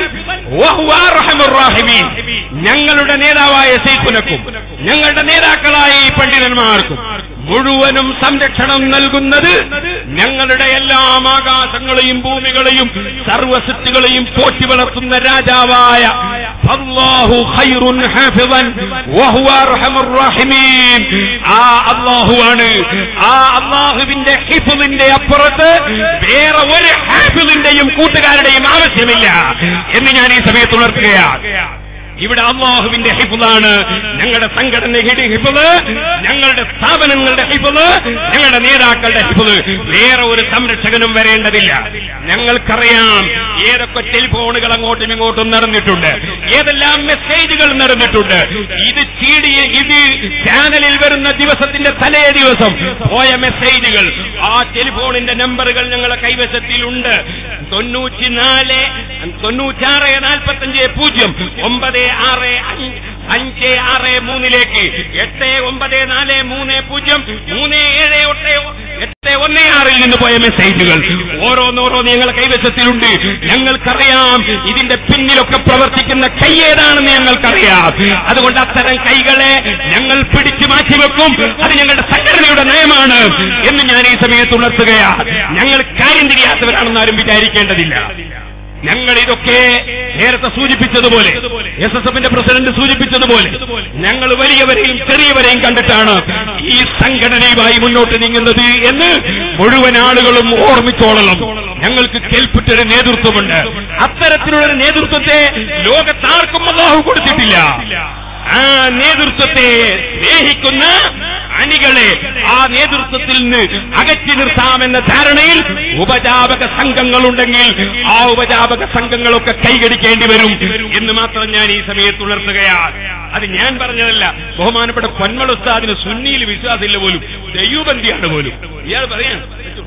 വഹുവ അർഹമുർ റാഹിമീൻ. ഞങ്ങളുടെ നേതാവായ സൈഖുനക്കും ഞങ്ങളുടെ നേതാക്കളായ ഈ പണ്ഡിതന്മാർക്കും മുഴുവനും സംരക്ഷണം നൽകുന്നത് ഞങ്ങളുടെ എല്ലാം ആകാശങ്ങളെയും ഭൂമികളെയും സർവസൃഷ്ടികളെയും പോറ്റി വളർത്തുന്ന രാജാവായ അല്ലാഹു ഖൈറുൻ ഹാഫിളൻ വഹുവ അർഹമുർ റാഹിമീൻ. ആ അള്ളാഹുവാണ് ആ അള്ളാഹുവിന്റെ ഹിഫുവിന്റെ അപ്പുറത്ത് വേറെ ഒരു ഹാഫിളിന്റെയും കൂട്ടുകാരുടെയും ആവശ്യമില്ല എന്ന് ഞാൻ ഈ സമയത്ത് ഉണർത്തുകയാണ് ഇവിടെ അള്ളാഹുവിന്റെ ഹിഫുദാണ് ഞങ്ങളുടെ സംഘടനയുടെ ഹിഫുദ് ഞങ്ങളുടെ സ്ഥാപനങ്ങളുടെ ഹിഫുദ് ഞങ്ങളുടെ നേതാക്കളുടെ ഹിഫുദ് വേറെ ഒരു സംരക്ഷകനും വരേണ്ടതില്ല ഞങ്ങൾക്കറിയാം ഏതൊക്കെ ടെലിഫോണുകൾ അങ്ങോട്ടും ഇങ്ങോട്ടും നടന്നിട്ടുണ്ട് ഏതെല്ലാം മെസ്സേജുകൾ നടന്നിട്ടുണ്ട് ഇത് ചീടി ഇത് ചാനലിൽ വരുന്ന ദിവസത്തിന്റെ തലേ ദിവസം പോയ മെസ്സേജുകൾ ആ ടെലിഫോണിന്റെ നമ്പറുകൾ ഞങ്ങളുടെ കൈവശത്തിലുണ്ട് തൊണ്ണൂറ്റിനാല് തൊണ്ണൂറ്റാറ് നാൽപ്പത്തഞ്ച് പൂജ്യം ഒമ്പത് ആറ് അഞ്ച് അഞ്ച് ആറ് മൂന്നിലേക്ക് എട്ട് ഒമ്പത് നാല് മൂന്ന് പൂജ്യം മൂന്ന് ഏഴ് എട്ട് എട്ട് ഒന്ന് ആറിൽ നിന്ന് പോയ മെസ്സേജുകൾ ഓരോന്നോരോന്ന് ഞങ്ങളുടെ കൈവശത്തിലുണ്ട് ഞങ്ങൾക്കറിയാം ഇതിന്റെ പിന്നിലൊക്കെ പ്രവർത്തിക്കുന്ന കൈ ഏതാണെന്ന് ഞങ്ങൾക്കറിയാം അതുകൊണ്ട് അത്തരം കൈകളെ ഞങ്ങൾ പിടിച്ചു മാറ്റിവെക്കും അത് ഞങ്ങളുടെ സംഘടനയുടെ നയമാണ് എന്ന് ഞാൻ ഈ സമയത്ത് ഉണർത്തുകയാണ് ഞങ്ങൾ കാര്യം തിരിയാത്തവരാണെന്ന് ആരും വിചാരിക്കേണ്ടതില്ല ഞങ്ങൾ ഇതൊക്കെ നേരത്തെ സൂചിപ്പിച്ചതുപോലെ എസ് എസ് എഫിന്റെ പ്രസിഡന്റ് സൂചിപ്പിച്ചതുപോലെ ഞങ്ങൾ വലിയവരെയും ചെറിയവരെയും കണ്ടിട്ടാണ് ഈ സംഘടനയുമായി മുന്നോട്ട് നീങ്ങുന്നത് എന്ന് മുഴുവൻ ആളുകളും ഓർമ്മിച്ചോളണം ഞങ്ങൾക്ക് കേൾപ്പിട്ടൊരു നേതൃത്വമുണ്ട് അത്തരത്തിലുള്ളൊരു നേതൃത്വത്തെ ലോകത്താർക്കും അള്ളാഹു കൊടുത്തിട്ടില്ല ആ നേതൃത്വത്തെ സ്നേഹിക്കുന്ന അണികളെ ആ നേതൃത്വത്തിൽ നിന്ന് അകറ്റി നിർത്താമെന്ന ധാരണയിൽ ഉപജാപക സംഘങ്ങളുണ്ടെങ്കിൽ ആ ഉപജാപക സംഘങ്ങളൊക്കെ കൈകടിക്കേണ്ടി വരും എന്ന് മാത്രം ഞാൻ ഈ സമയത്ത് ഉണർത്തുകയാണ് അത് ഞാൻ പറഞ്ഞതല്ല ബഹുമാനപ്പെട്ട പൊന്മൾ ഉസ്താദിന് സുന്നിയിൽ വിശ്വാസമില്ല പോലും ദൈവബന്ധിയാണ് പോലും ഇയാൾ പറയാൻ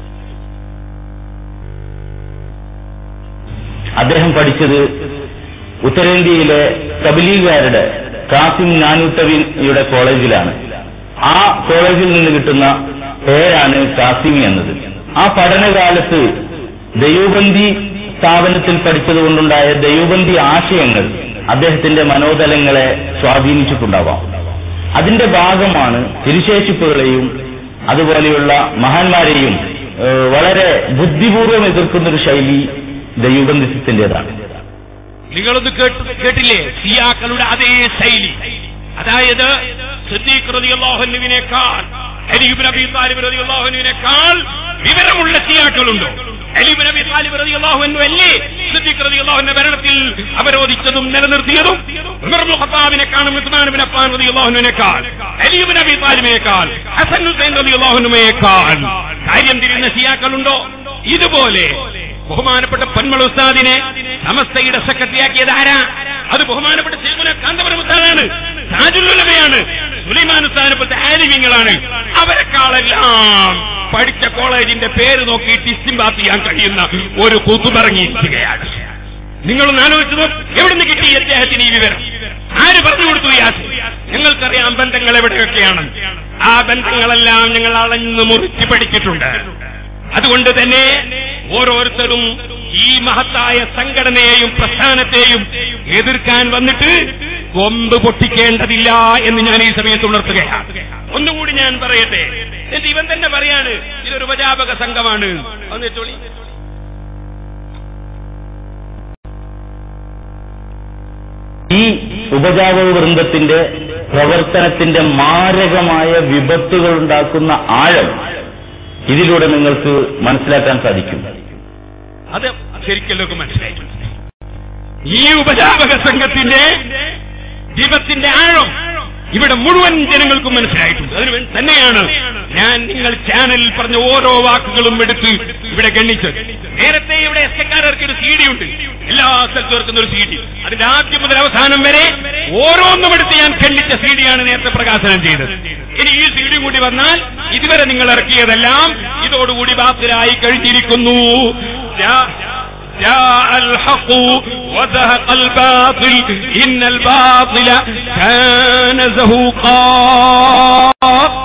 അദ്ദേഹം പഠിച്ചത് ഉത്തരേന്ത്യയിലെ തബലീഗുകാരുടെ കാസിം നാനൂത്തവിയുടെ കോളേജിലാണ് ആ കോളേജിൽ നിന്ന് കിട്ടുന്ന പേരാണ് കാസിമി എന്നത് ആ പഠനകാലത്ത് ദൈവബന്ധി സ്ഥാപനത്തിൽ പഠിച്ചതുകൊണ്ടുണ്ടായ ദൈവബന്ധി ആശയങ്ങൾ അദ്ദേഹത്തിന്റെ മനോതലങ്ങളെ സ്വാധീനിച്ചിട്ടുണ്ടാവാം അതിന്റെ ഭാഗമാണ് തിരുശേഷിപ്പുകളെയും അതുപോലെയുള്ള മഹാന്മാരെയും ഏഹ്, വളരെ ബുദ്ധിപൂർവ്വം എതിർക്കുന്ന ഒരു ശൈലി ദൈവബന്ധിസത്തിന്റേതാണ് നിങ്ങളൊന്ന് കേട്ട് കേട്ടില്ലേ സിയാക്കളുടെ അതേ ശൈലി അതായത് സിദ്ദീഖ് റളിയല്ലാഹുവിനേക്കാൾ അലിബ് നബി താലിബ് റളിയല്ലാഹുവിനേക്കാൾ വിവരമുള്ള സിയാക്കളുണ്ടോ അലിബ് നബി താലിബ് റളിയല്ലാഹു അല്ലേ സിദ്ദീഖ് റളിയല്ലാഹുവിന്റെ ഭരണത്തിൽ അവരോധിച്ചതും നിലനിർത്തിയതും ഉമർ ഇബ്നുൽ ഖത്താബിനെക്കാളും ഉസ്മാൻ ഇബ്നു അഫ്ഫാൻ റളിയല്ലാഹുവിനേക്കാൾ അലിബ് നബി താലിബിനേക്കാൾ ഹസൻ ഹുസൈൻ റളിയല്ലാഹുവിനേക്കാൾ കാര്യം തിരിയുന്ന സിയാക്കളുണ്ടോ ഇതുപോലെ ബഹുമാനപ്പെട്ട പൊന്മൾ ഉസ്താദിനെ സമസ്തയുടെ സെക്രട്ടറിയാക്കിയത് ആരാ അത് ബഹുമാനപ്പെട്ട ശേഖുന കാന്തപുരം ഉസ്താദാണ് താജുലുലമയാണ് സുലൈമാൻ ഉസ്താദിനെ പോലത്തെ ആലിമ്യങ്ങളാണ് അവരെക്കാളെല്ലാം പഠിച്ച കോളേജിന്റെ പേര് നോക്കിയിട്ട് ഇസ്തിംബാത്ത് ചെയ്യാൻ കഴിയുന്ന ഒരു കൂത്തുപറങ്ങിയിരിക്കുകയാണ് നിങ്ങളൊന്ന് ആലോചിച്ചത് എവിടുന്ന് കിട്ടി അദ്ദേഹത്തിന് ഈ വിവരം ആര് പറഞ്ഞു കൊടുത്തു ഈ ആശയം ഞങ്ങൾക്കറിയാം ബന്ധങ്ങൾ എവിടെയൊക്കെയാണ് ആ ബന്ധങ്ങളെല്ലാം ഞങ്ങൾ അളഞ്ഞു മുറിച്ച് പഠിച്ചിട്ടുണ്ട് അതുകൊണ്ട് തന്നെ ഓരോരുത്തരും ഈ മഹത്തായ സംഘടനയെയും പ്രസ്ഥാനത്തെയും എതിർക്കാൻ വന്നിട്ട് കൊമ്പ് പൊട്ടിക്കേണ്ടതില്ല എന്ന് ഞാൻ ഈ സമയത്ത് ഉണർത്തുകയാണ് ഒന്നുകൂടി ഞാൻ പറയട്ടെ എന്നിട്ട് ഇവൻ തന്നെ പറയാണ് ഇതൊരു ഉപജാപക സംഘമാണ് വന്നിട്ടോളി ഈ ഉപജാപക വൃന്ദത്തിന്റെ പ്രവർത്തനത്തിന്റെ മാരകമായ വിപത്തുകൾ ഉണ്ടാക്കുന്ന ആഴം ഇതിലൂടെ നിങ്ങൾക്ക് മനസ്സിലാക്കാൻ സാധിക്കും അത് ശരിക്കും മനസ്സിലായി ഈ ഉപജാപക സംഘത്തിന്റെ ദീപത്തിന്റെ ആഴം ഇവിടെ മുഴുവൻ ജനങ്ങൾക്കും മനസ്സിലായിട്ടുണ്ട് അതിന് വേണ്ടി തന്നെയാണ് ഞാൻ നിങ്ങൾ ചാനലിൽ പറഞ്ഞ ഓരോ വാക്കുകളും എടുത്ത് ഇവിടെ ഗണ്ണിച്ചത് നേരത്തെ ഇവിടെ എസ് എക്കാർക്ക് ഒരു സി ഡി ഉണ്ട് എല്ലാ സ്ഥലത്തും ഇറക്കുന്ന ഒരു സി ഡി അതിന്റെ ആദ്യം മുതൽ അവസാനം വരെ ഓരോന്നും എടുത്ത് ഞാൻ ഖണ്ഡിച്ച സി ഡിയാണ് നേരത്തെ പ്രകാശനം ചെയ്തത് ഇനി ഈ സി ഡി കൂടി വന്നാൽ ഇതുവരെ നിങ്ങൾ ഇറക്കിയതെല്ലാം ഇതോടുകൂടി ബാത്തിലായി കഴിഞ്ഞിരിക്കുന്നു ജാ- جاء الحق وزهق الباطل إن الباطل كان زهوقا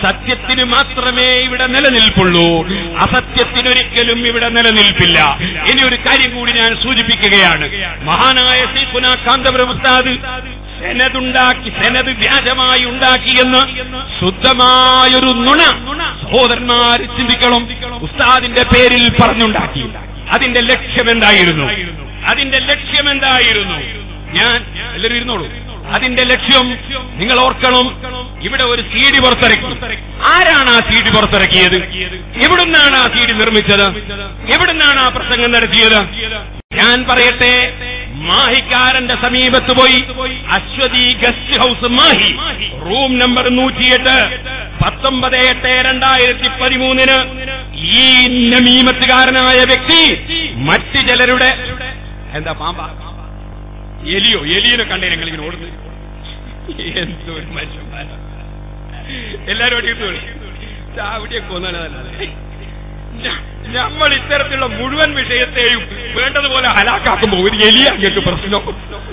സത്യത്തിന് മാത്രമേ ഇവിടെ നിലനിൽപ്പുള്ളൂ അസത്യത്തിനൊരിക്കലും ഇവിടെ നിലനിൽപ്പില്ല ഇനി ഒരു കാര്യം കൂടി ഞാൻ സൂചിപ്പിക്കുകയാണ് മഹാനായ സീഖുന കാന്തപുരം ഉസ്താദ് സെനതുണ്ടാക്കി സെനത് വ്യാജമായി ഉണ്ടാക്കിയെന്ന് ശുദ്ധമായൊരു നുണ സഹോദരന്മാർ ചിന്തിക്കണം ഉസ്താദിന്റെ പേരിൽ പറഞ്ഞുണ്ടാക്കി അതിന്റെ ലക്ഷ്യം എന്തായിരുന്നു അതിന്റെ ലക്ഷ്യം എന്തായിരുന്നു ഞാൻ എല്ലാവരും ഇരുന്നോളൂ അതിന്റെ ലക്ഷ്യം നിങ്ങൾ ഓർക്കണം ഇവിടെ ഒരു സി ഡി പുറത്തിറക്കി ആരാണ് ആ സി ഡി പുറത്തിറക്കിയത് എവിടുന്നാണ് ആ സി ഡി നിർമ്മിച്ചത് എവിടുന്നാണ് ആ പ്രസംഗം നടത്തിയത് ഞാൻ പറയട്ടെ മാഹിക്കാരന്റെ സമീപത്ത് പോയി Aswathi guest house Mahe room number നൂറ്റിയെട്ട് പത്തൊമ്പത് എട്ട് രണ്ടായിരത്തി പതിമൂന്നിന് ഈ നമീമത്തുകാരനായ വ്യക്തി മറ്റ് ചിലരുടെ എന്താ പാമ്പ എലിയോ എലിയെ കണ്ടേ ഞങ്ങൾ ഇങ്ങനെ ഓടുന്നു എന്തൊരു മനുഷ്യന്മാരാ എല്ലാരും അടിയിട്ട് ചാവിടിയൊക്കെ കൊന്നാലതല്ലേ നമ്മൾ ഇത്തരത്തിലുള്ള മുഴുവൻ വിഷയത്തെയും വേണ്ടതുപോലെ ഹലാക്കാക്കുമ്പോൾ ഒരു എലിയ അങ്ങേക്ക് പ്രശ്നം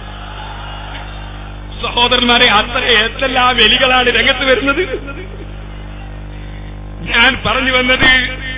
സഹോദരന്മാരെ അത്ര എന്തെല്ലാം എലികളാണ് രംഗത്ത് വരുന്നത് ഞാൻ പറഞ്ഞു വന്നത്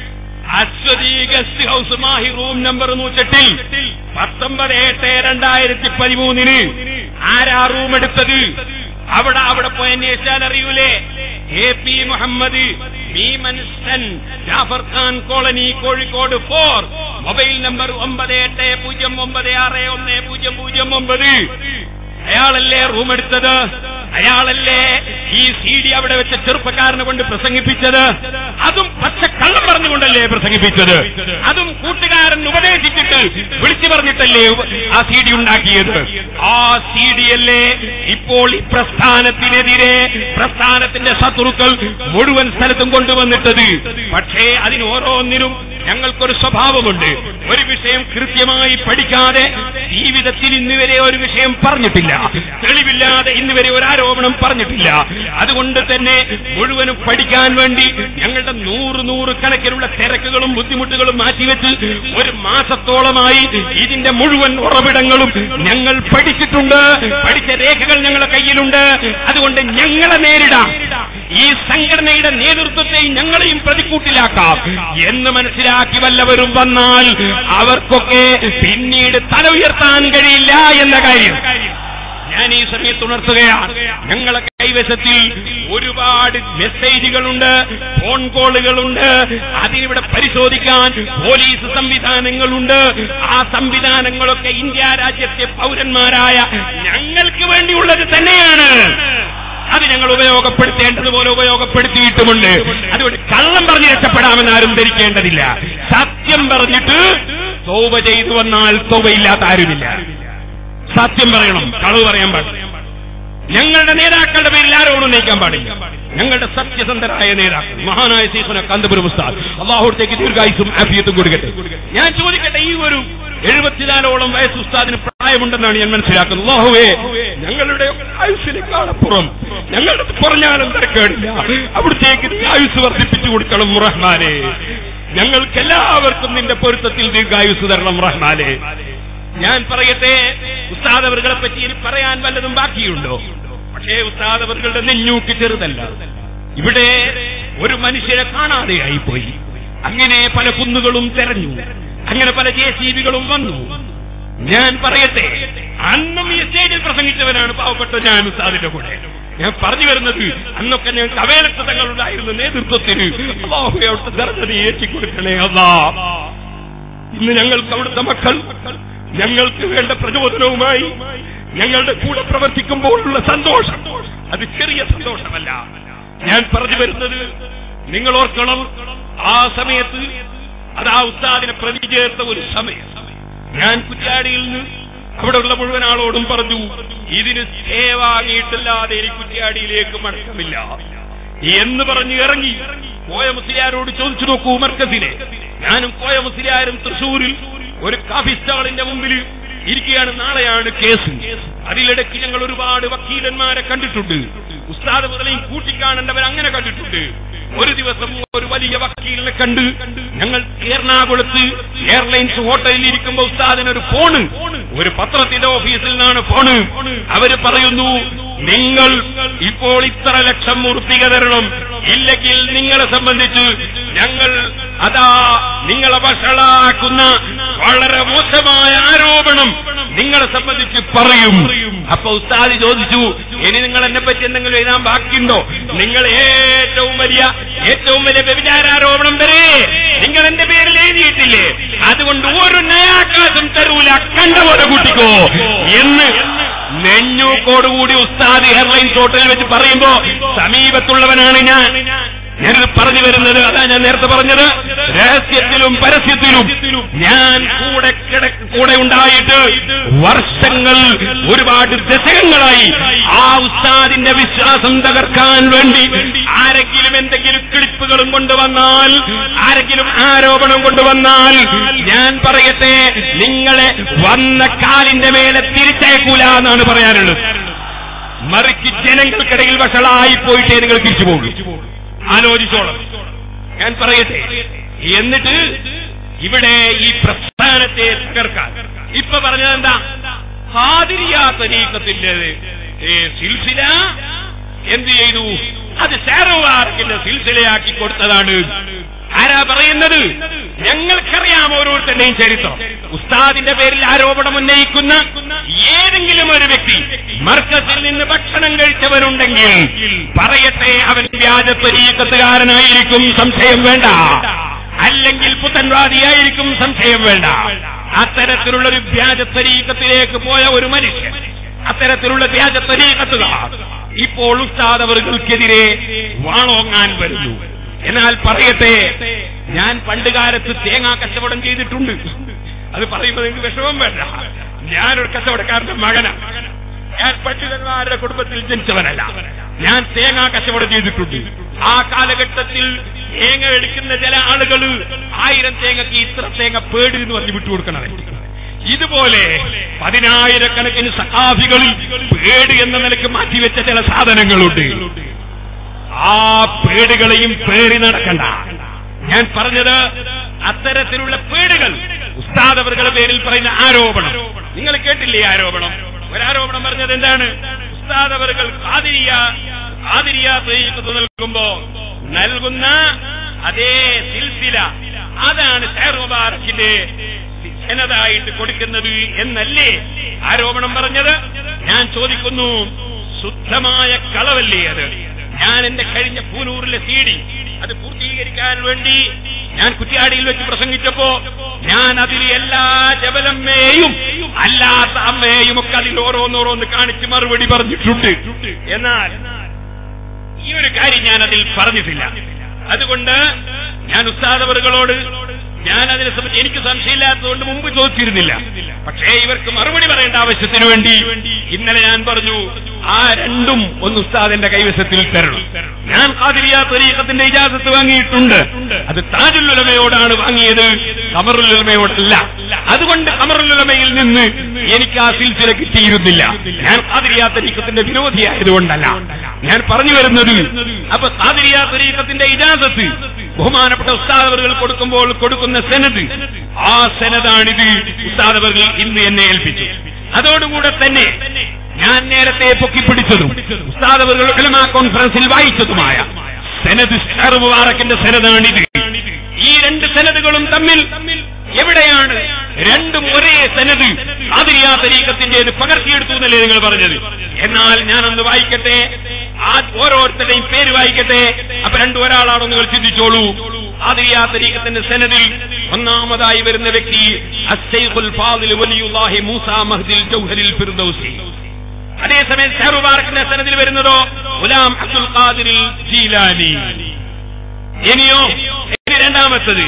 Aswathi guest house Mahe room number നൂറ്റെട്ടിൽ പത്തൊമ്പത് എട്ട് രണ്ടായിരത്തി പതിമൂന്നിന് ആരാ റൂം എടുത്തത് അവിടെ അവിടെ പോയി അന്വേഷിച്ചാൽ അറിയൂലേ എ പി മുഹമ്മദ് ഭീമൻസൻ Jafar Khan colony Kozhikode four mobile number ഒമ്പത് എട്ട് പൂജ്യം ഒമ്പത് ആറ് ഒന്ന് പൂജ്യം പൂജ്യം ഒമ്പത് അയാളല്ലേ റൂം എടുത്തത് അയാളല്ലേ ഈ സി ഡി അവിടെ വെച്ച ചെറുപ്പക്കാരനെ കൊണ്ട് പ്രസംഗിപ്പിച്ചത് അതും പച്ച കള്ളം പറഞ്ഞുകൊണ്ടല്ലേ പ്രസംഗിപ്പിച്ചത് അതും കൂട്ടുകാരൻ ഉപദേശിച്ചിട്ട് വിളിച്ചു പറഞ്ഞിട്ടല്ലേ ഉപ- ആ സി ഡി ഉണ്ടാക്കിയത് ആ സി ഡി അല്ലേ ഇപ്പോൾ ഈ പ്രസ്ഥാനത്തിനെതിരെ പ്രസ്ഥാനത്തിന്റെ ശത്രുക്കൾ മുഴുവൻ സ്ഥലത്തും കൊണ്ടുവന്നിട്ടത് പക്ഷേ അതിന് ഓരോന്നിനും ഞങ്ങൾക്കൊരു സ്വഭാവമുണ്ട് ഒരു വിഷയം കൃത്യമായി പഠിക്കാതെ ജീവിതത്തിൽ ഇന്നുവരെ ഒരു വിഷയം പറഞ്ഞിട്ടില്ല തെളിവില്ലാതെ ഇന്നുവരെ ഒരു ആരോപണം പറഞ്ഞിട്ടില്ല അതുകൊണ്ട് തന്നെ മുഴുവനും പഠിക്കാൻ വേണ്ടി ഞങ്ങളുടെ നൂറ് നൂറ് കണക്കിനുള്ള തിരക്കുകളും ബുദ്ധിമുട്ടുകളും മാറ്റിവെച്ച് ഒരു മാസത്തോളമായി ഇതിന്റെ മുഴുവൻ ഉറവിടങ്ങളും ഞങ്ങൾ പഠിച്ചിട്ടുണ്ട് പഠിച്ച രേഖകൾ ഞങ്ങളുടെ കയ്യിലുണ്ട് അതുകൊണ്ട് ഞങ്ങളെ നേരിടാം ഈ സംഘടനയുടെ നേതൃത്വത്തെ ഞങ്ങളെയും പ്രതിക്കൂട്ടിലാക്കാം എന്ന് മനസ്സിലാക്കി വല്ലവരും വന്നാൽ അവർക്കൊക്കെ പിന്നീട് തല ഉയർത്താൻ കഴിയില്ല എന്ന കാര്യം ഞാൻ ഈ സമയത്ത് ഉണർത്തുകയാണ് ഞങ്ങളെ കൈവശത്തിൽ ഒരുപാട് മെസ്സേജുകളുണ്ട് ഫോൺ കോളുകളുണ്ട് അതിനിവിടെ പരിശോധിക്കാൻ പോലീസ് സംവിധാനങ്ങളുണ്ട് ആ സംവിധാനങ്ങളൊക്കെ ഇന്ത്യ രാജ്യത്തെ പൗരന്മാരായ ഞങ്ങൾക്ക് വേണ്ടിയുള്ളത് തന്നെയാണ് അത് ഞങ്ങൾ ഉപയോഗപ്പെടുത്തേണ്ടതുപോലെ ഉപയോഗപ്പെടുത്തിയിട്ടുമുണ്ട് അതുകൊണ്ട് കള്ളം പറഞ്ഞ് രക്ഷപ്പെടാമെന്ന് ആരും ധരിക്കേണ്ടതില്ല സത്യം പറഞ്ഞിട്ട് തോവ ചെയ്തു വന്നാൽ തോവയില്ലാത്ത ആരുമില്ല സത്യം പറയണം കളവ് പറയാൻ പാടില്ല ഞങ്ങളുടെ നേതാക്കളുടെ പേരിൽ ആരോടും ഉന്നയിക്കാൻ പാടില്ല ഞങ്ങളുടെ സത്യസന്ധരായ നേതാക്കൾ മഹാനായ സീസുന കന്തപുരം ഉസ്താദ് അള്ളാഹുത്തേക്ക് ദീർഘായുസും ആഫിയത്തും കൊടുക്കട്ടെ ഞാൻ ചോദിക്കട്ടെ ഈ ഒരു എഴുപത്തിനാലോളം വയസ്സ് ഉസ്താദിന് പ്രായമുണ്ടെന്നാണ് ഞാൻ മനസ്സിലാക്കുന്നത് അള്ളാഹുവേ ഞങ്ങളുടെ ആയുസിനേക്കാളപ്പുറം ഞങ്ങളുടെ പറഞ്ഞാലും തിരക്കേടില്ല അവിടത്തേക്ക് നീ ആയുസ് വർദ്ധിപ്പിച്ചു കൊടുക്കണം റഹ്മാനെ ഞങ്ങൾക്ക് എല്ലാവർക്കും നിന്റെ പൊരുത്തത്തിൽ ദീർഘായുസ് തരണം റഹ്മാനെ ഞാൻ പറയട്ടെ ഉസ്താദ് അവറുകളെ പറ്റി ഇനി പറയാൻ വല്ലതും ബാക്കിയുണ്ടോ പക്ഷേ ഉസ്താദ് അവറുകളുടെ നെഞ്ഞൂക്ക് ചെറുതല്ല ഇവിടെ ഒരു മനുഷ്യരെ കാണാതെയായി പോയി അങ്ങനെ പല കുന്നുകളും തെരഞ്ഞു അങ്ങനെ പല ജെ സി ബികളും വന്നു ഞാൻ പറയട്ടെ അന്നും ഈ സ്റ്റേജിൽ പ്രസംഗിച്ചവനാണ് പാവപ്പെട്ട ഞാൻ ഉസ്താദിന്റെ കൂടെ ഞാൻ പറഞ്ഞു വരുന്നത് അന്നൊക്കെ ഞങ്ങൾക്ക് അവേലക്ഷതകളുണ്ടായിരുന്ന നേതൃത്വത്തിന് അള്ളാഹുവേ അവിടുത്തെ ദർജന ഏറ്റിക്കൊടുക്കണേ അല്ലാ ഇന്ന് ഞങ്ങൾക്ക് അവിടുത്തെ മക്കൾ ഞങ്ങൾക്ക് വേണ്ട പ്രചോദനവുമായി ഞങ്ങളുടെ കൂടെ പ്രവർത്തിക്കുമ്പോഴുള്ള സന്തോഷം അത് ചെറിയ സന്തോഷമല്ല ഞാൻ പറഞ്ഞു വരുന്നത് നിങ്ങൾ ഓർക്കണം ആ സമയത്ത് അത് ആ ഉസ്താദിനെ പ്രതി ചേർത്ത ഒരു സമയം ഞാൻ കുറ്റ്യാടിയിൽ നിന്ന് അവിടെയുള്ള മുഴുവൻ ആളോടും പറഞ്ഞു ഇതിന് സ്റ്റേ വാങ്ങിയിട്ടില്ലാതെ എനിക്ക് കുറ്റ്യാടിയിലേക്ക് മടക്കമില്ല എന്ന് പറഞ്ഞ് ഇറങ്ങി കോയ മുസ്ലിയാരോട് ചോദിച്ചു നോക്കൂ മർക്കസിനെ ഞാനും കോയ മുസ്ലിയാരും തൃശൂരിൽ ഒരു കാഫി സ്റ്റാളിന്റെ മുമ്പിൽ ഇരിക്കുകയാണ് നാളെയാണ് കേസ് അതിലിടയ്ക്ക് ഞങ്ങൾ ഒരുപാട് വക്കീലന്മാരെ കണ്ടിട്ടുണ്ട് ഉസ്താദ് മുതലേയും കൂട്ടിക്കാണേണ്ടവർ അങ്ങനെ കണ്ടിട്ടുണ്ട് ഒരു ദിവസം ഒരു വലിയ വക്കീലിനെ കണ്ട് ഞങ്ങൾ എറണാകുളത്ത് എയർലൈൻസ് ഹോട്ടലിൽ ഇരിക്കുമ്പോൾ ഉസ്താദിന് ഒരു ഫോണ് ഒരു പത്രത്തിന്റെ ഓഫീസിൽ നിന്നാണ് ഫോണ് അവര് പറയുന്നു നിങ്ങൾ ഇപ്പോൾ ഇത്ര ലക്ഷം ഉറുപ്പിക തരണം ഇല്ലെങ്കിൽ നിങ്ങളെ സംബന്ധിച്ച് ഞങ്ങൾ അതാ നിങ്ങളെ വഷളാക്കുന്ന വളരെ മോശമായ ആരോപണം നിങ്ങളെ സംബന്ധിച്ച് പറയും അപ്പൊ ഉസ്താദ് ചോദിച്ചു ഇനി നിങ്ങൾ എന്നെ പറ്റി എന്തെങ്കിലും എഴുതാൻ ബാക്കിയുണ്ടോ നിങ്ങൾ ഏറ്റവും വലിയ ഏറ്റവും വലിയ വ്യഭിചാരാരോപണം വരെ നിങ്ങൾ എന്റെ പേരിൽ എഴുതിയിട്ടില്ലേ അതുകൊണ്ട് ഒരു നയാകാശം തരൂല കണ്ട പോലെ കൂട്ടിക്കോ എന്ന് നെഞ്ഞൂക്കോടുകൂടി ഉസ്താദ് എയർലൈൻസ് ഹോട്ടലിൽ വെച്ച് പറയുമ്പോ സമീപത്തുള്ളവനാണ് ഞാൻ ഞാനിത് പറഞ്ഞു വരുന്നത് അതാ ഞാൻ നേരത്തെ പറഞ്ഞത് രഹസ്യത്തിലും പരസ്യത്തിലും ഞാൻ കൂടെ കിട- കൂടെ ഉണ്ടായിട്ട് വർഷങ്ങൾ ഒരുപാട് ദശകങ്ങളായി ആ ഉസ്താദിന്റെ വിശ്വാസം തകർക്കാൻ വേണ്ടി ആരെങ്കിലും എന്തെങ്കിലും ക്ലിപ്പുകളും കൊണ്ടുവന്നാൽ ആരെങ്കിലും ആരോപണം കൊണ്ടുവന്നാൽ ഞാൻ പറയട്ടെ നിങ്ങളെ വന്ന കാലിന്റെ മേലെ തിരിച്ചയക്കൂല എന്നാണ് പറയാനുള്ളത് മറിച്ച് ജനങ്ങൾക്കിടയിൽ വഷളായി പോയിട്ടേ നിങ്ങൾ തിരിച്ചു പോകും ആലോചിച്ചോളം ഞാൻ പറയട്ടെ എന്നിട്ട് ഇവിടെ ഈ പ്രസ്ഥാനത്തെ തകർക്കാൻ ഇപ്പൊ പറഞ്ഞത് എന്താ ഹാദിരിയാ തരീക്കത്തിന്റെ സിൽസില എന്ത് ചെയ്തു അത് ഷാരോവാർക്കിന്റെ സിൽസിലയാക്കി കൊടുത്തതാണ് ആരാ പറയുന്നത് ഞങ്ങൾക്കറിയാം ഓരോരുത്തരുടെയും ചരിത്രം ഉസ്താദിന്റെ പേരിൽ ആരോപണം ഉന്നയിക്കുന്ന ഏതെങ്കിലും ഒരു വ്യക്തി മർക്കസിൽ നിന്ന് ഭക്ഷണം കഴിച്ചവരുണ്ടെങ്കിൽ പറയട്ടെ അവൻ വ്യാജ പരീക്കത്തുകാരനായിരിക്കും സംശയം വേണ്ട അല്ലെങ്കിൽ പുത്തൻവാദിയായിരിക്കും സംശയം വേണ്ട അത്തരത്തിലുള്ള ഒരു വ്യാജ തരീക്കത്തിലേക്ക് പോയ ഒരു മനുഷ്യൻ അത്തരത്തിലുള്ള വ്യാജ തരീക്കത്തുകാർ ഇപ്പോൾ ഉസ്താദ് അവർക്കെതിരെ വാളോങ്ങാൻ വരുന്നു എന്നാൽ പറയട്ടെ ഞാൻ പണ്ടുകാലത്ത് തേങ്ങാ കച്ചവടം ചെയ്തിട്ടുണ്ട് അത് പറയുമ്പോൾ നിങ്ങൾക്ക് വിഷമം വേണ്ട ഞാനൊരു കച്ചവടക്കാരന്റെ മകനാണ് ഞാൻ പണ്ഡിതന്മാരുടെ കുടുംബത്തിൽ ജനിച്ചവനല്ല ഞാൻ തേങ്ങാ കച്ചവടം ചെയ്തിട്ടുണ്ട് ആ കാലഘട്ടത്തിൽ തേങ്ങ എടുക്കുന്ന ചില ആളുകൾ ആയിരം തേങ്ങക്ക് ഇത്ര തേങ്ങ പേട് എന്ന് പറഞ്ഞ് വിട്ടുകൊടുക്കണം ഇതുപോലെ പതിനായിരക്കണക്കിന് സഹാബികളിൽ പേട് എന്ന നിലക്ക് മാറ്റിവെച്ച ചില സാധനങ്ങളുണ്ട് ആ പേടുകളെയും പേറി നടക്കണ്ട ഞാൻ പറഞ്ഞത് അത്തരത്തിലുള്ള പേടുകൾ ഉസ്താദവറുകളുടെ പേരിൽ പറയുന്ന ആരോപണം നിങ്ങൾ കേട്ടില്ലേ ആരോപണം ഒരാരോപണം പറഞ്ഞത് എന്താണ് ഉസ്താദവറുകൾ ആതിരിയ ആതിരിയ തയ്യത്ത് നൽകുമ്പോ നൽകുന്ന അതേ സിൽസില അതാണ് ഷെയർ മുബാറക്കിന്റെ എന്നതായിട്ട് കൊടുക്കുന്നത് എന്നല്ലേ ആരോപണം പറഞ്ഞത് ഞാൻ ചോദിക്കുന്നു ശുദ്ധമായ കളവല്ലേ അത് ഞാൻ എന്റെ കഴിഞ്ഞ പൂനൂറിലെ സീഡി അത് പൂർത്തീകരിക്കാൻ വേണ്ടി ഞാൻ കുറ്റിയാടിയിൽ വെച്ച് പ്രസംഗിച്ചപ്പോ ഞാൻ അതിൽ എല്ലാ ജബലമ്മയെയും അല്ലാത്ത അമ്മയെയും ഒക്കെ അതിൽ ഓരോന്നോരോന്ന് കാണിച്ച് മറുപടി പറഞ്ഞിട്ടുണ്ട് എന്നാൽ ഈ ഒരു കാര്യം ഞാൻ അതിൽ പറഞ്ഞിട്ടില്ല അതുകൊണ്ട് ഞാൻ ഉസ്താദവറുകളോട് ഞാൻ അതിനെ സംബന്ധിച്ച് എനിക്ക് സംശയമില്ലാത്തതുകൊണ്ട് മുമ്പ് ചോദിച്ചിരുന്നില്ല പക്ഷേ ഇവർക്ക് മറുപടി പറയേണ്ട ആവശ്യത്തിന് വേണ്ടി ഇന്നലെ ഞാൻ പറഞ്ഞു ആ രണ്ടും ഒന്ന് ഉസ്താദിന്റെ കൈവശത്തിൽ തരണം ഞാൻ ഖാദിരിയ ത്വരീഖത്തിന്റെ ഇജാസത്ത് വാങ്ങിയിട്ടുണ്ട് അത് താജുല്ലുലമയോടാണ് വാങ്ങിയത് കമറുലുലമയോടല്ല അതുകൊണ്ട് കമറുലുലമയിൽ നിന്ന് എനിക്ക് ആ സിൽസില കിട്ടിയിരുന്നില്ല ഞാൻ ഖാദിരിയ ത്വരീഖത്തിന്റെ വിരോധിയായതുകൊണ്ടല്ല ഞാൻ പറഞ്ഞു വരുന്നത് അപ്പൊ ഖാദിരിയ ത്വരീഖത്തിന്റെ ഇജാസത്ത് ബഹുമാനപ്പെട്ട ഉസ്താദവറുകൾ കൊടുക്കുമ്പോൾ കൊടുക്കുന്ന സെനത് ആ സെനതാണിത് ഉസ്താദവറുകൾ ഇന്ന് എന്നെ ഏൽപ്പിച്ചു അതോടുകൂടെ തന്നെ ഞാൻ നേരത്തെ പൊക്കിപ്പിടിച്ചതും ഉസ്താദവറുകൾ ഉലമാ കോൺഫറൻസിൽ വായിച്ചതുമായ സെനത് ഷെയർ മുബാറക്കിന്റെ സെനതാണിത് ഈ രണ്ട് സെനതുകളും തമ്മിൽ എവിടെയാണ് രണ്ടും ഒരേ സെനത് ആതിരിയാ തരീക്കത്തിന്റേത് പകർത്തിയെടുത്തു എന്നല്ലേ നിങ്ങൾ പറഞ്ഞത് എന്നാൽ ഞാനൊന്ന് വായിക്കട്ടെ ആ ഓരോരുത്തരുടെയും പേര് വായിക്കട്ടെ അപ്പൊ രണ്ടു ഒരാളാണോ നിങ്ങൾ ചിന്തിച്ചോളൂ ആതിരിയാ തരീക്കത്തിന്റെ സെനതിൽ ഒന്നാമതായി വരുന്ന വ്യക്തി അസ്സൈഖുൽ ഫാദിൽ വലിയുല്ലാഹി മൂസ മഹ്ദിൽ ജൗഹരിൽ ഫിർദൗസി അതേസമയം ഷെഹറുബാറക്കിന്റെ സെനതിൽ വരുന്നതോ ഗുലാം അബ്ദുൽ ഖാദിറിൽ ജീലാനി ഇനിയോ ഇനി രണ്ടാമത്തത്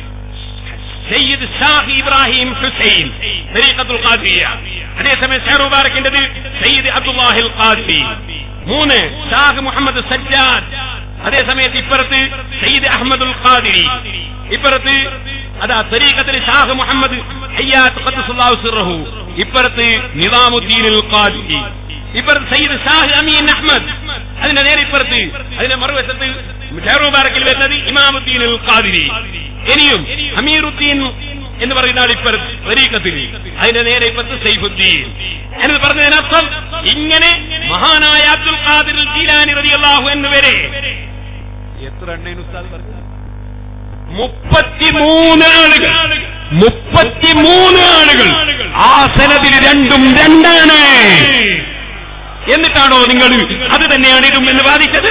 സയ്യിദ് ഷാഹി ഇബ്രാഹിം ഹുസൈൻ തരീഖത്തുൽ ഖാദിരിയ അതേസമയം ഷെഹർ മുബാറക്കിന്റേത് സയ്യിദ് അബ്ദുല്ലാഹിൽ ഖാദിരി മൂന്ന് ഷാഹ് മുഹമ്മദ് സജ്ജാദ് അതേസമയത്ത് ഇപ്പുറത്ത് സയ്യിദ് അഹമ്മദുൽ ഖാദിരി ഇപ്പുറത്ത് അതാ തരീഖത്തിൽ ഷാഹ് മുഹമ്മദ് ഹയ്യാത്ത് ഖദ്ദസുല്ലാഹു സിർറഹു ഇപ്പുറത്ത് നിസാമുദ്ദീനുൽ ഖാദിരി ഇപ്പുറത്ത് സയ്യിദ് ഷാഹ് അമീൻ അഹമ്മദ് അതിന്റെ നേരെ ഇപ്പുറത്ത് അതിന്റെ മറുവശത്ത് ഷെഹർ മുബാറക്കിൽ വരുന്നത് ഇമാമുദ്ദീനുൽ ഖാദിരി ഇനിയും അമീറുദ്ദീൻ എന്ന് പറയുന്ന ആൾ ഇപ്പുറത്ത് തരീഖത്തിൽ അതിന്റെ നേരെ ഇപ്പുറത്ത് സൈഫുദ്ദീൻ എന്ന് പറഞ്ഞതിനർത്ഥം ഇങ്ങനെ മഹാനായ അബ്ദുൽ ഖാദിർ ജീലാനി റളിയല്ലാഹു എന്ന് വരെ എത്ര എണ്ണയും ഉസ്താദ് പറഞ്ഞു മുപ്പത്തിമൂന്ന് ആളുകൾ മുപ്പത്തിമൂന്ന് ആളുകൾ ആ സനദിൽ രണ്ടും രണ്ടാണ് എന്നിട്ടാണോ നിങ്ങൾ അത് തന്നെയാണ് ഇതും എന്ന് വാദിച്ചത്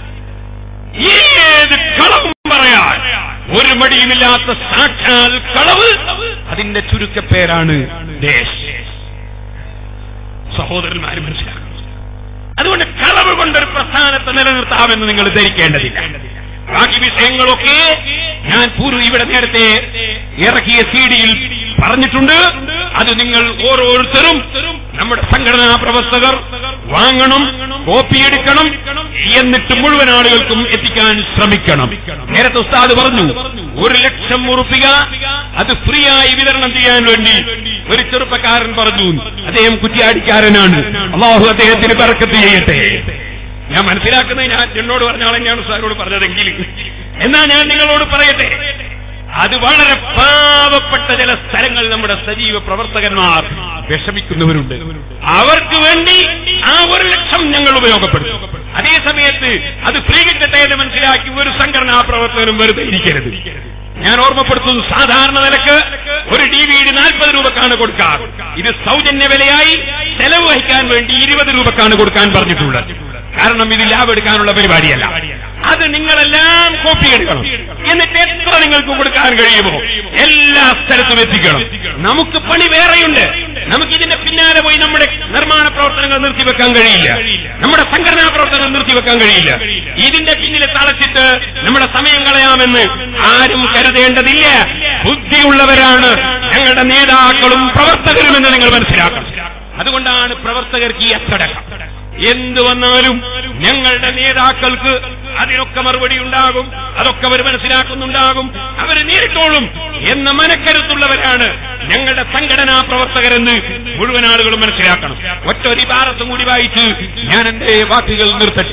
ഏത് കളവും പറയാൻ ഒരു മടിയുമില്ലാത്ത സാക്ഷാൽ കളവ് അതിന്റെ ചുരുക്കപ്പേരാണ് ദേശ് സഹോദരന്മാര് മനസ്സിലാക്കണം അതുകൊണ്ട് കളവ് കൊണ്ടൊരു പ്രസ്ഥാനത്തെ നിലനിർത്താമെന്ന് നിങ്ങൾ ധരിക്കേണ്ടതില്ല ബാക്കി വിഷയങ്ങളൊക്കെ ഞാൻ പൂർവ്വ ഇവിടെ നേരത്തെ ഇറക്കിയ സീഡിയിൽ പറഞ്ഞിട്ടുണ്ട് അത് നിങ്ങൾ ഓരോരുത്തരും നമ്മുടെ സംഘടനാ പ്രവർത്തകർ വാങ്ങണം കോപ്പിയെടുക്കണം എന്നിട്ട് മുഴുവൻ ആളുകൾക്കും എത്തിക്കാൻ ശ്രമിക്കണം നേരത്തെ ഉസ്താദ് പറഞ്ഞു ഒരു ലക്ഷം ഉറുപ്പിക അത് ഫ്രീ ആയി വിതരണം ചെയ്യാൻ വേണ്ടി ഒരു ചെറുപ്പക്കാരൻ പറഞ്ഞു അദ്ദേഹം കുറ്റിയാടിക്കാരനാണ് അള്ളാഹു അദ്ദേഹത്തിന് ബർക്കത്ത് ചെയ്യട്ടെ ഞാൻ മനസ്സിലാക്കുന്നത് ഞാൻ എന്നോട് പറഞ്ഞ ആളെ ഞാൻ സാറിനോട് പറഞ്ഞതെങ്കിൽ എന്നാ ഞാൻ നിങ്ങളോട് പറയട്ടെ അത് വളരെ പാവപ്പെട്ട ചില സ്ഥലങ്ങൾ നമ്മുടെ സജീവ പ്രവർത്തകന്മാർ വിഷമിക്കുന്നവരുണ്ട് അവർക്ക് വേണ്ടി ആ ഒരു ലക്ഷം ഞങ്ങൾ ഉപയോഗപ്പെടുത്തും അതേ സമയത്ത് അത് ഫ്രീ കിട്ടട്ടെ എന്ന് മനസ്സിലാക്കി ഒരു സംഘടനാ പ്രവർത്തകനും വെറുതെ ഇരിക്കരുത് ഞാൻ ഓർമ്മപ്പെടുത്തുന്നു സാധാരണ നിലക്ക് ഒരു ഡി വി ഡി നാൽപ്പത് രൂപക്കാണ് കൊടുക്കാറ് ഇത് സൗജന്യ വിലയായി ചെലവ് വഹിക്കാൻ വേണ്ടി ഇരുപത് രൂപക്കാണ് കൊടുക്കാൻ പറഞ്ഞിട്ടുള്ളത് കാരണം ഇത് ലാഭം എടുക്കാനുള്ള പരിപാടിയല്ല അത് നിങ്ങളെല്ലാം കോപ്പി എടുക്കണം എന്നിട്ട് എത്ര നിങ്ങൾക്ക് കൊടുക്കാൻ കഴിയുമോ എല്ലാ സ്ഥലത്തും എത്തിക്കണം നമുക്ക് പണി വേറെയുണ്ട് നമുക്ക് ഇതിന്റെ പിന്നാലെ പോയി നമ്മുടെ നിർമ്മാണ പ്രവർത്തനങ്ങൾ നിർത്തിവെക്കാൻ കഴിയില്ല നമ്മുടെ സംഘടനാ പ്രവർത്തനങ്ങൾ നിർത്തിവെക്കാൻ കഴിയില്ല ഇതിന്റെ പിന്നിൽ തളച്ചിട്ട് നമ്മുടെ സമയം കളയാമെന്ന് ആരും കരുതേണ്ടതില്ല ബുദ്ധിയുള്ളവരാണ് ഞങ്ങളുടെ നേതാക്കളും പ്രവർത്തകരുമെന്ന് നിങ്ങൾ മനസ്സിലാക്കണം അതുകൊണ്ടാണ് പ്രവർത്തകർക്ക് ഈ അച്ചടക്കം എന്തു വന്നാലും ഞങ്ങളുടെ നേതാക്കൾക്ക് അതിനൊക്കെ മറുപടി ഉണ്ടാകും അതൊക്കെ അവർ മനസ്സിലാക്കുന്നുണ്ടാകും അവർ നേരിട്ടോളും എന്ന മനക്കരുത്തുള്ളവരാണ് ഞങ്ങളുടെ സംഘടനാ പ്രവർത്തകരെന്ന് മുഴുവൻ ആളുകളും മനസ്സിലാക്കണം ഒറ്റ ഒരു ഭാരത്തും കൂടി വായിച്ച് ഞാൻ എന്റെ വാക്കുകൾ നിർത്തട്ടെ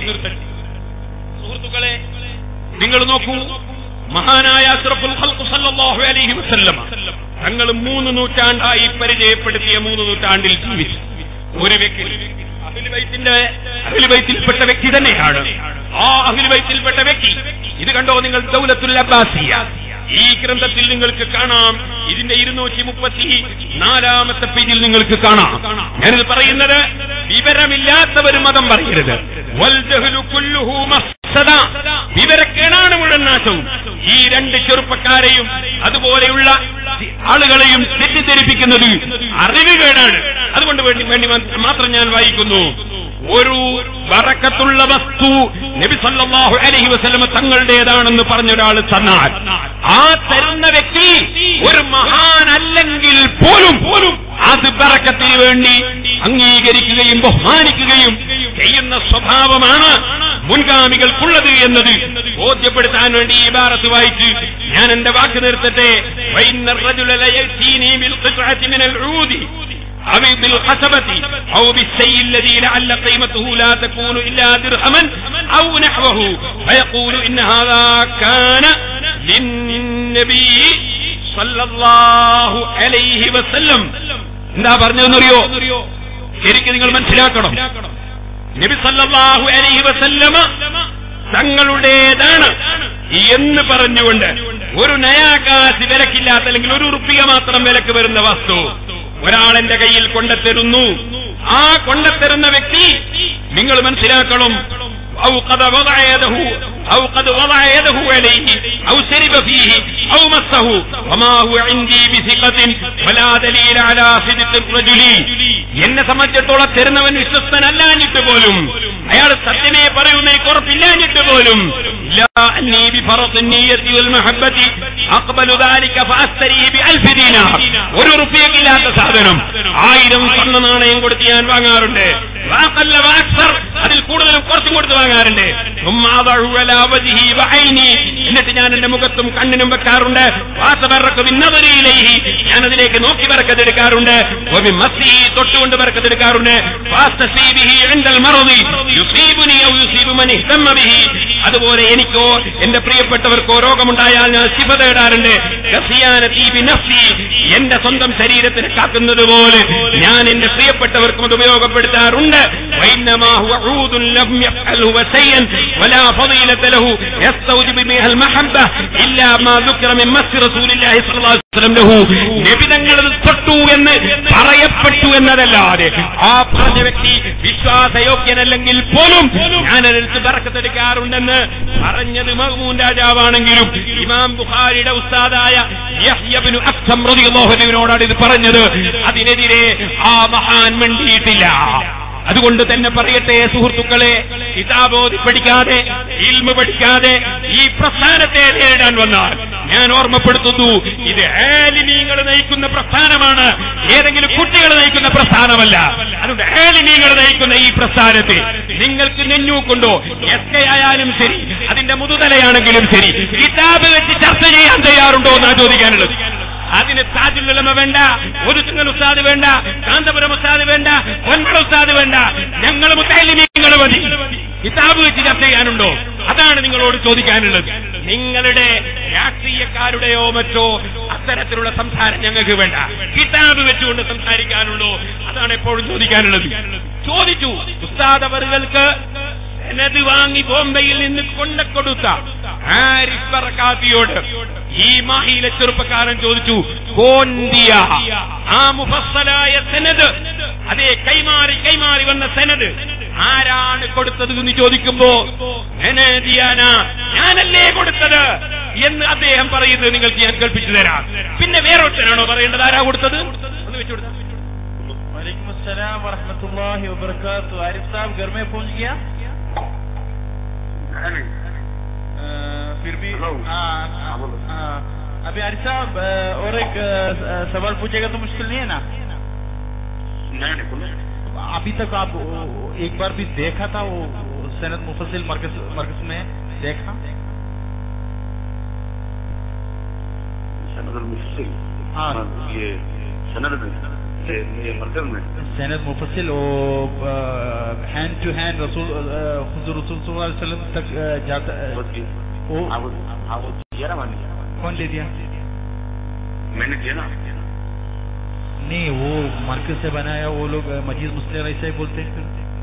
സുഹൃത്തുക്കളെ നിങ്ങൾ നോക്കൂ മഹാനായ അഷ്റഫുൽ ഖൽഖ് സല്ലല്ലാഹു അലൈഹി വസല്ലമ തങ്ങൾ മൂന്ന് നൂറ്റാണ്ടായി പരിചയപ്പെടുത്തിയ മൂന്ന് നൂറ്റാണ്ടിൽ ജീവിച്ചു ഒരു വ്യക്തി അഖിലുബൈത്തിന്റെ അഖിലുബൈത്തിൽപ്പെട്ട വ്യക്തി തന്നെയാണ് ആ അഖിലുബൈത്തിൽപ്പെട്ട വ്യക്തി ഇത് കണ്ടോ നിങ്ങൾ ദൗലത്തുൽ അബ്ബാസിയ ഈ ഗ്രന്ഥത്തിൽ നിങ്ങൾക്ക് കാണാം ഇതിന്റെ ഇരുന്നൂറ്റി മുപ്പത്തി നാലാമത്തെ പേജിൽ നിങ്ങൾക്ക് കാണാം ഞാനിത് പറയുന്നത് വിവരമില്ലാത്തവർ മതം പറയരുത് വൽ ജഹ്ലു കുല്ലുഹു മഫ്സദ. വിവരക്കേടാണ് മുഴുവൻ നാശവും ഈ രണ്ട് ചെറുപ്പക്കാരെയും അതുപോലെയുള്ള ആളുകളെയും തെറ്റിദ്ധരിപ്പിക്കുന്നത് അറിവുകേടാണ് അതുകൊണ്ട് വേണ്ടി വേണ്ടി മാത്രം ഞാൻ വായിക്കുന്നു ഒരു വറക്കത്തുള്ള വസ്തു നബി സല്ലല്ലാഹു അലൈഹി വസല്ലമ തങ്ങളുടേതാണെന്ന് പറഞ്ഞ ഒരാൾ തന്നാൽ ആ തരുന്ന വ്യക്തി ഒരു മഹാനല്ലെങ്കിൽ പോലും പോലും അത് ബറക്കത്തിന് വേണ്ടി അംഗീകരിക്കുകയും ബഹുമാനിക്കുകയും ചെയ്യുന്ന സ്വഭാവമാണ് മുൻഗാമികൾക്കുള്ളത് എന്നത് ബോധ്യപ്പെടുത്താൻ വേണ്ടി ഈ ഭാരത്ത് വായിച്ച് ഞാൻ എന്റെ വാക്ക് നിർത്തട്ടെ وإن الرجل ليأتيني بالقطعة من العود أو بالقصبة أو بالسيء الذي لعل قيمته لا تكون إلا درهما أو نحوه فيقول إن هذا كان للنبي صلى الله عليه وسلم എന്താ പറഞ്ഞതെന്നറിയോ ശരിക്കും നിങ്ങൾ മനസ്സിലാക്കണം നബി സല്ലല്ലാഹു അലൈഹി വസല്ലമ തങ്ങളുടേതാണ് എന്ന് പറഞ്ഞുകൊണ്ട് ഒരു നയാകാശ് വിലക്കില്ലാത്ത അല്ലെങ്കിൽ ഒരു റുപ്പിക മാത്രം വിലക്ക് വരുന്ന വസ്തു ഒരാളെന്റെ കയ്യിൽ കൊണ്ടെത്തരുന്നു ആ കൊണ്ടെത്തരുന്ന വ്യക്തി നിങ്ങൾ മനസ്സിലാക്കണം أو قد وضع يده أو قد وضع يده عليه أو شرب فيه أو مسه وما هو عندي بثقة ولا دليل على صدق الرجل എന്നെ സംബന്ധിച്ചിടത്തോളം തരുന്നവൻ വിശ്വസ്തനല്ലാഞ്ഞിട്ട് പോലും അയാൾ സത്യമേ പറയുന്ന എനിക്ക് ഉറപ്പില്ലാഞ്ഞിട്ട് പോലും لا أني بفرط النية والمحبة أقبل ذلك فأستري بألف دينار ഒരു റുപ്യക്കില്ലാത്ത സാധനം ആയിരം സ്വർണ്ണ നാണയം കൊടുത്ത് ഞാൻ വാങ്ങാറുണ്ട് വാക്കല്ല വാക്സർ അതിൽ കൂടുതലും കുറച്ചും കൊടുത്ത് വാങ്ങാറുണ്ട് ثم أضعه على وجهه وعيني. എന്നിട്ട് ഞാൻ എന്റെ മുഖത്തും കണ്ണിനും വെക്കാറുണ്ട് വാസവറക്ക് വിന്നവരിയിലേഹി ഞാൻ അതിലേക്ക് നോക്കി വരക്കതെടുക്കാറുണ്ട് മസ്സി തൊട്ടുകൊണ്ട് വരക്കതെടുക്കാറുണ്ട് വാസ്തസീബിഹി عند المرض يصيبني أو يصيب من اهتم به അതുപോലെ എനിക്കോ എന്റെ പ്രിയപ്പെട്ടവർക്കോ രോഗമുണ്ടായാൽ ഞാൻ ശിഫ തേടാറുണ്ട് കസിയാനത്തി ബിനഫ്സി. എന്റെ സ്വന്തം ശരീരത്തിന് കാക്കുന്നത് പോലെ ഞാൻ എന്റെ പ്രിയപ്പെട്ടവർക്കും അത് ഉപയോഗപ്പെടുത്താറുണ്ട് وإنما هو عود لم يفعله وسيا ولا فضيلة له يستوجب بها المحبة إلا ما ذكر من مس رسول الله صلى الله عليه وسلم له നബി തങ്ങൾ അത് തൊട്ടു എന്ന് പറയപ്പെട്ടു എന്നതല്ലാതെ ആ പറഞ്ഞ വ്യക്തി വിശ്വാസയോഗ്യനല്ലെങ്കിൽ പോലും ഞാൻ അതിനടുത്ത് ബറക്കത്തെടുക്കാറുണ്ടെന്ന് പറഞ്ഞത് മഹ്മൂൻ രാജാവാണെങ്കിലും ഇമാം ബുഖാരിയുടെ ഉസ്താദായ യഹ്യബ്നു അക്സം റളിയല്ലാഹു അൻഹുവിനോടാണ് ഇത് പറഞ്ഞത് അതിനെതിരെ ആ മഹാൻ മിണ്ടിയിട്ടില്ല അതുകൊണ്ട് തന്നെ പറയട്ടെ സുഹൃത്തുക്കളെ കിതാബോധി പഠിക്കാതെ ഇൽമ പഠിക്കാതെ ഈ പ്രസ്ഥാനത്തെ നേരിടാൻ വന്നാൽ ഞാൻ ഓർമ്മപ്പെടുത്തുന്നു ഇത് ഏലിനീങ്ങൾ നയിക്കുന്ന പ്രസ്ഥാനമാണ് ഏതെങ്കിലും കുട്ടികൾ നയിക്കുന്ന പ്രസ്ഥാനമല്ല അതുകൊണ്ട് ഏലിനീങ്ങൾ നയിക്കുന്ന ഈ പ്രസ്ഥാനത്തെ നിങ്ങൾക്ക് നെഞ്ഞൂക്കുണ്ടോ എസ് കെ ആയാലും ശരി അതിന്റെ മുതുതലയാണെങ്കിലും ശരി കിതാബ് വെച്ച് ചർച്ച ചെയ്യാൻ തയ്യാറുണ്ടോ എന്നാണ് ചോദിക്കാനുള്ളത് അതിന് താജുല്ലമ വേണ്ട ഒതുക്കുങ്ങൽ ഉസ്താദ് വേണ്ട കാന്തപുരം ഉസ്താദ് വേണ്ട പൊന്മള ഉസ്താദ് വേണ്ട ഞങ്ങൾ മുത്തലിമീങ്ങൾ മതി കിതാബ് വെച്ച് ചർച്ച ചെയ്യാനുണ്ടോ അതാണ് നിങ്ങളോട് ചോദിക്കാനുള്ളത് നിങ്ങളുടെ രാഷ്ട്രീയക്കാരുടെയോ മറ്റോ അത്തരത്തിലുള്ള സംസാരം ഞങ്ങൾക്ക് വേണ്ട കിതാബ് വെച്ചുകൊണ്ട് സംസാരിക്കാനുള്ളൂ അതാണ് എപ്പോഴും ചോദിക്കാനുള്ളത് ചോദിച്ചു ഉസ്താദ് അവറുകൾക്ക് എനത് വാങ്ങി ബോംബെയിൽ നിന്ന് കൊണ്ടക്കൊടുത്ത ആരിഫ് ബറക്കാത്തിയോട് ഈ മാഹിയിലെ ചെറുപ്പക്കാരൻ ചോദിച്ചു കോന്തിയ ആ മുഫസ്സലായ സെനത് അതേ കൈമാറി കൈമാറി വന്ന സെനത് ആരാണ് കൊടുത്തത് എന്ന് ചോദിക്കുമ്പോ എനദിയാന ഞാനല്ലേ കൊടുത്തത് എന്ന് അദ്ദേഹം പറയുന്നത് നിങ്ങൾക്ക് ഞാൻ കൽപ്പിച്ചു തരാം പിന്നെ വേറൊരുത്തനാണോ പറയേണ്ടത് ആരാ കൊടുത്തത് ഒന്ന് വെച്ചു കൊടുത്താ वालेकुम अस्सलाम वरहमतुल्लाहि वबरकातुहू आरिफ साहब घर में पहुंच गया अ, फिर भी हाँ, हाँ। अभी आरिफ साहब अ, और एक अ, सवाल पूछेगा तो मुश्किल नहीं है ना अभी तक आप वो, एक बार भी देखा था वो सनत मुफसिल मरकज मरकज में देखा हाँ ये सनद में ये ये मरकज में सनत मुफसिल वो हैंड टू हैंड रसूल अ, हुजूर रसूल सल्लल्लाहु अलैहि वसल्लम तक अ, जाता अ, वो आप आप दिया ना मैंने कौन ले दिया मैंने दिया ना नहीं वो मरकज से बनाया वो लोग अ, मजीद मुस्लिम ऐसा ही बोलते हैं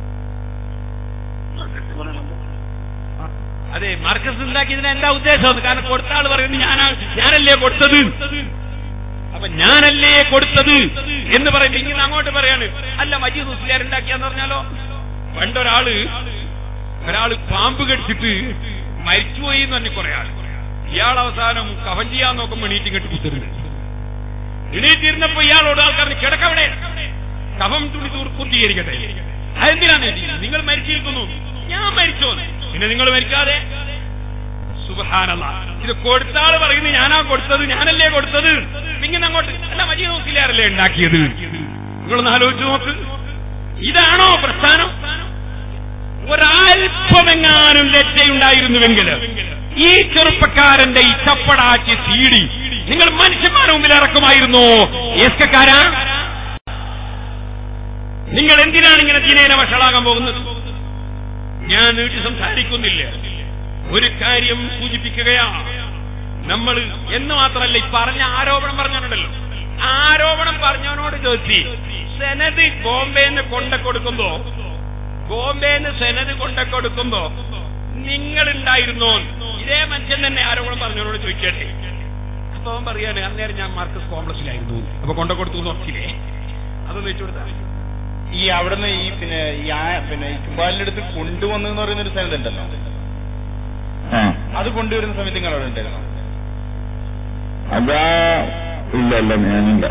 അതെ മാർക്കസ് ഉണ്ടാക്കിയതിന് എന്താ ഉദ്ദേശം കാരണം കൊടുത്ത ആൾ പറയുന്നത് ഞാനാ ഞാനല്ലേ കൊടുത്തത് അപ്പൊ ഞാനല്ലേ കൊടുത്തത് എന്ന് പറയുന്നത് ഇങ്ങനെ അങ്ങോട്ട് പറയാണ് അല്ല മജീദ് മുസ്ലിയാർ ഉണ്ടാക്കിയാന്ന് പറഞ്ഞാലോ പണ്ടൊരാള് ഒരാള് പാമ്പ് കടിച്ചിട്ട് മരിച്ചുപോയി എന്ന് പറഞ്ഞ കുറെ ആള് ഇയാൾ അവസാനം കവൻ ചെയ്യാൻ നോക്കുമ്പോൾ എണീറ്റ് കെട്ടി കുത്തിരുന്നു എണീറ്റിരുന്നപ്പോ ഇയാളോട് ആൾക്കാർ കിടക്കവിടെ കഫം തുണി തൂർ പൂർത്തീകരിക്കട്ടെ അതെന്തിനാണ് നിങ്ങൾ മരിച്ചിരിക്കുന്നു ഞാൻ മരിച്ചോ പിന്നെ നിങ്ങൾ മരിക്കാതെ സുബഹാനല്ല ഇത് കൊടുത്ത ആള് പറയുന്നത് ഞാനാ കൊടുത്തത് ഞാനല്ലേ കൊടുത്തത് ഇങ്ങനെ അങ്ങോട്ട് അല്ല മജീദ് മുസ്ലിയാരല്ലേ ഉണ്ടാക്കിയത് നിങ്ങളൊന്ന് ആലോചിച്ച് നോക്ക് ഇതാണോ പ്രസ്ഥാനം ഒരൽപ്പമെങ്ങാനും ലജ്ജയുണ്ടായിരുന്നുവെങ്കിൽ ഈ ചെറുപ്പക്കാരന്റെ ഈ ചപ്പടാക്കി സീഡി നിങ്ങൾ മനുഷ്യന്മാരുടെ മുമ്പിൽ ഇറക്കുമായിരുന്നോ എസ്കക്കാരാ നിങ്ങൾ എന്തിനാണ് ഇങ്ങനെ ദിനേന വഷളാകാൻ പോകുന്നത് ഞാൻ നീട്ടി സംസാരിക്കുന്നില്ല ഒരു കാര്യം സൂചിപ്പിക്കുകയാ നമ്മൾ എന്ന് മാത്രമല്ല ഈ പറഞ്ഞ ആരോപണം പറഞ്ഞിട്ടുണ്ടല്ലോ ആരോപണം പറഞ്ഞവനോട് ചോദിച്ചു സെനത് ബോംബെന്ന് കൊണ്ട കൊടുക്കുമ്പോ ബോംബെന്ന് സെനത് കൊണ്ട കൊടുക്കുമ്പോ നിങ്ങൾ ഉണ്ടായിരുന്നോ ഇതേ മനുഷ്യൻ തന്നെ ആരോപണം പറഞ്ഞവനോട് ചോദിക്കട്ടെ അപ്പൊ അവൻ പറയാണ് അന്നേരം ഞാൻ മാർക്കസ് കോംപ്ലക്സിലായിരുന്നു അപ്പൊ കൊണ്ട കൊടുത്തു എന്ന് ഉറച്ചില്ലേ അതൊന്ന് വെച്ചു കൊടുത്താൽ ഈ അവിടുന്ന് ഈ പിന്നെ ഈ ആ- പിന്നെ ഇക്ബാലിന്റെ അടുത്ത് കൊണ്ടുവന്നു എന്ന് പറയുന്ന ഒരു സ്ഥലം ഉണ്ടല്ലോ അത് കൊണ്ടുവരുന്ന സമയത്ത് നിങ്ങൾ അവിടെ ഉണ്ടായിരുന്നു അതാ ഇല്ല ഇല്ല ഞാനില്ല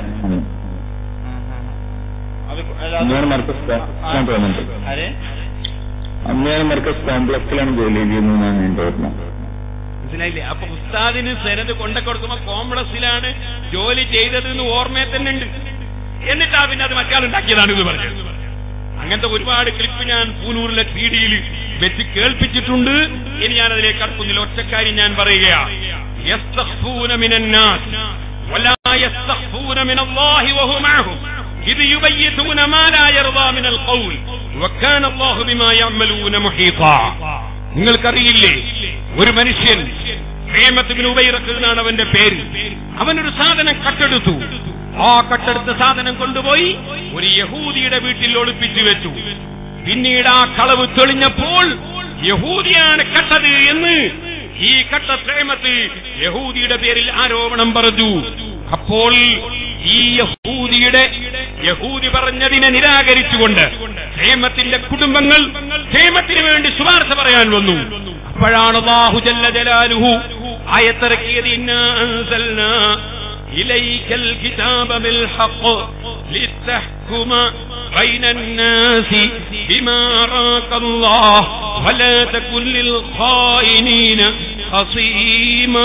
അത് അന്ന് ഞാൻ മർക്കസ് ഞാൻ തോന്നുന്നുണ്ട് അതെ അന്ന് ഞാൻ മർക്കസ് കോംപ്ലക്സിലാണ് ജോലി ചെയ്യുന്നതെന്നാണ് ഞാൻ തോന്നുന്നത് മനസ്സിലായില്ലേ അപ്പൊ ഉസ്താദിന് സെനത് കൊണ്ട കൊടുക്കുമ്പോ കോംപ്ലക്സിലാണ് ജോലി ചെയ്തത് എന്ന് ഓർമ്മയെ തന്നെ ഉണ്ട് എന്നിട്ടാ പിന്നെ അത് മറ്റാൾ ഉണ്ടാക്കിയതാണ് എന്ന് പറഞ്ഞത് അങ്ങനത്തെ ഒരുപാട് ക്ലിപ്പ് ഞാൻ പൂനൂരിലെ പീഡിയിൽ വെച്ച് കേൾപ്പിച്ചിട്ടുണ്ട് ഇനി ഞാൻ അതിലേക്ക് കടക്കുന്നില്ല ഒറ്റക്കാര്യം ഞാൻ പറയുകയാ يستخفون من الناس ولا يستخفون من الله وهو معهم إذ يبيتون ما لا يرضى من القول وكان الله بما يعملون محيطا നിങ്ങൾക്കറിയില്ലേ ഒരു മനുഷ്യൻ പ്രേമത്തിന് ഉപയിറക്കുന്നതാണ് അവന്റെ പേര് അവനൊരു സാധനം കട്ടെടുത്തു ആ കട്ടെടുത്ത സാധനം കൊണ്ടുപോയി ഒരു യഹൂദിയുടെ വീട്ടിൽ ഒളിപ്പിച്ചു വെച്ചു പിന്നീട് ആ കളവ് തെളിഞ്ഞപ്പോൾ യഹൂദിയാണ് കട്ടത് എന്ന് ഈ കട്ട പ്രേമത്ത് യഹൂദിയുടെ പേരിൽ ആരോപണം പറഞ്ഞു അപ്പോൾ ഈ യഹൂദിയുടെ യഹൂദി പറഞ്ഞതിനെ നിരാകരിച്ചുകൊണ്ട് ഹേമത്തിന്റെ കുടുംബങ്ങൾ ഹേമത്തിന് വേണ്ടി ശുപാർശ പറയാൻ വന്നു അപ്പോഴാണ് അല്ലാഹു ജല്ല ജലാലുഹു ആയത്തിറക്കിയത് ഇന്നാ അൻസൽനാ إليك الكتاب بالحق لتحكم بين الناس بما أراك الله ولا تكن للخائنين خصيما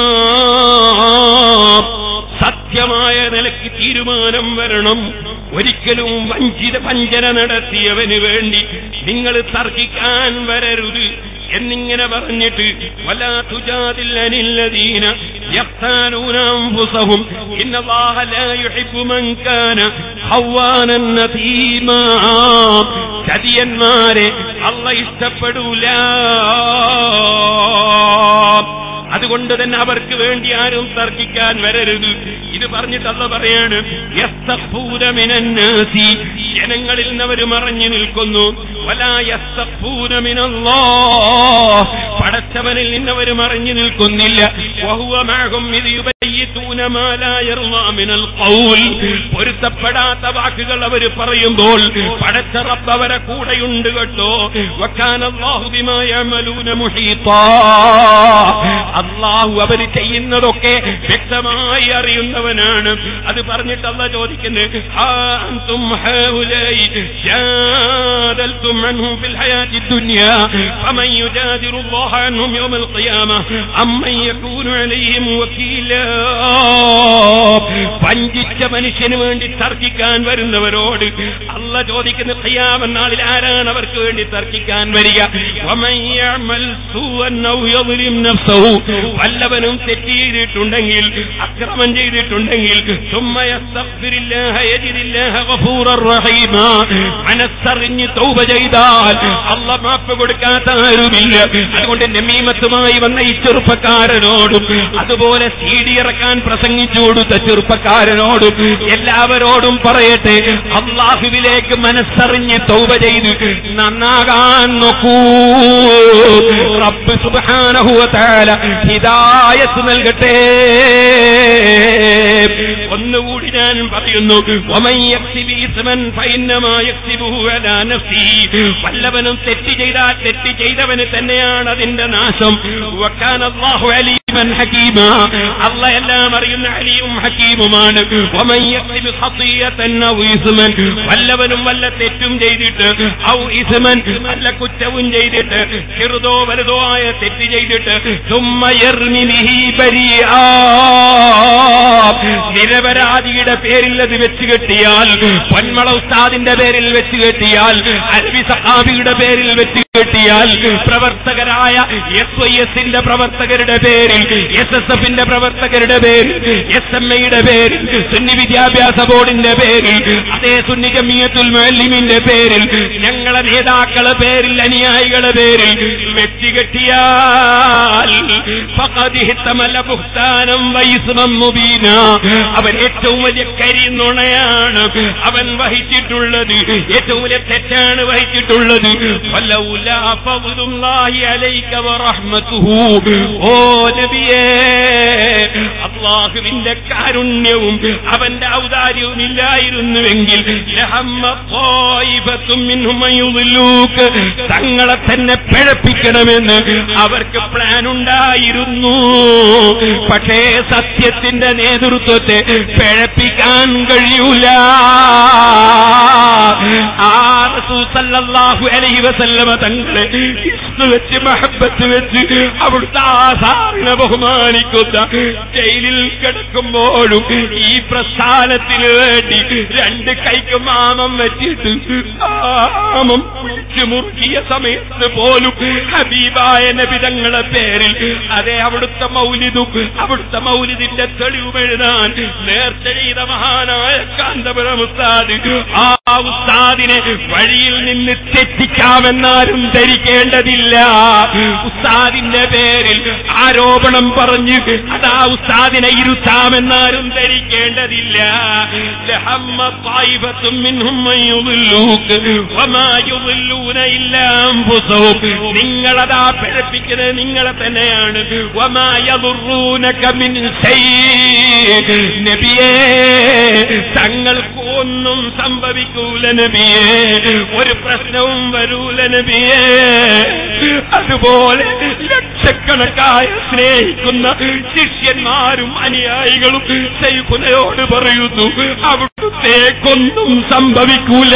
സത്യമായ നിലയ്ക്ക് തീരുമാനം വരണം ഒരിക്കലും വഞ്ചിത വഞ്ചന നടത്തിയവന് വേണ്ടി നിങ്ങൾ തർക്കിക്കാൻ വരരുത് എന്നിങ്ങനെ പറഞ്ഞിട്ട് വലാ തുജാദില്ലനില്ലദീന يختانون أنفسهم إن الله لا يحب من كان خوانا نثيما ചതിയന്മാരെ അല്ല ഇഷ്ടപ്പെടൂല അതുകൊണ്ട് തന്നെ അവർക്ക് വേണ്ടി ആരും തർക്കിക്കാൻ വരരുത് ഇത് പറഞ്ഞിട്ട് അല്ല പറയാണ് യസ്തഫൂരമിനന്നാസി ജനങ്ങളിൽ നിന്ന് അവർ മറഞ്ഞു നിൽക്കുന്നു വലായസ്തഫൂരമിനല്ലോ പടച്ചവനിൽ നിന്ന് അവർ മറഞ്ഞു നിൽക്കുന്നില്ല വഹുവമാകും ഇത് യുബയ്യിത്തൂന മാ ലാ യർളാ മിനൽ ഖൗൽ പൊരുത്തപ്പെടാത്ത വാക്കുകൾ അവർ പറയുമ്പോൾ പടച്ച റബ്ബ് അവരെ കൂടെയുണ്ട് കേട്ടോ വക്കാനല്ലാഹു ബിമാ യഅമലൂന മുഹീത്താ അള്ളാഹു അവർ ചെയ്യുന്നതൊക്കെ വ്യക്തമായി അറിയുന്നവനാണ് അത് പറഞ്ഞിട്ട് അല്ല ചോദിക്കുന്നത് ഹാ അൻതും ഹൗലൈ ജാദൽതും അൻഹും ഫിൽ ഹയാത്തി ദുനിയാ ഫമൻ യുജാദിറു അല്ലാഹ അൻഹും യൗമൽ ഖിയാമ അമ്മൻ യകൂനു അലൈഹിം വകീലാ പഞ്ചിച്ച മനുഷ്യന് വേണ്ടി തർക്കിക്കാൻ വരുന്നവരോട് അല്ല ചോദിക്കുന്ന ഖിയാമ നാളിൽ ആരാണ് അവർക്ക് വേണ്ടി തർക്കിക്കാൻ വരിക വമൻ യഅമൽ സൂഅൻ ഔ യദ്ലിം നഫ്സഹു വല്ലവനും തെറ്റ് ചെയ്തിട്ടുണ്ടെങ്കിൽ അക്രമം ചെയ്തിട്ടുണ്ടെങ്കിൽ സുമ്മ യസ്തഗ്ഫിരില്ലാഹ യജിദില്ലാഹ ഗഫൂറർ റഹീമ മനസ്സറിഞ്ഞ് തൗബ ചെയ്താൽ അല്ല മാപ്പ് കൊടുക്കാത്ത ആരുമില്ല അതുകൊണ്ട് നമീമത്തുമായി വന്ന ഈ ചെറുപ്പക്കാരനോടും അതുപോലെ സി ഡി ഇറക്കാൻ പ്രസംഗിച്ചു കൊടുത്ത ചെറുപ്പക്കാരനോടും എല്ലാവരോടും പറയട്ടെ അള്ളാഹുവിലേക്ക് മനസ്സറിഞ്ഞ് തൗബ ചെയ്ത് നന്നാകാൻ നോക്കൂ റബ്ബ് സുബ്ഹാനഹു വ തആല ഹിദായത്ത് നൽകട്ടെ ഒന്നുകൂടി ഞാൻ പറയുന്നു വമൻ യക്സിബി ഇസ്മൻ ഫഇന്നമാ യക്സിബുഹു അലാ നഫ്സിഹി വല്ലവനും തെറ്റ് ചെയ്താൽ തെറ്റ് ചെയ്തവന് തന്നെയാണ് അതിന്റെ നാശം വക്കാന അല്ലാഹു അലീമൻ ഹകീമ അല്ല എല്ലാം അറിയുന്ന അലീമും ഹക്കീമുമാണ് വമൻ യക്സിബ് ഖതിയതൻ ഔ ഇസ്മൻ വല്ലവനും വല്ല തെറ്റും ചെയ്തിട്ട് ഔ ഇസ്മൻ വല്ല കുറ്റവും ചെയ്തിട്ട് ചെറുതോ വലുതോ ആയ തെറ്റ് ചെയ്തിട്ട് സുമ്മ യർമി ബിഹി ബരിആ നിരപരാധിയുടെ പേരിൽ അത് വെച്ച് കെട്ടിയാൽ പൊന്മള ഉസ്താദിന്റെ പേരിൽ വെച്ച് കെട്ടിയാൽ അൽവി സഹാബിയുടെ പേരിൽ വെച്ച് കെട്ടിയാൽ പ്രവർത്തകരായ എസ് വൈ എസിന്റെ പ്രവർത്തകരുടെ പേരിൽ എസ് എസ് എഫിന്റെ പ്രവർത്തകരുടെ പേരിൽ എസ് എം ഐയുടെ പേരിൽ സുന്നി വിദ്യാഭ്യാസ ബോർഡിന്റെ പേരിൽ അതേ സുന്നി ജമിയത്തുൽ മുഅല്ലിമിന്റെ പേരിൽ ഞങ്ങളെ നേതാക്കളെ പേരിൽ അനുയായികളുടെ പേരിൽ വെച്ച് കെട്ടിയാൽ ഫഖദ് ഇഹ്തമല ബുഹ്താനം വൈസ്മം മുബീന അവൻ ഏറ്റവും വലിയ കരിനുണയാണ് അവൻ വഹിച്ചിട്ടുള്ളത് ഏറ്റവും വലിയ തെറ്റാണ് വഹിച്ചിട്ടുള്ളത് വല്ലൗലാ ഫദ്ലുല്ലാഹി അലൈക വറഹ്മതുഹു ഓ നബിയേ അള്ളാഹുവിന്റെ കാരുണ്യവും അവന്റെ ഔദാര്യവും ഇല്ലായിരുന്നുവെങ്കിൽ ലഹമ്മ ത്വായിഫത്തും മിൻഹും അൻ യുദ്ലൂക. തങ്ങളെ തന്നെ പിഴപ്പിക്കണമെന്ന് അവർക്ക് പ്ലാൻ ഉണ്ടായിരുന്നു പക്ഷേ സത്യത്തിന്റെ നേതൃത്വത്തെ പിഴപ്പിക്കാൻ കഴിയൂല ആ റസൂൽ സല്ലല്ലാഹു അലൈഹി വസല്ലമ തങ്ങളെ ഇസ്മ വെച്ച് മഹബത്ത് വെച്ച് അവിടുത്തെ ആസാറിനെ ബഹുമാനിക്കുന്ന ജയിലിൽ കിടക്കുമ്പോഴും ഈ പ്രസ്ഥാനത്തിന് വേണ്ടി രണ്ട് കൈക്ക് മാമം വെച്ചിട്ട് മാമം പിടിച്ചു മുറുക്കിയ സമയത്ത് പോലും ഹബീബായ നബിതങ്ങളെ പേരിൽ അതെ അവിടുത്തെ മൗലിദും അവിടുത്തെ മൗലിദിന്റെ തെളിവ് എഴുതാൻ നേർച്ച ചെയ്ത മഹാനായ കാന്തപുരം ഉസ്താദ് ആ ഉസ്താദിനെ വഴിയിൽ നിന്ന് തെറ്റിക്കാമെന്നാരും ധരിക്കേണ്ടതില്ല ഉസ്താദിന്റെ പേരിൽ ആരോപണം പറഞ്ഞ് അതാ ഉസ്താദിനെ ഇരുത്താമെന്നാരും ധരിക്കേണ്ടതില്ല ലഹമ്മ ത്വായിഫത്തും മിൻഹും മൻ യുളില്ലൂക വമാ യുളില്ലൂന ഇല്ലാ അൻഫുസഹും നിങ്ങളതാ പിഴപ്പിക്കുന്നത് നിങ്ങളെ തന്നെയാണ് വമാ യദുറൂനക മിൻ ശൈഇ നബിയേ തങ്ങൾക്ക് ഒന്നും സംഭവിക്കൂല നബിയേ ഒരു പ്രശ്നവും വരൂല നബിയേ അതുപോലെ ലക്ഷക്കണക്കായ സ്നേഹിക്കുന്ന ശിഷ്യന്മാരും അനുയായികളും സൈഖുനയോട് പറയുന്നു അവിടുത്തേക്കൊന്നും സംഭവിക്കൂല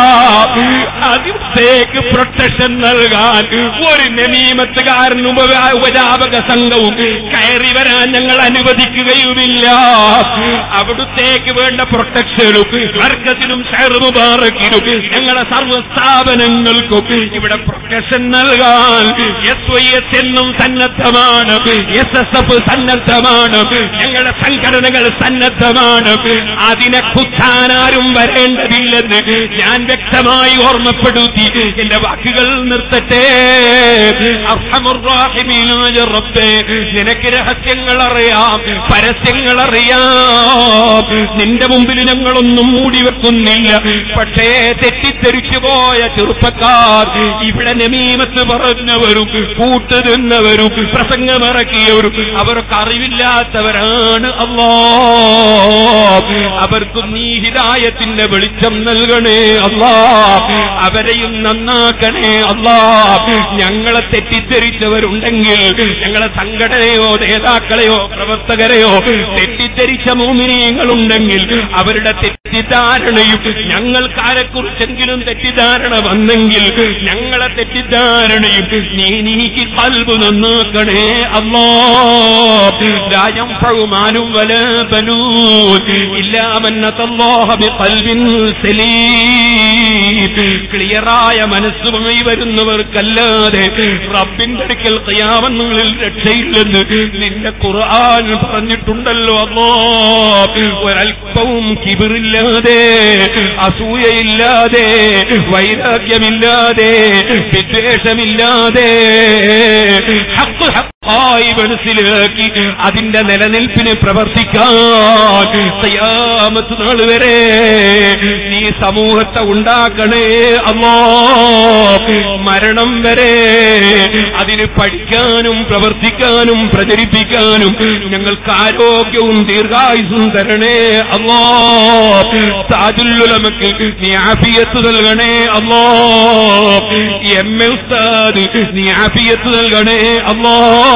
അതിർത്തേക്ക് പ്രൊട്ടക്ഷൻ നൽകാൻ ഒരു നമീമത്തുകാരൻ ഉപ- ഉപജാപക സംഘവും കയറി വരാൻ ഞങ്ങൾ അനുവദിക്കുകയുമില്ല അവിടുത്തേക്ക് വേണ്ട പ്രൊട്ടക്ഷനും വർഗത്തിനും മുബാറക്കിനും ഞങ്ങളുടെ സർവ്വസ്ഥാപനങ്ങൾക്കും ഇവിടെ പ്രൊട്ടക്ഷൻ നൽകാൻ എസ് വൈ എസ് എന്നും സന്നദ്ധമാണ് എസ് എസ് എഫ് സന്നദ്ധമാണ് ഞങ്ങളുടെ സംഘടനകൾ സന്നദ്ധമാണ് അതിനെ കുത്താനാരും വരേണ്ടതില്ലെന്ന് ഞാൻ വ്യക്തമായി ഓർമ്മപ്പെടുത്തി എന്റെ വാക്കുകൾ നിർത്തട്ടെ അർഹമുറാഹിമീനായ റബ്ബേ നിനക്ക് രഹസ്യങ്ങൾ അറിയാം പരസ്യങ്ങൾ അറിയാം നിന്റെ മുമ്പിൽ ഞങ്ങളൊന്നും മൂടി വെക്കുന്നില്ല പക്ഷേ തെറ്റിദ്ധരിച്ചു പോയ ചെറുപ്പക്കാർ ഇവിടെ നമീമത്ത് പറഞ്ഞവരും കൂട്ടുനിന്നവരും പ്രസംഗമിറക്കിയവരും അവർക്ക് അറിവില്ലാത്തവരാണ് അല്ലോ അവർക്കും നീ ഹിതായത്തിന്റെ വെളിച്ചം നൽകണേ അല്ലാ അവരെയും നന്നാക്കണേ അല്ലാ ഞങ്ങളെ തെറ്റിദ്ധരിച്ചവരുണ്ടെങ്കിൽ ഞങ്ങളെ സംഘടനയോ നേതാക്കളെയോ പ്രവർത്തകരെയോ തെറ്റിദ്ധരിച്ച മോമിനിയങ്ങളുണ്ടെങ്കിൽ അവരുടെ തെറ്റിദ്ധാരണയും ഞങ്ങൾക്കാരെക്കുറിച്ചെങ്കിലും തെറ്റിദ്ധാരണ വന്നെങ്കിൽ ഞങ്ങളെ തെറ്റിദ്ധാരണയും നീ നീക്കി കൽബ് നന്നാക്കണേ അല്ലോ രാജം ഫഴുമാനും വല ബനൂൻ ഇല്ലാമന്നതല്ലാഹ ബിഖൽബിൻ സലീം ക്ലിയറായ മനസ്സുമായി വരുന്നവർക്കല്ലാതെ റബ്ബിന്റെ അടുക്കൽ ഖിയാമങ്ങളിൽ രക്ഷയില്ലെന്ന് നിന്റെ ഖുർആൻ പറഞ്ഞിട്ടുണ്ടല്ലോ അല്ലോ ഒരൽപ്പവും കിബിറില്ലാതെ അസൂയയില്ലാതെ വൈരാഗ്യമില്ലാതെ വിദ്വേഷമില്ലാതെ ഹക്ക് ഹക്കായി മനസ്സിലാക്കി അതിന്റെ നിലനിൽപ്പിന് പ്രവർത്തിക്കാൻ ഖിയാമത്ത് നാൾ വരെ നീ സമൂഹത്തെ ഉണ്ടാക്കണേ അല്ലോ മരണം വരെ അതിന് പഠിക്കാനും പ്രവർത്തിക്കാനും പ്രചരിപ്പിക്കാനും ഞങ്ങൾക്ക് ആരോഗ്യവും ദീർഘായുസും തരണേ അല്ലോ താജുല്ലുലമക്ക് നീ ആഫിയത്ത് നൽകണേ അല്ലോ എം എ ഉസ്താദ് നീ ആഫിയത്ത് നൽകണേ അല്ലോ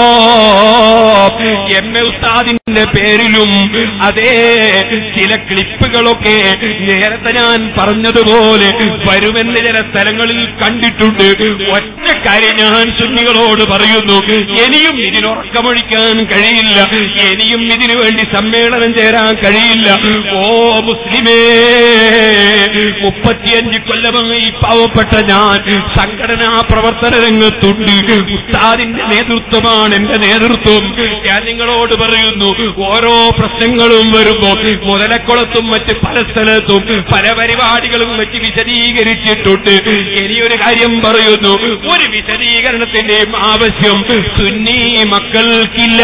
എം എ ഉസ്താദിന്റെ പേരിലും അതേ ചില ക്ലിപ്പുകളൊക്കെ നേരത്തെ ഞാൻ പറഞ്ഞതുപോലെ വരുമെന്ന് ചില സ്ഥലങ്ങളിൽ കണ്ടിട്ടുണ്ട് ഒറ്റ കാര്യം ഞാൻ സുന്നികളോട് പറയുന്നു ഇനിയും ഇതിനുറക്കമൊഴിക്കാൻ കഴിയില്ല ഇനിയും ഇതിനു വേണ്ടി സമ്മേളനം ചേരാൻ കഴിയില്ല ഓ മുസ്ലിമേ മുപ്പത്തിയഞ്ച് കൊല്ലമായി പാവപ്പെട്ട ഞാൻ സംഘടനാ പ്രവർത്തന രംഗത്തുണ്ട് ഉസ്താദിന്റെ നേതൃത്വമാണ് എന്റെ നേതൃത്വം ഞാൻ നിങ്ങളോട് പറയുന്നു ഓരോ പ്രശ്നങ്ങളും വരുമ്പോ മുതലക്കുളത്തും മറ്റ് പല സ്ഥലത്തും പല പരിപാടികളും വെച്ച് വിശദീകരിച്ചിട്ടുണ്ട് ഇനിയൊരു കാര്യം പറയുന്നു ഒരു വിശദീകരണത്തിന്റെയും ആവശ്യം സുന്നി മക്കൾക്കില്ല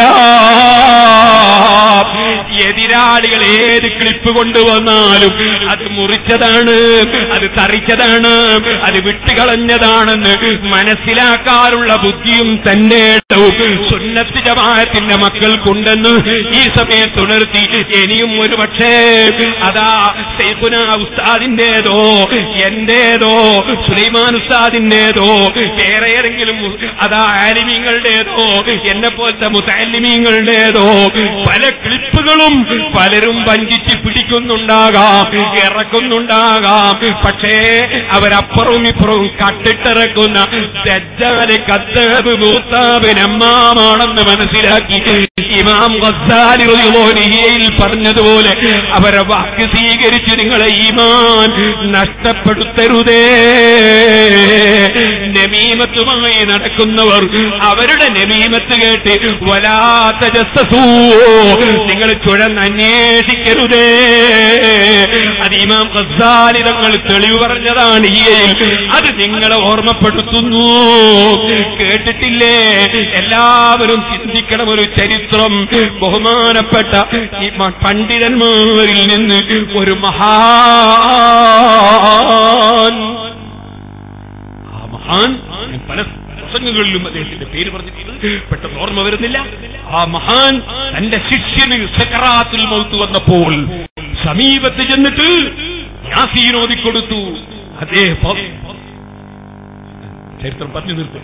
എതിരാളികൾ ഏത് ക്ലിപ്പ് കൊണ്ടുവന്നാലും അത് മുറിച്ചതാണ് അത് തറിച്ചതാണ് അത് വിട്ടുകളഞ്ഞതാണെന്ന് മനസ്സിലാക്കാനുള്ള ബുദ്ധിയും തന്നേട്ടവും സുന്നത്ത് ജമാഅത്തിന്റെ മക്കൾക്കുണ്ടെന്ന് ഈ സമയത്ത് ഉണർത്തി ഇനിയും ഒരു പക്ഷേ അതാ സൈഫുന ഉസ്താദിന്റേതോ എന്റേതോ സുലൈമാൻ ഉസ്താദിന്റേതോ വേറെ ഏതെങ്കിലും അതാ ആലിമീങ്ങളുടേതോ എന്നെ പോലത്തെ മുത്താലിമീങ്ങളുടേതോ പല ക്ലിപ്പുകളും പലരും വഞ്ചിച്ച് പിടിക്കുന്നുണ്ടാകാം ഇറക്കുന്നുണ്ടാകാം പക്ഷേ അവരപ്പുറവും ഇപ്പുറവും കട്ടിട്ടിറക്കുന്ന ദജ്ജാല് കത്തേബ് മൂത്താബ് നമ്മാമാണെന്ന് മനസ്സിലാക്കി ഇമാം ഗസാലി റളിയല്ലാഹുവിൽ പറഞ്ഞതുപോലെ അവരെ വാക്ക് സ്വീകരിച്ച് നിങ്ങളെ ഈമാൻ നഷ്ടപ്പെടുത്തരുതേ നമീമത്തുമായി നടക്കുന്നവർ അവരുടെ നമീമത്ത് കേട്ട് വലാത്ത ജസ്സസൂ നിങ്ങൾ ചുഴന്ന് അന്വേഷിക്കരുതേ അത് ഇമാം ഖസാലി തങ്ങൾ തെളിവ് പറഞ്ഞതാണ് ഈയയിൽ അത് നിങ്ങളെ ഓർമ്മപ്പെടുത്തുന്നു കേട്ടിട്ടില്ലേ എല്ലാവരും ചിന്തിക്കണം ഒരു ചരിത്രം ബഹുമാനപ്പെട്ട ഈ മ- പണ്ഡിതന്മാരിൽ നിന്ന് ഒരു മഹാൻ ആ മഹാൻ ഞാൻ പല പ്രസംഗങ്ങളിലും അദ്ദേഹത്തിന്റെ പേര് പറഞ്ഞിട്ടുണ്ട് പെട്ടെന്ന് ഓർമ്മ വരുന്നില്ല ആ മഹാൻ തന്റെ ശിഷ്യന് സക്കറാത്തുൽ മൗത്ത് വന്നപ്പോൾ സമീപത്ത് ചെന്നിട്ട് യാസീൻ ഓതിക്കൊടുത്തു അദ്ദേഹം ചരിത്രം പറഞ്ഞു നിർത്തും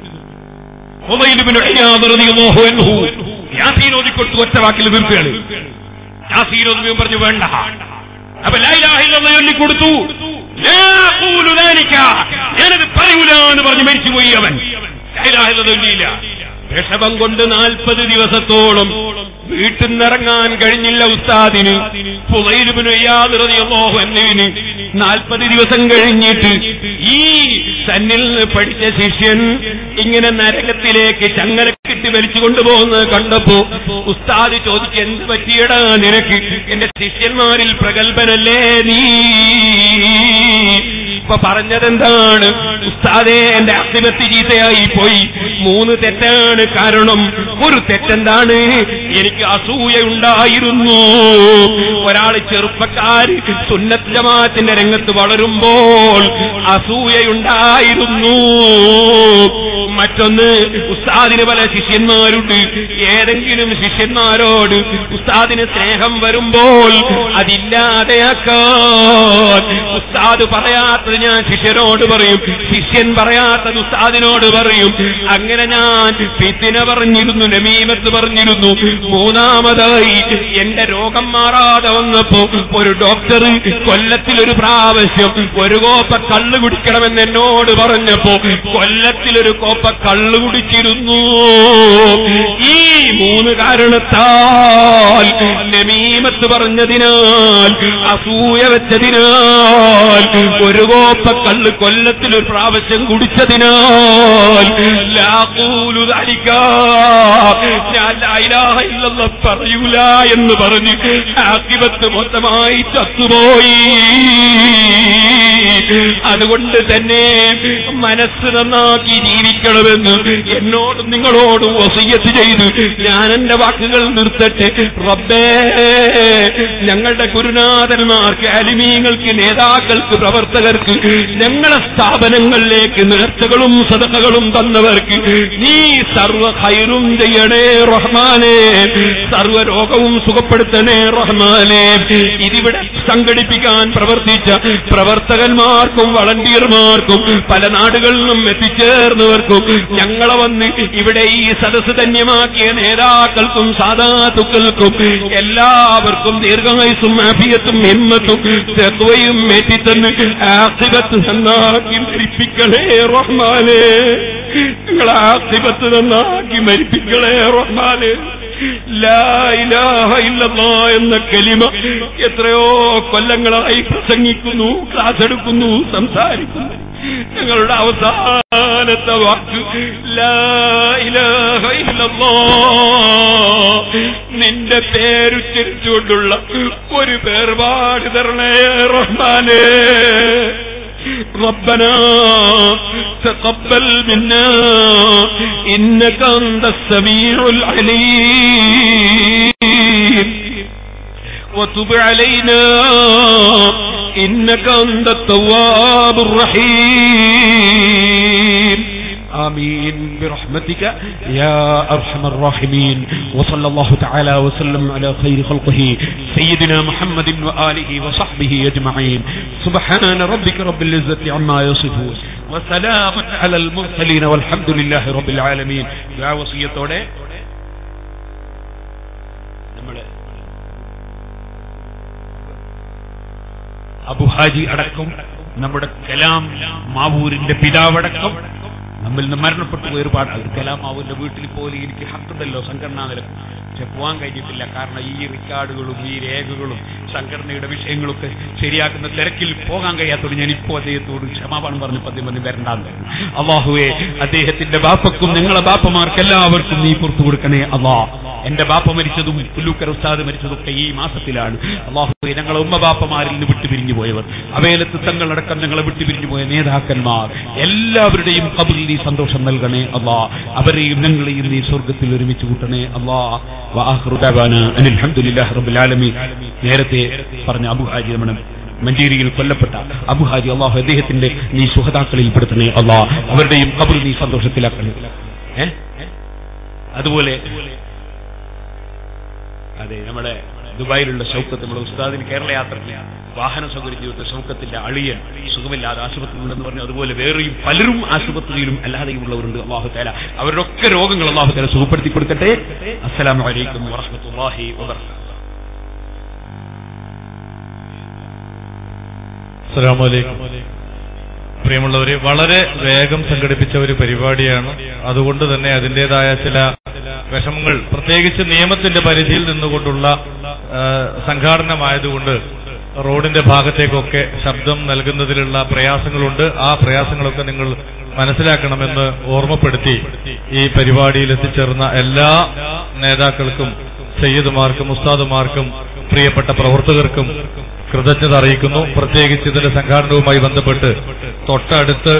യാസീൻ ഓതിക്കൊടുത്തു ഒറ്റ വാക്കിൽ നിർത്തുകയാണ് യാസീൻ ഓതുകയും പറഞ്ഞു വേണ്ട അപ്പൊ ലൈലാഹില്ലെന്ന് ചൊല്ലിക്കൊടുത്തു ലാ അഖൂലു ദാലിക. ഞാനത് പറയൂല എന്ന് പറഞ്ഞ് മരിച്ചുപോയി അവൻ ലൈലാഹില്ലെന്ന് ചൊല്ലിയില്ല വിഷമം കൊണ്ട് നാൽപ്പത് ദിവസത്തോളം വീട്ടിൽ നിന്നിറങ്ങാൻ കഴിഞ്ഞില്ല ഉസ്താദിന് എന്നതിന് നാൽപ്പത് ദിവസം കഴിഞ്ഞിട്ട് ഈ തന്നിൽ നിന്ന് പഠിച്ച ശിഷ്യൻ ഇങ്ങനെ നരകത്തിലേക്ക് ചങ്ങലക്കിട്ട് വലിച്ചു കൊണ്ടുപോകുന്നത് കണ്ടപ്പോ ഉസ്താദ് ചോദിച്ചു എന്ത് പറ്റിയടാ നിനക്ക് എന്റെ ശിഷ്യന്മാരിൽ പ്രഗത്ഭനല്ലേ നീ ഇപ്പൊ പറഞ്ഞതെന്താണ് ഉസ്താദേ എന്റെ അസിബത്ത് ചീത്തയായി പോയി മൂന്ന് തെറ്റാണ് കാരണം ഒരു തെറ്റെന്താണ് എനിക്ക് അസൂയയുണ്ടായിരുന്നു ഒരാൾ ചെറുപ്പക്കാര് സുന്നത്ത് ജമാഅത്തിന്റെ രംഗത്ത് വളരുമ്പോൾ അസൂയയുണ്ടായിരുന്നു മറ്റൊന്ന് ഉസ്താദിന് പല ശിഷ്യന്മാരുണ്ട് ഏതെങ്കിലും ശിഷ്യന്മാരോട് ഉസ്താദിന് സ്നേഹം വരുമ്പോൾ അതില്ലാതെയാക്കാൻ ഉസ്താദ് പറയാത്തത് ഞാൻ ശിഷ്യനോട് പറയും ശിഷ്യൻ പറയാത്തത് ഉസ്താദിനോട് പറയും അങ്ങനെ ഞാൻ ഫിത്തിന പറഞ്ഞിരുന്നു നമീമത്ത് പറഞ്ഞിരുന്നു മൂന്നാമതായി എന്റെ രോഗം മാറാതെ വന്നപ്പോ ഒരു ഡോക്ടർ കൊല്ലത്തിൽ ഒരു പ്രാവശ്യം ഒരു കോപ്പ കള്ളു കുടിക്കണമെന്ന് എന്നോട് പറഞ്ഞപ്പോ കൊല്ലത്തിലൊരു കോപ്പ കള്ളു കുടിച്ചിരുന്നു ഈ മൂന്ന് കാരണത്താൽ നമീമത്ത് പറഞ്ഞതിനാൽ അസൂയ വെച്ചതിനാൽ ഒരു കോപ്പ കള്ള് കൊല്ലത്തിൽ ഒരു പ്രാവശ്യം കുടിച്ചതിനാൽ ലാഖൂലു ദാലിക. ഞാൻ ലാ ഇലാഹ ഇല്ലല്ലാഹ് പറയൂല എന്ന് പറഞ്ഞ് ആക്കിബത്ത് മൊത്തമായി ചത്തുപോയി അതുകൊണ്ട് തന്നെ മനസ്സ് നന്നാക്കി ജീവിക്കണമെന്ന് എന്നോടും നിങ്ങളോടും വസയ്യത്ത് ചെയ്ത് ഞാൻ എന്റെ വാക്കുകൾ നിർത്തട്ടെ റബ്ബേ ഞങ്ങളുടെ ഗുരുനാഥന്മാർക്ക് അലിമീങ്ങൾക്ക് നേതാക്കൾക്ക് പ്രവർത്തകർക്ക് ഞങ്ങളെ സ്ഥാപനങ്ങളിലേക്ക് നേർച്ചകളും സദക്കകളും തന്നവർക്ക് നീ സർവ ഹൈറും ചെയ്യണേ റഹ്മാനെ സർവ രോഗവും സുഖപ്പെടുത്തണേ റഹ്മാനെ ഇതിവിടെ സംഘടിപ്പിക്കാൻ പ്രവർത്തിച്ച പ്രവർത്തകന്മാർക്കും വളണ്ടിയർമാർക്കും പല നാടുകളിൽ നിന്നും എത്തിച്ചേർന്നവർക്കും ഞങ്ങളെ വന്ന് ഇവിടെ ഈ സദസ്സ് ധന്യമാക്കിയ നേതാക്കൾക്കും സാധാതുക്കൾക്കും എല്ലാവർക്കും ദീർഘായുസും ആഫിയത്തും ഹിമ്മത്തും തെക്കുവയും ഏറ്റിത്തന്ന് ആസിബത്ത് നന്നാക്കി മരിപ്പിക്കണേ റഹ്മാനെ നിങ്ങൾ ആസിബത്ത് നന്നാക്കി മരിപ്പിക്കണേ റഹ്മാനെ ലാ ഇലാഹ ഇല്ലല്ലാ എന്ന കലിമ എത്രയോ കൊല്ലങ്ങളായി പ്രസംഗിക്കുന്നു ക്ലാസ് എടുക്കുന്നു സംസാരിക്കുന്നു ഞങ്ങളുടെ അവസാനത്തെ വാക്ക് ലാ ഇലാഹ ഇല്ലല്ലാ നിന്റെ പേരുച്ചരിച്ചുകൊണ്ടുള്ള ഒരു പേർപാട് തരണേ റഹ്മാനേ ربنا تقبل منا إنك أنت السميع العليم وتب علينا إنك أنت التواب الرحيم آمين برحمتك يا أرحم الراحمين وصلى الله تعالى وسلم على خير خلقه سيدنا محمد وآله وصحبه أجمعين سبحان ربك رب العزة عما يصفون وسلام على المرسلين والحمد لله رب العالمين يا وصيتوടെ നമ്മള് അബുഹാജി അടക്കം നമ്മുടെ കലാം മാവൂരിന്റെ പിതാവടക്കം നമ്മിൽ നിന്ന് മരണപ്പെട്ടു പോയ ഒരുപാട് അവർ കലാമാവിന്റെ വീട്ടിൽ പോലെ എനിക്ക് ഹക്കുണ്ടല്ലോ സംഘടനാ നില പക്ഷെ പോകാൻ കഴിഞ്ഞിട്ടില്ല കാരണം ഈ റെക്കോർഡുകളും ഈ രേഖകളും സംഘടനയുടെ വിഷയങ്ങളൊക്കെ ശരിയാക്കുന്ന തിരക്കിൽ പോകാൻ കഴിയാത്തോട് ഞാൻ ഇപ്പോൾ അദ്ദേഹത്തോട് ക്ഷമാപണം പറഞ്ഞ് പദ്യം പറഞ്ഞ് വരണ്ടാന്ന് അള്ളാഹുവെ അദ്ദേഹത്തിന്റെ ബാപ്പക്കും നിങ്ങളെ ബാപ്പമാർക്ക് എല്ലാവർക്കും നീ പുറത്തു കൊടുക്കണേ അള്ളാ എന്റെ ബാപ്പ മരിച്ചതും പുല്ലൂക്കർ ഉസ്താദ് മരിച്ചതൊക്കെ ഈ മാസത്തിലാണ് അള്ളാഹുവെ ഞങ്ങളെ ഉമ്മ ബാപ്പമാരിൽ നിന്ന് വിട്ടുപിരിഞ്ഞു പോയവർ അവയിലത്ത് തങ്ങളടക്കം ഞങ്ങളെ വിട്ടുപിരിഞ്ഞു പോയ നേതാക്കന്മാർ എല്ലാവരുടെയും കബറിൽ നീ സന്തോഷം നൽകണേ അള്ളാ അവരെയും ഞങ്ങളെയും നീ സ്വർഗത്തിൽ ഒരുമിച്ച് കൂട്ടണേ അള്ളാ വാഹൃദാന അനിൽഹമുല്ലാ റബ്ബുൽ ആലമീൻ നേരത്തെ പറഞ്ഞ അബു ഹാജി രമണൻ മഞ്ചേരിയിൽ കൊല്ലപ്പെട്ട അബുഹാജി അള്ളാഹു അദ്ദേഹത്തിന്റെ നീ സുഹതാക്കളിൽ പെടുത്തണേ അള്ളാഹ് അവരുടെയും കബർ നീ സന്തോഷത്തിലാക്കണേ ഏ അതുപോലെ അതെ നമ്മുടെ ദുബായിലുള്ള ഷൗക്കത്ത് നമ്മുടെ ഉസ്താദിന് കേരള യാത്രയ്ക്ക് വാഹന സൗകര്യം ജീവിത ഷൗക്കത്തിന്റെ അളിയൻ സുഖമില്ലാതെ ആശുപത്രിയിലുണ്ടെന്ന് പറഞ്ഞു അതുപോലെ വേറെയും പലരും ആശുപത്രിയിലും അല്ലാതെയും ഉള്ളവരുണ്ട് അള്ളാഹു തല അവരുടെ ഒക്കെ രോഗങ്ങൾ അള്ളാഹു തല സുഖപ്പെടുത്തി കൊടുക്കട്ടെ അസ്സലാമു അലൈക്കും വറഹ്മത്തുള്ളാഹി വബറകാതുഹു അസ്സലാമലൈക്കും പ്രിയമുള്ളവരെ വളരെ വേഗം സംഘടിപ്പിച്ച ഒരു പരിപാടിയാണ് അതുകൊണ്ട് തന്നെ അതിൻ്റെതായ ചില വിഷമങ്ങൾ പ്രത്യേകിച്ച് നിയമത്തിന്റെ പരിധിയിൽ നിന്നുകൊണ്ടുള്ള ആ, സംഘാടനമായതുകൊണ്ട് റോഡിന്റെ ഭാഗത്തേക്കൊക്കെ ശബ്ദം നൽകുന്നതിലുള്ള പ്രയാസങ്ങളുണ്ട് ആ പ്രയാസങ്ങളൊക്കെ നിങ്ങൾ മനസ്സിലാക്കണമെന്ന് ഓർമ്മപ്പെടുത്തി ഈ പരിപാടിയിൽ എത്തിച്ചേർന്ന എല്ലാ നേതാക്കൾക്കും സയ്യിദുമാർക്കും ഉസ്താദുമാർക്കും പ്രിയപ്പെട്ട പ്രവർത്തകർക്കും കൃതജ്ഞത അറിയിക്കുന്നു പ്രത്യേകിച്ച് ഇതിന്റെ സംഘാടനവുമായി ബന്ധപ്പെട്ട് തൊട്ടടുത്ത്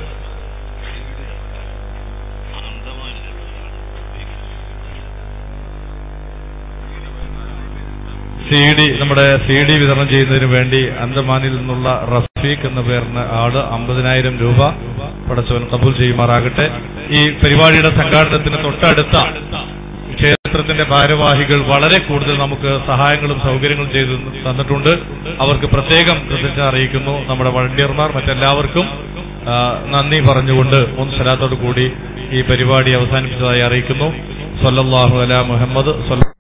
സി ഡി നമ്മുടെ സി ഡി വിതരണം ചെയ്യുന്നതിന് വേണ്ടി അന്തമാനിൽ നിന്നുള്ള റഫീഖ് എന്ന പേരിന് ആള് അമ്പതിനായിരം രൂപ പടച്ചവൻ കബൂൽ ചെയ്യുമാറാകട്ടെ ഈ പരിപാടിയുടെ സംഘാടനത്തിന് തൊട്ടടുത്ത ക്ഷേത്രത്തിന്റെ ഭാരവാഹികൾ വളരെ കൂടുതൽ നമുക്ക് സഹായങ്ങളും സൗകര്യങ്ങളും ചെയ്തു തന്നിട്ടുണ്ട് അവർക്ക് പ്രത്യേകം കൃതജ്ഞത അറിയിക്കുന്നു നമ്മുടെ വളണ്ടിയർമാർ മറ്റെല്ലാവർക്കും ആ, നന്ദി പറഞ്ഞുകൊണ്ട് ഒന്ന് സ്ഥലത്തോടു കൂടി ഈ പരിപാടി അവസാനിപ്പിച്ചതായി അറിയിക്കുന്നു സല്ലല്ലാഹു അലാ മുഹമ്മദ് സല്ല